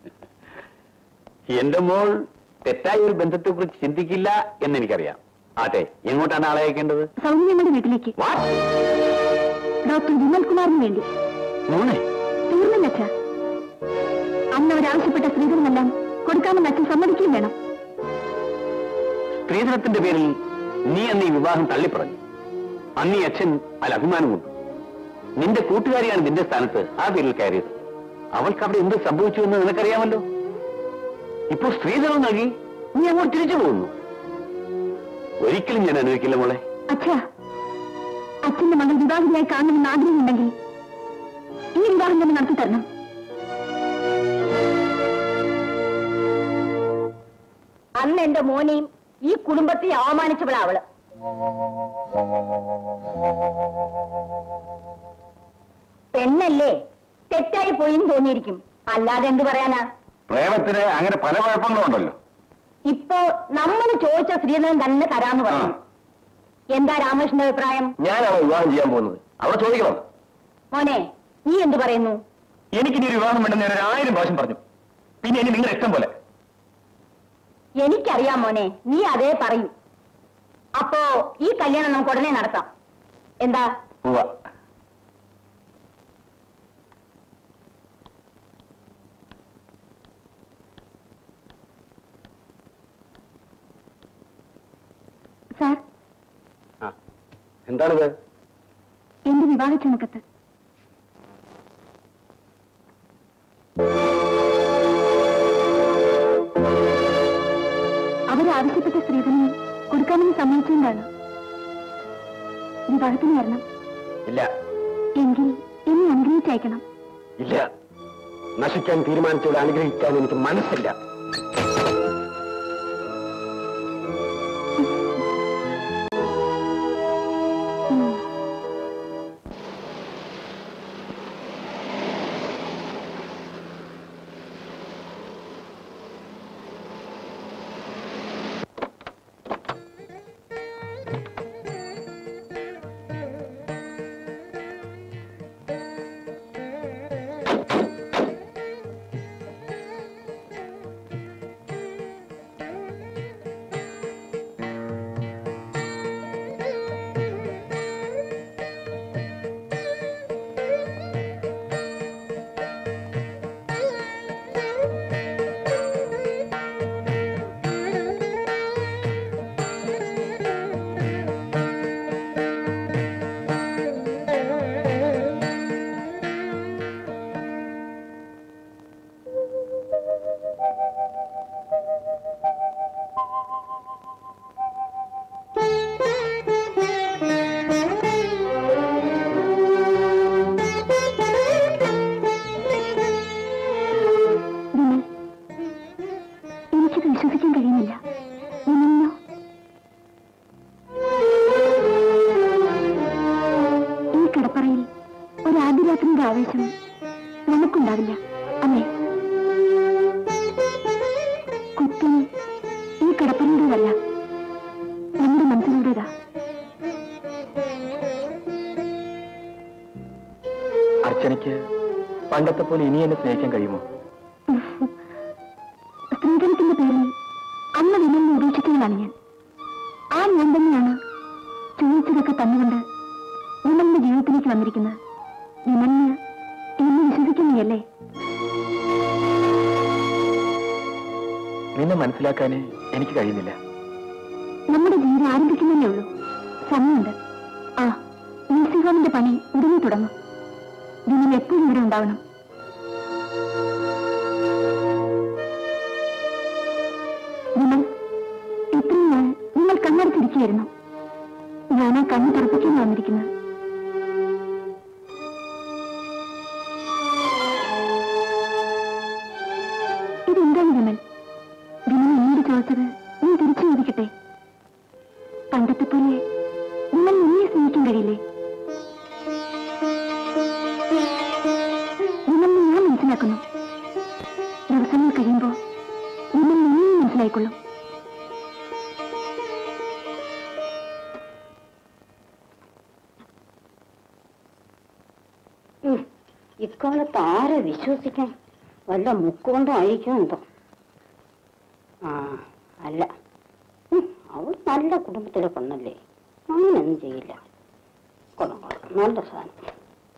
എന്റെ മോൾ തെറ്റായ ഒരു ബന്ധത്തെ കുറിച്ച് ചിന്തിക്കില്ല എന്ന് എനിക്കറിയാം ആട്ടെ എങ്ങോട്ടാണ് ആളെ അയക്കേണ്ടത് സൗമ്യമ്മയുടെ വീട്ടിലേക്ക് വാട്ട് ഡോക്ടർ വിമൽ കുമാറിന് വേണ്ടി മോനെ തീർന്നില്ല അച്ഛ അന്ന് അവരാവശ്യപ്പെട്ട സ്ത്രീധനമെല്ലാം കൊടുക്കാമെന്ന് അച്ഛൻ സമ്മതിക്കുകയും വേണം സ്ത്രീധനത്തിന്റെ പേരിൽ നീ അന്ന് ഈ വിവാഹം തള്ളിപ്പറഞ്ഞു അന്ന് ഈ അച്ഛൻ അതിൽ അഭിമാനം കൊണ്ടു നിന്റെ കൂട്ടുകാരിയാണ് നിന്റെ സ്ഥാനത്ത് ആ പേരിൽ കയറിയത് അവൾക്ക് അവിടെ എന്ത് സംഭവിച്ചു എന്ന് നിനക്കറിയാമല്ലോ ഇപ്പൊ സ്ത്രീധനം നൽകി നീ അങ്ങോട്ട് തിരിച്ചു പോകുന്നു ഒരിക്കലും ഞാൻ അനുവദിക്കില്ല മോളെ അച്ഛാ അച്ഛന്റെ മകൾ വിവാഹിതയായി കാണണമെന്ന് ആഗ്രഹമുണ്ടെങ്കിൽ ഈ വിവാഹം തന്നെ നടത്തി തരണം അന്ന് എന്റെ മോനെയും ഈ കുടുംബത്തെ അവമാനിച്ചവളാ അവള് പെണ്ണല്ലേ തെറ്റായി പോയിന്ന് തോന്നിയിരിക്കും അല്ലാതെ എന്ത് പറയാനാ പ്രേമത്തിന് അങ്ങനെ പല കുഴപ്പങ്ങളുണ്ടല്ലോ ഇപ്പോ നമ്മൾ ചോദിച്ച സ്ത്രീധനം തന്നെ തരാന്ന് പറഞ്ഞു എന്താ രാമകൃഷ്ണന്റെ അഭിപ്രായം ഞാനാണ് വിവാഹം ചെയ്യാൻ പോകുന്നത് അവിടെ ചോദിക്കണം മോനെ നീ എന്ത് പറയുന്നു എനിക്കിനി ഒരു വിവാഹം വേണ്ടെന്ന് ഞാൻ ഒരു ആയിരം പ്രാവശ്യം പറഞ്ഞു പിന്നെ ഇനി നിങ്ങളുടെ ഇഷ്ടം പോലെ എനിക്കറിയാം മോനെ നീ അതേ പറയും അപ്പോ ഈ കല്യാണം നമുക്ക് ഉടനെ നടത്താം എന്താ പോവാ സാർ എന്താണിത് എന്റെ വിവാഹ ചുമക്കത്ത് അവരാവശ്യപ്പെട്ട സ്ത്രീധനം കൊടുക്കാമെന്ന് സമ്മതിച്ചുകൊണ്ടാണ് വിവാഹത്തിന് വരണം ഇല്ല എങ്കിൽ എന്നെ അനുഗ്രഹിച്ചയക്കണം ഇല്ല നശിക്കാൻ തീരുമാനിച്ചവരെ അനുഗ്രഹിക്കാൻ എനിക്ക് മനസ്സില്ല ഉം. വിമൽ എനിക്കത് വിശ്വസിക്കാൻ കഴിയുന്നില്ല വിമലിനോ ഈ കിടപ്പറയിൽ ഒരു ആദ്യരാത്രിയുടെ ആവേശം നമുക്കുണ്ടാവില്ല അല്ലേ കുറ്റം ഈ കിടപ്പറയുടേതല്ല നമ്മുടെ മനസ്സിലൂടേതാ അർച്ചനയ്ക്ക് പണ്ടത്തെ പോലെ ഇനി എന്നെ സ്നേഹിക്കാൻ കഴിയുമോ സ്ത്രീധനത്തിന്റെ പേരിൽ അന്ന് വിമലിനെ ഉപേക്ഷിക്കുകയാണ് ഞാൻ ആ ഞാൻ തന്നെയാണ് ചോദിച്ചതൊക്കെ തന്നുകൊണ്ട് വിമലിന്റെ ജീവിതത്തിലേക്ക് വന്നിരിക്കുന്നത് വിമലിന് എന്നെ വിശ്വസിക്കുന്നില്ലേ നിന്നെ മനസ്സിലാക്കാനേ എനിക്ക് കഴിയുന്നില്ല നമ്മുടെ ജീവിതം ആരംഭിക്കുന്നതേ ഉള്ളൂ സമയമുണ്ട് ആ മ്യൂസിക് ഹോമിന്റെ പണി ഉടനെ തുടങ്ങും വിമൽ എപ്പോഴും ഇവിടെ ഉണ്ടാവണം വിമൽ ഇത്രയും നാൾ നിങ്ങൾ കണ്ണടച്ചിരിക്കുകയായിരുന്നു ഞാൻ ആ കണ്ണ് തുറപ്പിക്കാൻ വന്നിരിക്കുന്നത് ഇതെന്താണ് വിമൽ വിമൽ എന്നോട് ചോദിച്ചത് നീ തിരിച്ചു ചോദിക്കട്ടെ പണ്ടത്തെ പോലെ വിമൽ നിന്നെ സ്നേഹിക്കാൻ കഴിയില്ലേ വിമലിനെ ഞാൻ മനസ്സിലാക്കുന്നു ദിവസങ്ങൾ കഴിയുമ്പോ വിമൽ നിന്നെ മനസ്സിലായിക്കൊള്ളും ഇക്കാലത്ത് ആരെ വിശ്വസിക്കാൻ വല്ല മുക്കുകൊണ്ടും ആയിരിക്കും എന്തോ ആ അല്ല ഉം, അവൾ നല്ല കുടുംബത്തിലെ പെണ്ണല്ലേ അങ്ങനെയൊന്നും ചെയ്യില്ല കൊള്ളാം കൊള്ളാം നല്ല സാധനം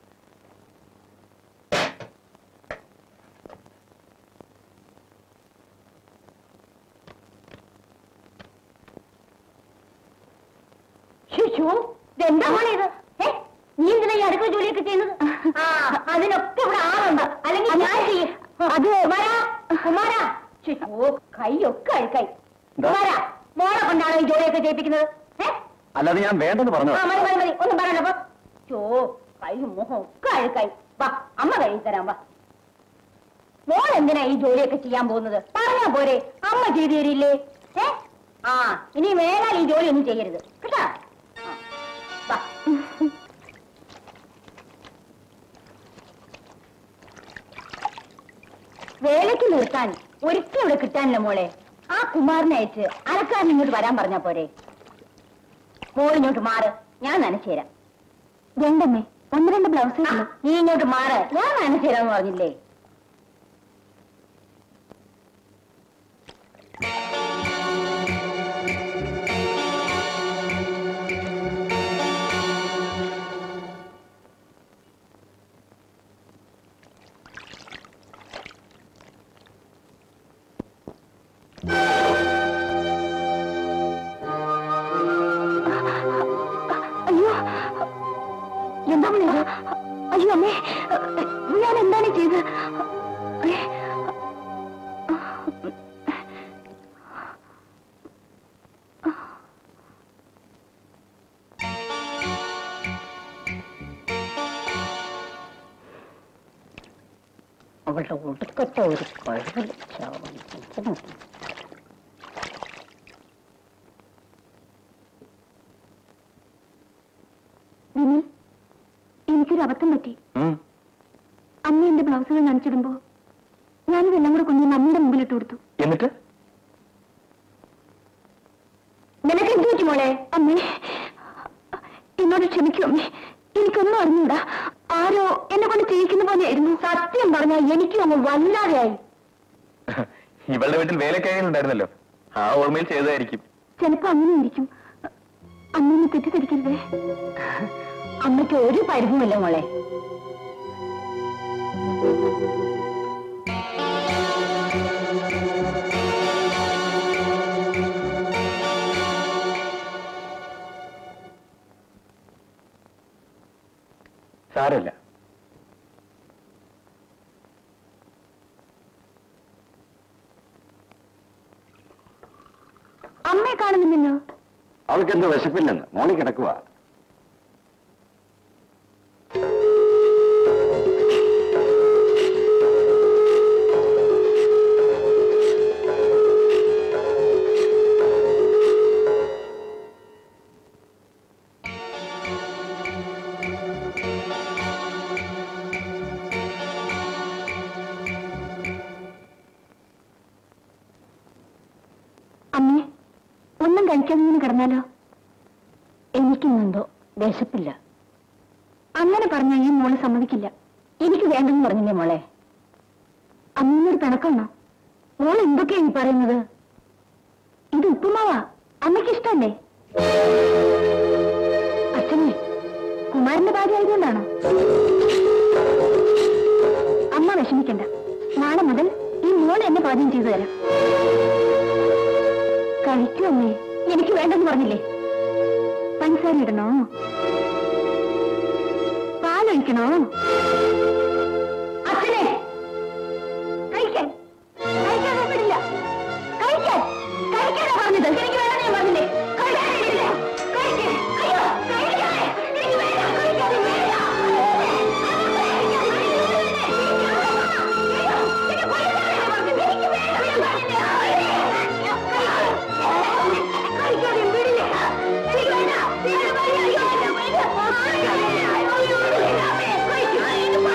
ശിശു ഇതെന്താ മോളെ ഇത് ഏ? നീ എന്തിനാ ഈ അടുക്കള ജോലിയൊക്കെ ചെയ്യുന്നത് ആ അതിനൊക്കെ ഇവിടെ ആളുണ്ട് അല്ലെങ്കിൽ ഞാൻ ചെയ്യും അത് കുമാരാ കുമാരാ ശിശു കൈയൊക്കെ അഴുക്കായി എന്താ? കുമാരാ, മോളെ കൊണ്ടാണോ ഈ ജോലിയൊക്കെ ചെയ്യിപ്പിക്കുന്നത് ഏ അല്ലാതെ ഞാൻ വേണ്ടെന്ന് പറഞ്ഞു ആ മതി മതി മതി ഒന്നും പറയണ്ടപ്പോ ചോ കൈ മുഖം ഒക്കെ അഴുക്കായി വാ അമ്മ കഴുകി തരാം വാ മോൾ എന്തിനാ ഈ ജോലിയൊക്കെ ചെയ്യാൻ പോകുന്നത് പറഞ്ഞാ പോരെ അമ്മ ചെയ്തു തരില്ലേ ഏ ആ ഇനി വേണാൽ ഈ ജോലി ഒന്നും ചെയ്യരുത് കേട്ടാ ആ, വാ വേലയ്ക്ക് നിർത്താൻ ഒരിക്കലും ഇവിടെ കിട്ടാനില്ല മോളെ ആ കുമാറിനെ അയച്ച് അലക്കാരൻ ഇങ്ങോട്ട് വരാൻ പറഞ്ഞാ പോരെ മോൾ ഇങ്ങോട്ട് മാറ് ഞാൻ നനച്ചുതരാം രണ്ടമ്മേ ഒന്ന് രണ്ട് ബ്ലൗസ് നീ ഇങ്ങോട്ട് മാറ് ഞാൻ നനച്ചുതരാന്ന് പറഞ്ഞില്ലേ അയ്യോ എന്താ വിളിയത് അയ്യോ അമ്മേ ഞാൻ എന്താണ് ചെയ്തത് അവളുടെ ഒടുക്കത്തെ ഒരു കുഴപ്പമില്ല വിനിൽ എനിക്കൊരു അബദ്ധം പറ്റി അമ്മ എന്റെ ബ്ലൗസുകൾ നനച്ചിടുമ്പോ ഞാനിതെല്ലാം കൂടെ കൊണ്ടുവന്ന് അമ്മയുടെ മുമ്പിലിട്ട് കൊടുത്തു എന്നിട്ട് നിനക്ക് എന്ത് പറ്റി മോളെ അമ്മേ എന്നോട് ക്ഷമിക്കൂ അമ്മേ എനിക്കൊന്നും അറിഞ്ഞൂടാ ആരോ എന്നെ കൊണ്ട് ചെയ്യിക്കുന്ന പോലെയായിരുന്നു സത്യം പറഞ്ഞാൽ എനിക്കും അങ്ങ് വല്ലാതെയായി ഇവളുടെ വീട്ടിൽ വേലക്കാരികളുണ്ടായിരുന്നല്ലോ ആ ഓർമ്മയിൽ ചെയ്തതായിരിക്കും ചിലപ്പോ അങ്ങനെ ഇരിക്കും അമ്മ തെറ്റിദ്ധരിക്കരുതേ അമ്മയ്ക്ക് ഒരു പരിഭവമില്ല മോളെ സാരമില്ല അമ്മയെ കാണുന്നില്ലല്ലോ അവൾക്ക് എന്തോ വിശപ്പില്ലെന്ന് മോളി കിടക്കുക അമ്മേ ഒന്നും കഴിക്കാതെ ഇങ്ങനെ കിടന്നാലോ എനിക്കിന്നെന്തോ വിശപ്പില്ല അങ്ങനെ പറഞ്ഞാൽ ഈ മോള് സമ്മതിക്കില്ല എനിക്ക് വേണ്ടെന്ന് പറഞ്ഞില്ലേ മോളെ അമ്മയോട് പിണക്കണോ മോൾ എന്തൊക്കെയാ ഈ പറയുന്നത് ഇത് ഉപ്പുമാവാ അമ്മയ്ക്ക് ഇഷ്ടല്ലേ അച്ഛനെ കുമാരന്റെ ഭാര്യ ആയതുകൊണ്ടാണോ അമ്മ വിഷമിക്കണ്ട നാളെ മുതൽ ഈ മോൾ എന്നെ പാചകം ചെയ്തു തരാം കഴിക്കൂ അമ്മേ എനിക്ക് വേണ്ടെന്ന് പറഞ്ഞില്ലേ പഞ്ചസാര ഇടണോ പാലൊഴിക്കണോ അച്ഛനെ കഴിക്കാൻ കഴിക്കാൻ ഒപ്പിടില്ല കഴിക്കാൻ കഴിക്കാനാ പറഞ്ഞത് എനിക്ക് വേണമെന്ന് ഞാൻ പറഞ്ഞില്ലേ കഴിക്കാനില്ല കഴിക്കാൻ അയ്യോ കഴിക്കാൻ എനിക്ക് വേണ്ട കഴിക്കാൻ വേണ്ട കഴിക്കാതെ വിടില്ല എനിക്ക് വേണ്ട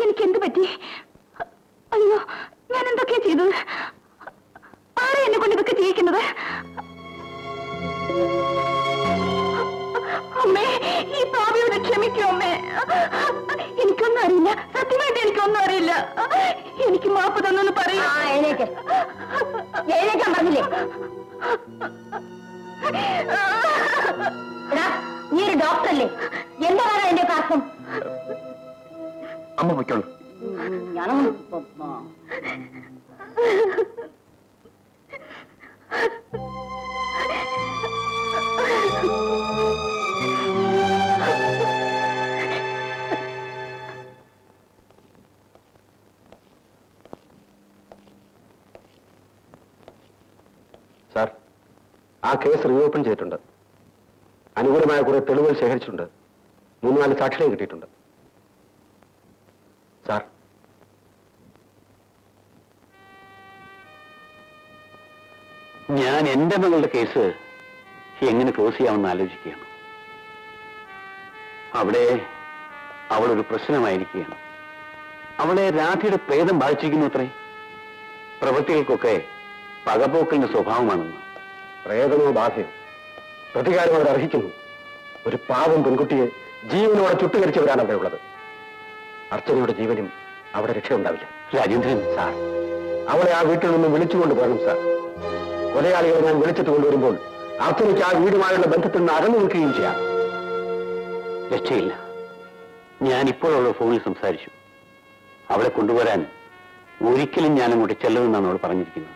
എനിക്ക് എന്ത് പറ്റി അയ്യോ ഞാൻ എന്തൊക്കെയാ ചെയ്തത് ആരെ എന്നെ കൊണ്ട് ഇതൊക്കെ ചെയ്യിക്കുന്നത് അമ്മേ ഈ പാവിയോട് ക്ഷമിക്കൂ അമ്മേ എനിക്കൊന്നും അറിയില്ല സത്യമായിട്ട് എനിക്കൊന്നും അറിയില്ല എനിക്ക് മാപ്പ് തന്നൊന്ന് പറയൂ എഴുന്നേക്ക് എഴുന്നേക്കാൻ പറഞ്ഞില്ലേ എടാ, നീ ഒരു ഡോക്ടറല്ലേ എന്താണ് എന്റെ കാർക്കും അമ്മ പൊയ്ക്കോളൂ ഞാനും സാർ ആ കേസ് റീഓപ്പൺ ചെയ്തിട്ടുണ്ട് അനുകൂലമായ കുറെ തെളിവുകൾ ശേഖരിച്ചിട്ടുണ്ട് മൂന്ന് നാല് സാക്ഷികളെ കിട്ടിയിട്ടുണ്ട് സാർ ഞാൻ എന്റെ മകളുടെ കേസ് എങ്ങനെ ക്ലോസ് ചെയ്യാമെന്ന് ആലോചിക്കുകയാണ് അവിടെ അവളൊരു പ്രശ്നമായിരിക്കുകയാണ് അവളെ രാധയുടെ പ്രേതം ബാധിച്ചിരിക്കുന്നു അത്രേ പ്രവൃത്തികൾക്കൊക്കെ പകപോക്കലിന്റെ സ്വഭാവമാണെന്ന് പ്രേതമോ ബാധയോ പ്രതികാരം അവർ അർഹിക്കുന്നു ഒരു പാവം പെൺകുട്ടിയെ ജീവനോടെ ചുട്ടുകരിച്ചവരാണ് അവിടെ ഉള്ളത് അർച്ചനയുടെ ജീവനും അവിടെ രക്ഷയുണ്ടാവില്ല രാജേന്ദ്രൻ സാർ അവളെ ആ വീട്ടിൽ നിന്ന് വിളിച്ചുകൊണ്ട് പോകണം സാർ കൊലയാളികളെ ഞാൻ വിളിച്ചിട്ട് കൊണ്ടുവരുമ്പോൾ അർച്ചനയ്ക്ക് ആ വീടുമായുള്ള ബന്ധത്തിൽ നിന്ന് അകന്നു നിൽക്കുകയും ചെയ്യാം രക്ഷയില്ല ഞാൻ ഇപ്പോഴുള്ള ഫോണിൽ സംസാരിച്ചു അവളെ കൊണ്ടുവരാൻ ഒരിക്കലും ഞാൻ അങ്ങോട്ട് ചെല്ലുമെന്നാണ് അവൾ പറഞ്ഞിരിക്കുന്നത്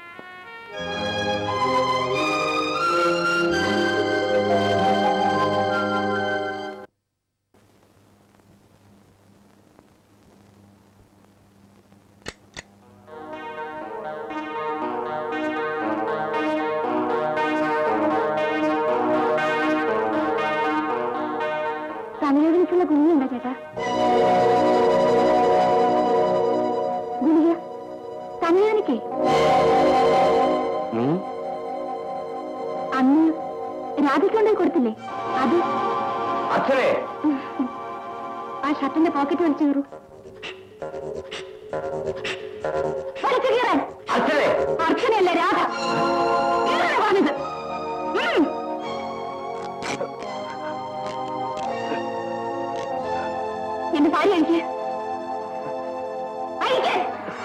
തലവേദനയ്ക്കുള്ള ഗുളികയുണ്ടോ ചേട്ടാ ഗുളിക തലവേദനയ്ക്കേ നീ അന്ന് രാധയ്ക്കുണ്ടായി കൊടുത്തില്ലേ അത് അച്ഛനെ ആ ഷർട്ടിന്റെ പോക്കറ്റ് വലിച്ചു കയറൂ വലിച്ചു കീറാൻ അച്ഛനെ അർച്ചനയല്ല രാധ കീറാനാ പറഞ്ഞത് ഉം. എന്റെ സാരി അഴിക്ക് അഴിക്ക്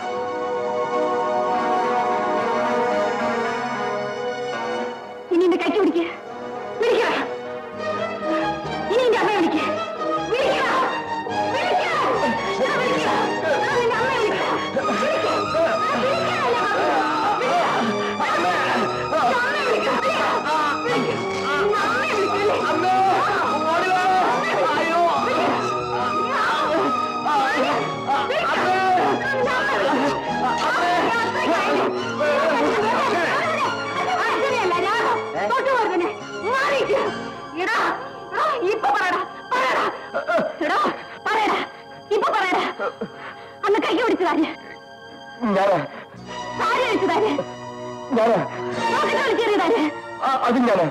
ഇനി എന്റെ കൈക്ക് പിടിക്ക് പിടിക്കുക ഇനി എന്റെ അമ്മയെ വിളിക്ക് വിളിക്കുക വിളിക്കുക ഞാൻ വിളിക്കുക ഞാൻ നിന്റെ അമ്മയെ വിളിക്കുക വിളിക്ക്. ഞാൻ വിളിക്കാനല്ലേ പറഞ്ഞത്? വിളിക്കുക. അമ്മയെ വിളിക്കുക. വിളിക്കുക. വിളിക്കുക. നിന്റെ അമ്മയെ വിളിക്കല്ലേ? അർച്ചനയല്ല ഞാൻ തൊട്ടുപോരുതന്നെ മാറിയിട്ട് എടാ എടാ, ഇപ്പൊ പറയടാ പറയടാ എടാ പറയടാ ഇപ്പൊ പറയടാ അന്ന് കൈ പിടിച്ചതാര് ഞാനാ സാരി അടിച്ചതാര് ഞാനാ നോക്കിട്ട് കളിച്ചേറിയതാര് ആ, അതും ഞാനാ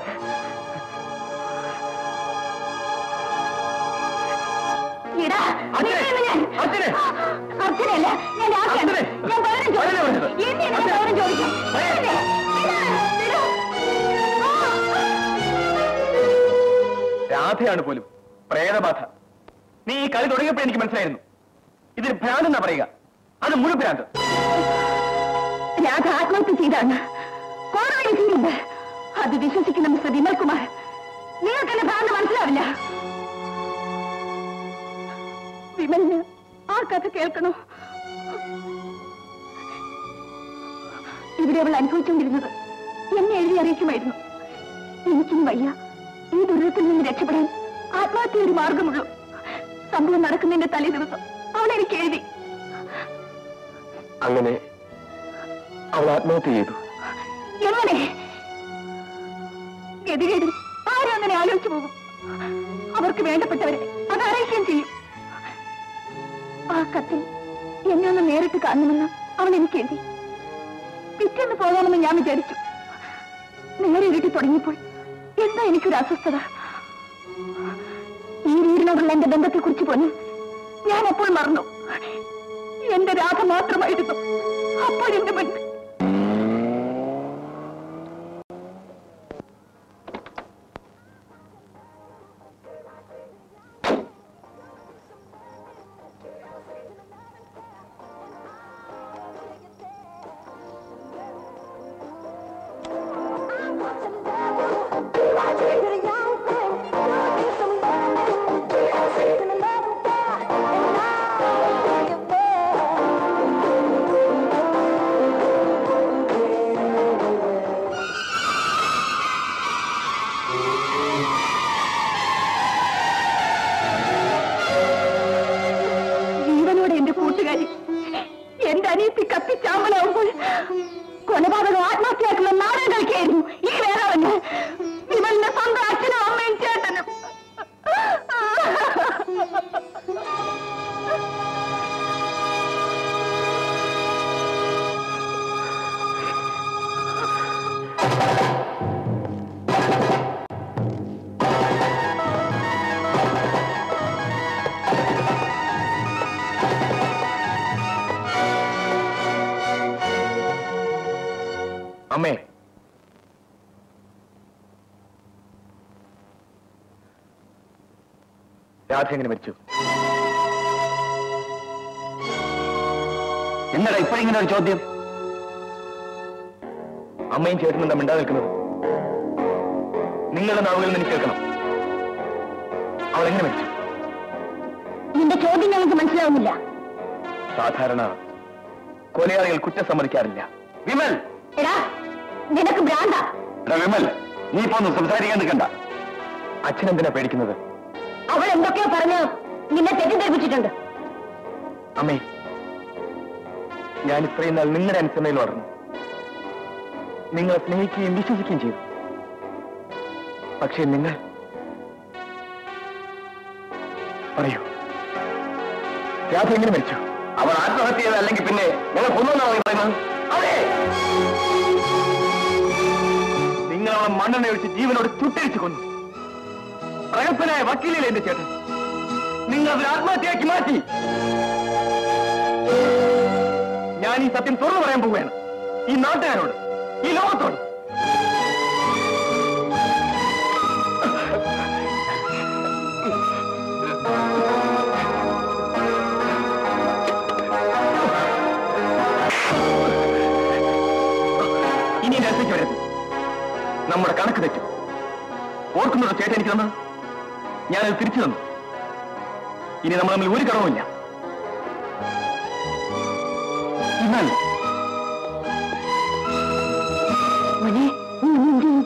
എടാ നിന്നെയാണ് ഞാൻ അച്ഛനെ! അർച്ചനയല്ല ഞാൻ രാധയാണ് അച്ഛനെ! ഞാൻ പകരം അച്ഛനെ ചോദിക്കും വിളിച്ചത്. എന്നെ ഞാൻ പകരം ചോദിക്കും എന്നെ. എന്നെ. എടാ. ആ. രാധയാണ് പോലും പ്രേതബാധ നീ ഈ കളി തുടങ്ങിയപ്പോൾ എനിക്ക് മനസ്സിലായിരുന്നു ഇതിന് ഭ്രാന്ത് എന്നാ പറയുക അത് മുഴു ഭ്രാന്ത് രാധ ആത്മഹത്യ ചെയ്താണ് കോടതി വിധിയുണ്ട് അത് വിശ്വസിക്കുന്ന മിസ്റ്റർ വിമൽ കുമാർ നിങ്ങൾക്ക് എന്നെ ഭ്രാന്ത് മനസ്സിലാവില്ല വിമലിന് ആ കഥ കേൾക്കണോ ഇവിടെ അവൾ അനുഭവിച്ചുകൊണ്ടിരുന്നത് എന്നെ എഴുതി അറിയിക്കുമായിരുന്നു എനിക്കും വയ്യ ഈ ദുരിതത്തിൽ നിന്ന് രക്ഷപ്പെടാൻ ആത്മഹത്യ ഒരു മാർഗമുള്ളൂ സംഭവം നടക്കുന്നതിന്റെ തലേ ദിവസം അവൾ എനിക്ക് എഴുതി അങ്ങനെ അവൾ ആത്മഹത്യ ചെയ്തു എങ്ങനെ ഗതികേടും ആരും അങ്ങനെ ആലോചിച്ചു പോകും അവർക്ക് വേണ്ടപ്പെട്ടവരെ അത് അറിയിക്കുകയും ചെയ്യും ആ കത്തിൽ എന്നെ ഒന്ന് നേരിട്ട് കാണണമെന്ന് അവൻ എനിക്ക് എഴുതി പിറ്റേന്ന് പോകാമെന്ന് ഞാൻ വിചാരിച്ചു നേരെ ഇരുട്ടി തുടങ്ങിയപ്പോൾ എന്താ എനിക്കൊരു അസ്വസ്ഥത ഈ വീടിനോടുള്ള എന്റെ ബന്ധത്തെ കുറിച്ച് പോലും ഞാൻ അപ്പോൾ മറന്നു എന്റെ രാധ മാത്രമായിരുന്നു അപ്പോഴെന്റെ മുൻപിൽ ജീവനോടെ എന്റെ കൂട്ടുകാരി എന്റെ അനിയത്തി കത്തിച്ചാമ്പലാവുമ്പോൾ കൊലപാതകം ആത്മഹത്യയാക്കുന്ന നാടകം കളിക്കായിരുന്നു ഈ വേറാവന് വിമലിന്റെ സ്വന്തം അച്ഛനും അമ്മയും ചേട്ടനും അമ്മേ രാധ എങ്ങനെ മരിച്ചു എന്താടാ ഇപ്പൊ ഇങ്ങനെ ഒരു ചോദ്യം അമ്മയും ചേട്ടനും എന്താ മിണ്ടാതെ നിൽക്കുന്നത് നിങ്ങളുടെ നാവുകളിൽ നിന്ന് എനിക്ക് കേൾക്കണം അവൾ എങ്ങനെ മരിച്ചു നിന്റെ ചോദ്യം ഞങ്ങൾക്ക് മനസ്സിലാവുന്നില്ല സാധാരണ കൊലയാളികൾ കുറ്റം സമ്മതിക്കാറില്ല വിമൽ എടാ നിനക്ക് ഭ്രാന്ത എടാ വിമൽ നീ ഇപ്പൊ ഒന്ന് സംസാരിക്കാൻ നിൽക്കണ്ട അച്ഛനെന്തിനാ പേടിക്കുന്നത് അവൾ എന്തൊക്കെയോ പറഞ്ഞ് നിന്നെ തെറ്റിദ്ധരിപ്പിച്ചിട്ടുണ്ട് അമ്മേ ഞാൻ ഇത്രയും നാൾ നിങ്ങളുടെ അനുസരണയിൽ വളർന്നു നിങ്ങളെ സ്നേഹിക്കുകയും വിശ്വസിക്കുകയും ചെയ്തു പക്ഷേ നിങ്ങൾ പറയൂ രാധ എങ്ങനെ മരിച്ചു അവൾ ആത്മഹത്യ ചെയ്ത അല്ലെങ്കിൽ പിന്നെ ഞങ്ങൾ കൊന്നുവെന്നാണ് നീ പറയുന്നത് അതെ നിങ്ങൾ അവളെ മണ്ണെണ്ണ ഒഴിച്ച് ജീവനോട് ചുട്ടരിച്ചു കൊന്നു പ്രഗത്ഭനായ വക്കീലല്ലേ എന്റെ ചേട്ടൻ നിങ്ങൾ അതിൽ ആത്മഹത്യയാക്കി മാറ്റി ഞാൻ ഈ സത്യം തുറന്നു പറയാൻ പോവുകയാണ് ഈ നാട്ടുകാരോട് ഈ ലോകത്തോട് ഇനി എന്റെ അടുത്തേക്ക് വരരുത് നമ്മുടെ കണക്ക് തെറ്റും ഓർക്കുന്നുണ്ടോ ചേട്ടൻ എനിക്ക് തന്നത് ഞാനത് തിരിച്ചു തന്നു ഇനി നമ്മൾ തമ്മിൽ ഒരു കടവുമില്ല വിമൽ മോനെ നീ എന്ത് ചെയ്യും?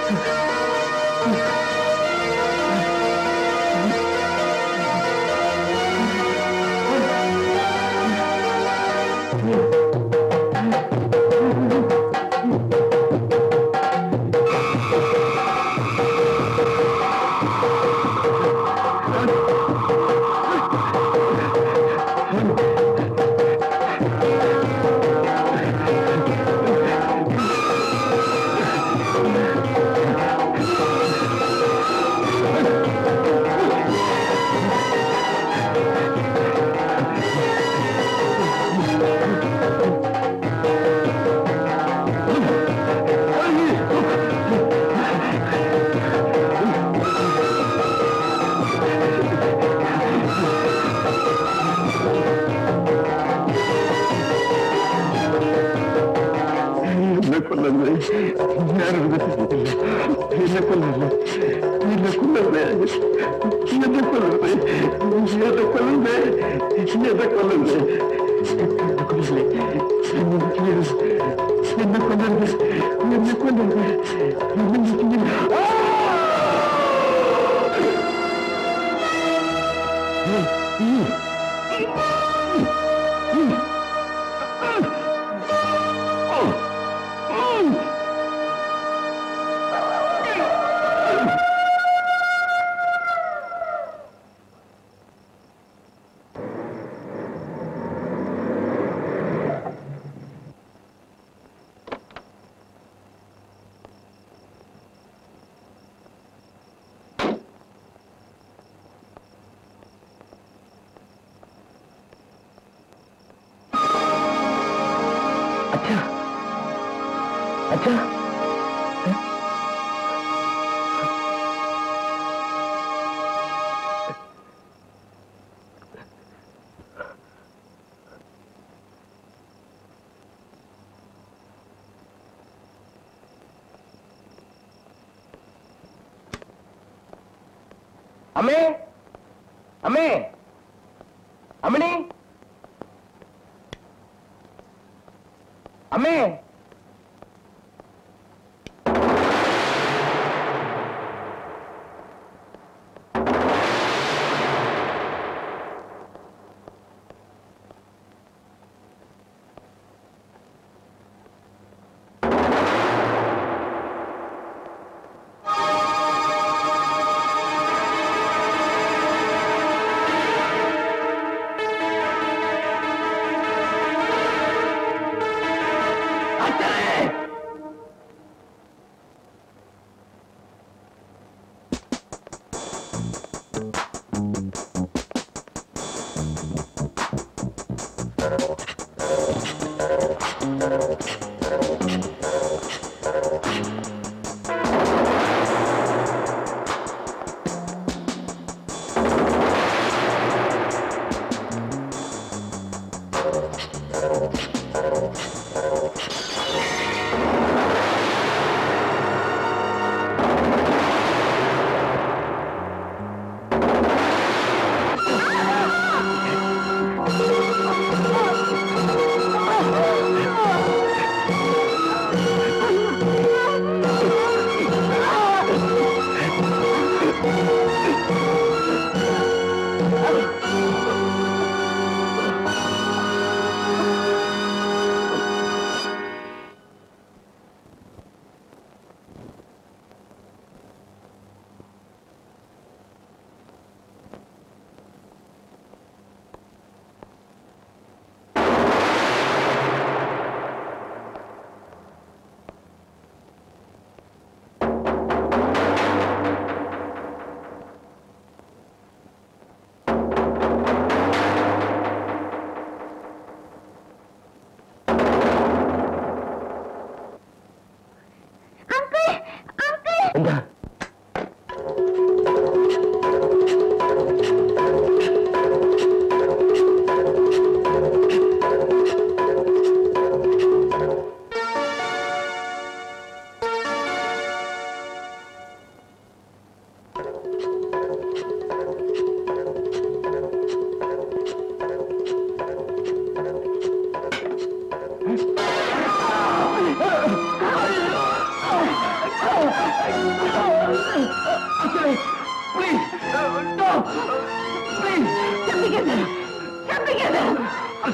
എന്നെ കൊല്ലല്ലേ ഞാനൊരു തെറ്റില്ല എന്നെ കൊല്ലല്ലേ എന്നെ കൊല്ലല്ലേ എന്നെ കൊല്ലല്ലേ എന്നെ കൊല്ലല്ലേ എന്നെ കൊല്ലല്ലേ എന്നെ കൊല്ലല്ലേ എന്നെ കൊല്ലല്ലേ എന്നെ കൊല്ലല്ലേ എന്നെ അച്ഛാ അച്ഛാ അമ്മേ അമ്മേ അമ്മണി അമ്മേ എന്താ കൊല്ലല്ലേ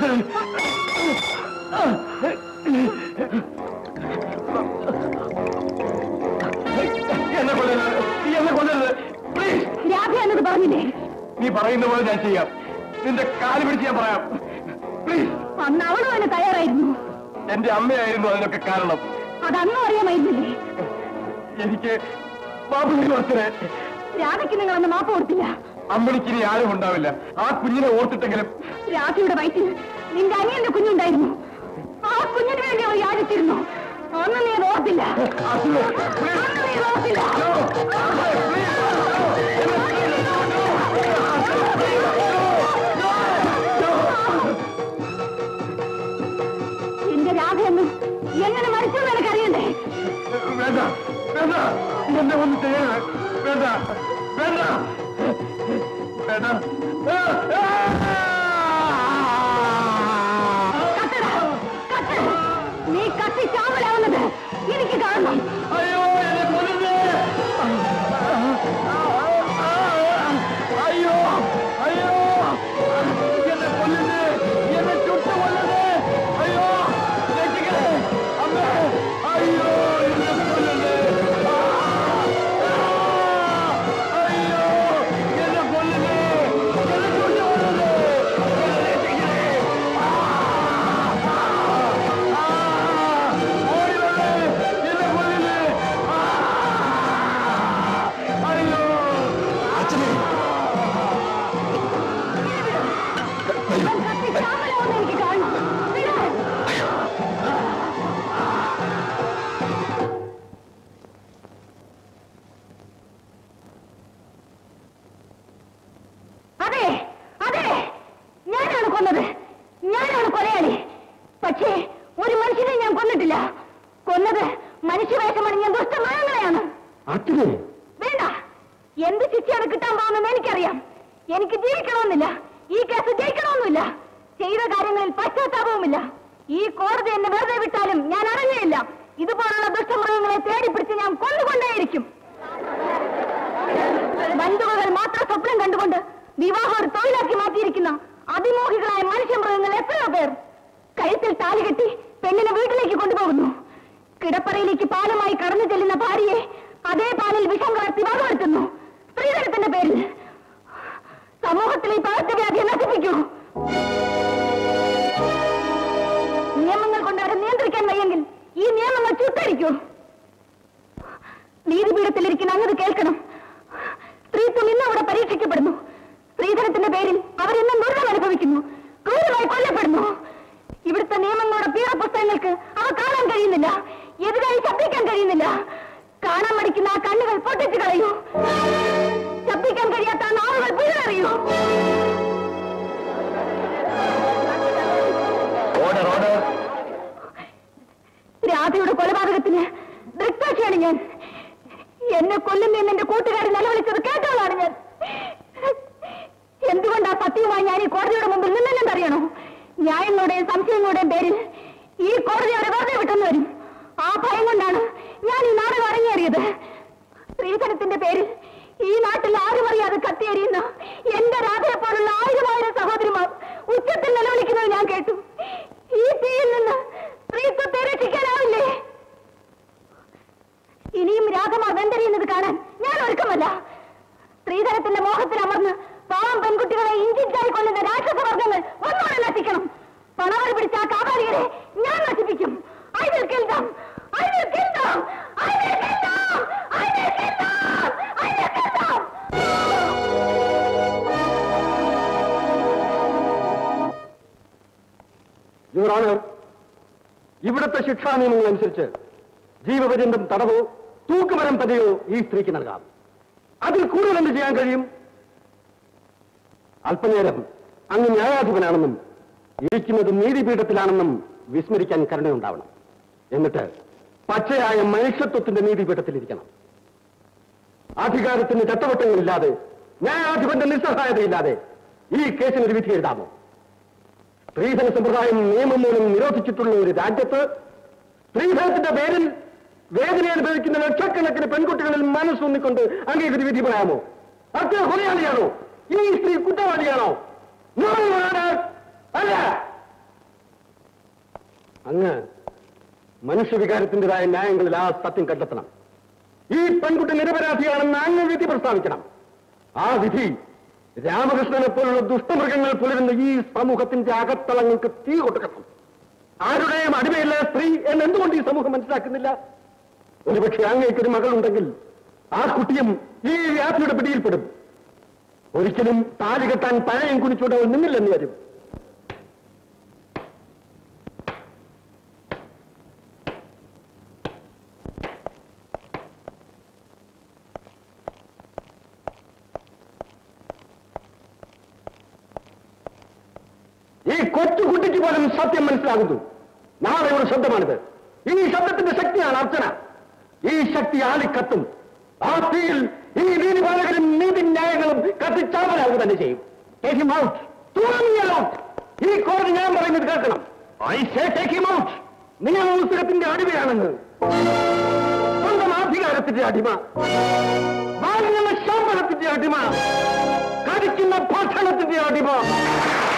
എന്നെ കൊല്ലരുത് നീ എന്നെ കൊല്ലരുത് പ്ലീസ് രാധ എന്നത് പറഞ്ഞില്ലേ നീ പറയുന്ന പോലെ ഞാൻ ചെയ്യാം നിന്റെ കാല് പിടിച്ച് ഞാൻ പറയാം പ്ലീസ് അന്ന് അവളും അതിന് തയ്യാറായിരുന്നു എന്റെ അമ്മയായിരുന്നു അതിനൊക്കെ കാരണം അതന്നും അറിയാമായിരുന്നില്ലേ എനിക്ക് ബാബുവിന് ഓർത്തിനെ രാധയ്ക്ക് നിങ്ങൾ അന്ന് മാപ്പ് കൊടുത്തില്ല അമ്മണിക്ക് ഇനി ആരും ഉണ്ടാവില്ല ആ കുഞ്ഞിനെ ഓർത്തിട്ടെങ്കിലും രാധയുടെ വയറ്റിൽ നിന്റെ അനിയന്റെ കുഞ്ഞുണ്ടായിരുന്നു ആ കുഞ്ഞിന് വേണ്ടി അവർ യാചിച്ചിരുന്നു അന്ന് നീ അത് ഓർത്തില്ല അന്ന് നീ അത് ഓർത്തില്ല എന്റെ രാധയെന്ന് എങ്ങനെ മരിച്ചു എന്ന് എനിക്കറിയണ്ടേ വേണ്ട വേണ്ട എന്നെ ഒന്ന് ചെയ്യരുത് വേണ്ട വേണ്ട വേണ്ട ആ, ആ! കത്തട കത്ത് നീ കത്തി ചാവലാവുന്നത് എനിക്ക് കാണണം അയ്യോ എന്നെ കൊല്ലുന്നേ അയ്യോ അയ്യോ എന്നെ കൊല്ലുന്നേ എന്നെ ചുട്ടു കൊല്ലുന്നേ അയ്യോ രക്ഷിക്കണേ അമ്മേ അയ്യോ എന്നെ കൊല്ലുന്നേ ആ! ആ! അയ്യോ എന്നെ കൊല്ലുന്നേ എന്നെ ചുട്ടു കൊല്ലുന്നേ എന്നെ രക്ഷിക്കണേ ആ! ആ! ഓടി വരണേ എന്നെ കൊല്ലുന്നേ ആ! അയ്യോ ഇവൻ കത്തി ചാവലാവുന്നത് എനിക്ക് കാണണം വിട്. അതെ അതെ ഞാനാണ് കൊന്നത് ഞാനാണ് കൊലയാളി പക്ഷേ ഒരു മനുഷ്യനെ ഞാൻ കൊന്നിട്ടില്ല കൊന്നത് മനുഷ്യവേഷമണിഞ്ഞ ദുഷ്ടമൃഗങ്ങളെയാണ് അച്ഛനെ വേണ്ട എന്ത് ശിക്ഷയാണ് കിട്ടാൻ പോകുന്നതെന്ന് എനിക്കറിയാം എനിക്ക് ജീവിക്കണമെന്നില്ല ഈ കേസ് ജയിക്കണമെന്നില്ല ചെയ്ത കാര്യങ്ങളിൽ പശ്ചാത്താപവുമില്ല ഈ കോടതി എന്നെ വെറുതെ വിട്ടാലും ഞാൻ അറിഞ്ഞില്ല ഇതുപോലുള്ള ദുഷ്ടമൃഗങ്ങളെ തേടിപ്പിടിച്ച് ഞാൻ കൊണ്ടുകൊണ്ടേയിരിക്കും ബന്ധുക്കൾ മാത്രം സ്വപ്നം കണ്ടുകൊണ്ട് വിവാഹം ഒരു തൊഴിലാക്കി മാറ്റിയിരിക്കുന്ന അതിമോഹികളായ മനുഷ്യമൃഗങ്ങൾ എത്രയോ പേർ കഴുത്തിൽ താലി കെട്ടി പെണ്ണിനെ വീട്ടിലേക്ക് കൊണ്ടുപോകുന്നു കിടപ്പറയിലേക്ക് പാലുമായി കടന്നു ചെല്ലുന്ന ഭാര്യയെ അതേ പാലിൽ വിഷം കലർത്തി വകവരുത്തുന്നു സ്ത്രീധനത്തിന്റെ പേരിൽ സമൂഹത്തിലെ ഈ പകർച്ചവ്യാധിയെ നശിപ്പിക്കൂ നിയമങ്ങൾ കൊണ്ട് അവരെ നിയന്ത്രിക്കാൻ വയ്യെങ്കിൽ ഈ നിയമങ്ങൾ ചുട്ടരിക്കൂ നീതിപീഠത്തിലിരിക്കുന്ന അങ്ങത് കേൾക്കണം സ്ത്രീത്വം ഇന്ന് അവിടെ പരീക്ഷിക്കപ്പെടുന്നു സ്ത്രീധനത്തിന്റെ പേരിൽ അവരെന്നും ദുരിതം അനുഭവിക്കുന്നു ക്രൂരമായി കൊല്ലപ്പെടുന്നു ഇവിടുത്തെ നിയമങ്ങളുടെ പീഡ പുസ്തകങ്ങൾക്ക് അവ കാണാൻ കഴിയുന്നില്ല എതിരായി ശബ്ദിക്കാൻ കഴിയുന്നില്ല കാണാൻ മടിക്കുന്ന ആ കണ്ണുകൾ പൊട്ടിച്ചു കളയൂ ശബ്ദിക്കാൻ കഴിയാത്ത ആ നാവുകൾ പിഴറിയൂ ഓർഡർ ഓർഡർ രാധയുടെ കൊലപാതകത്തിന് ദൃക്സാക്ഷിയാണ് ഞാൻ എന്നെ കൊല്ലുന്നെന്ന് എന്റെ കൂട്ടുകാരൻ നിലവിളിച്ചത് കേട്ടവളാണ് ഞാൻ എന്തുകൊണ്ടാ സത്യവുമായി ഞാൻ ഈ കോടതിയുടെ മുമ്പിൽ നിന്നെന്ന് അറിയണോ ന്യായങ്ങളുടെയും സംശയങ്ങളുടെയും പേരിൽ ഈ കോടതി അവരെ വെറുതെ വിട്ടെന്ന് വരും ആ ഭയം കൊണ്ടാണ് ഞാൻ ഈ നാടകം അരങ്ങേറിയത് സ്ത്രീധനത്തിന്റെ പേരിൽ ഈ നാട്ടിൽ ആരും അറിയാതെ കത്തിയെറിയുന്ന എന്റെ രാധയെ പോലുള്ള ആയിരമായിരം സഹോദരിമാർ ഉച്ചത്തിൽ നിലവിളിക്കുന്നത് ഞാൻ കേട്ടു ഈ തീയിൽ നിന്ന് സ്ത്രീത്വത്തെ രക്ഷിക്കാനാവില്ലേ ഇനിയും രാധമാർ വെന്തരിയുന്നത് കാണാൻ ഞാൻ ഒരുക്കമല്ല സ്ത്രീധനത്തിന്റെ മോഹത്തിൽ അമർന്ന് പാവം പെൺകുട്ടികളെ ഇഞ്ചിഞ്ചായി കൊല്ലുന്ന രാക്ഷസ വർഗങ്ങൾ ഒന്നുകൂടെ നശിക്കണം പണവർ പിടിച്ച ആ കാപാലികളെ ഞാൻ നശിപ്പിക്കും I will kill them. I will kill them. I will kill them. I will kill them. I will kill them. Your honour ഇവിടുത്തെ ശിക്ഷാ നിയമങ്ങൾ അനുസരിച്ച് ജീവപര്യന്തം തടവോ തൂക്കുമരം പതിയോ ഈ സ്ത്രീക്ക് നൽകാം അതിൽ കൂടുതൽ എന്ത് ചെയ്യാൻ കഴിയും അല്പനേരം അങ്ങ് ന്യായാധിപനാണെന്നും ഇരിക്കുന്നത് നീതിപീഠത്തിലാണെന്നും വിസ്മരിക്കാൻ കരുണയുണ്ടാവണം എന്നിട്ട് പച്ചയായ മനുഷ്യത്വത്തിന്റെ നീതിപീഠത്തിലിരിക്കണം അധികാരത്തിന് ചട്ടവട്ടങ്ങളില്ലാതെ ന്യായാധിപന്റെ നിസ്സഹായതയില്ലാതെ ഈ കേസിന് ഒരു വിധി എഴുതാമോ സ്ത്രീധന സമ്പ്രദായം നിയമം മൂലം നിരോധിച്ചിട്ടുള്ള ഒരു രാജ്യത്ത് സ്ത്രീധനത്തിന്റെ പേരിൽ വേദന അനുഭവിക്കുന്ന ലക്ഷക്കണക്കിന് പെൺകുട്ടികളിൽ മനസ്സൊന്നിക്കൊണ്ട് അങ്ങേക്ക് ഒരു വിധി പറയാമോ അത് കൊലയാളിയാണോ ഈ സ്ത്രീ കുറ്റവാളിയാണോ No, Your Honor. അല്ല അങ്ങ് മനുഷ്യവികാരത്തിൻ്റെതായ ന്യായങ്ങളിൽ ആ സത്യം കണ്ടെത്തണം ഈ പെൺകുട്ടി നിരപരാധിയാണെന്ന് അങ്ങ് വിധി പ്രസ്താവിക്കണം ആ വിധി രാമകൃഷ്ണനെ പോലുള്ള ദുഷ്ടമൃഗങ്ങൾ പുലരുന്ന ഈ സമൂഹത്തിന്റെ അകത്തളങ്ങൾക്ക് തീ കൊടുക്കണം ആരുടെയും അടിമയില്ല സ്ത്രീ എന്ന് എന്തുകൊണ്ട് ഈ സമൂഹം മനസ്സിലാക്കുന്നില്ല ഒരുപക്ഷെ അങ്ങേക്കൊരു മകളുണ്ടെങ്കിൽ ആ കുട്ടിയും ഈ വ്യാധിയുടെ പിടിയിൽപ്പെടും ഒരിക്കലും താലി കെട്ടാൻ പഴയം കുനിച്ചുകൊണ്ട് അവൾ നിന്നില്ലെന്ന് വരും ഈ കൊച്ചു കുട്ടിക്ക് പോലും സത്യം മനസ്സിലാകുന്നു നാളെയുടെ ശബ്ദമാണിത് ഈ ശബ്ദത്തിന്റെ ശക്തിയാണ് അർച്ചന ഈ ശക്തി ആളിക്കത്തും ആ തീയിൽ ഈ നീതിപാലകരും നീതിന്യായങ്ങളും കത്തിച്ചാമലാവുക തന്നെ ചെയ്യും Take him out. Throw him out. ഈ കോടതി ഞാൻ പറയുന്നത് കേൾക്കണം I say take him out നിങ്ങൾ പുസ്തകത്തിന്റെ അടിമയാണെന്ന് സ്വന്തം അധികാരത്തിന്റെ അടിമ വാങ്ങുന്ന ശമ്പളത്തിന്റെ അടിമ കടിക്കുന്ന ഭക്ഷണത്തിന്റെ അടിമ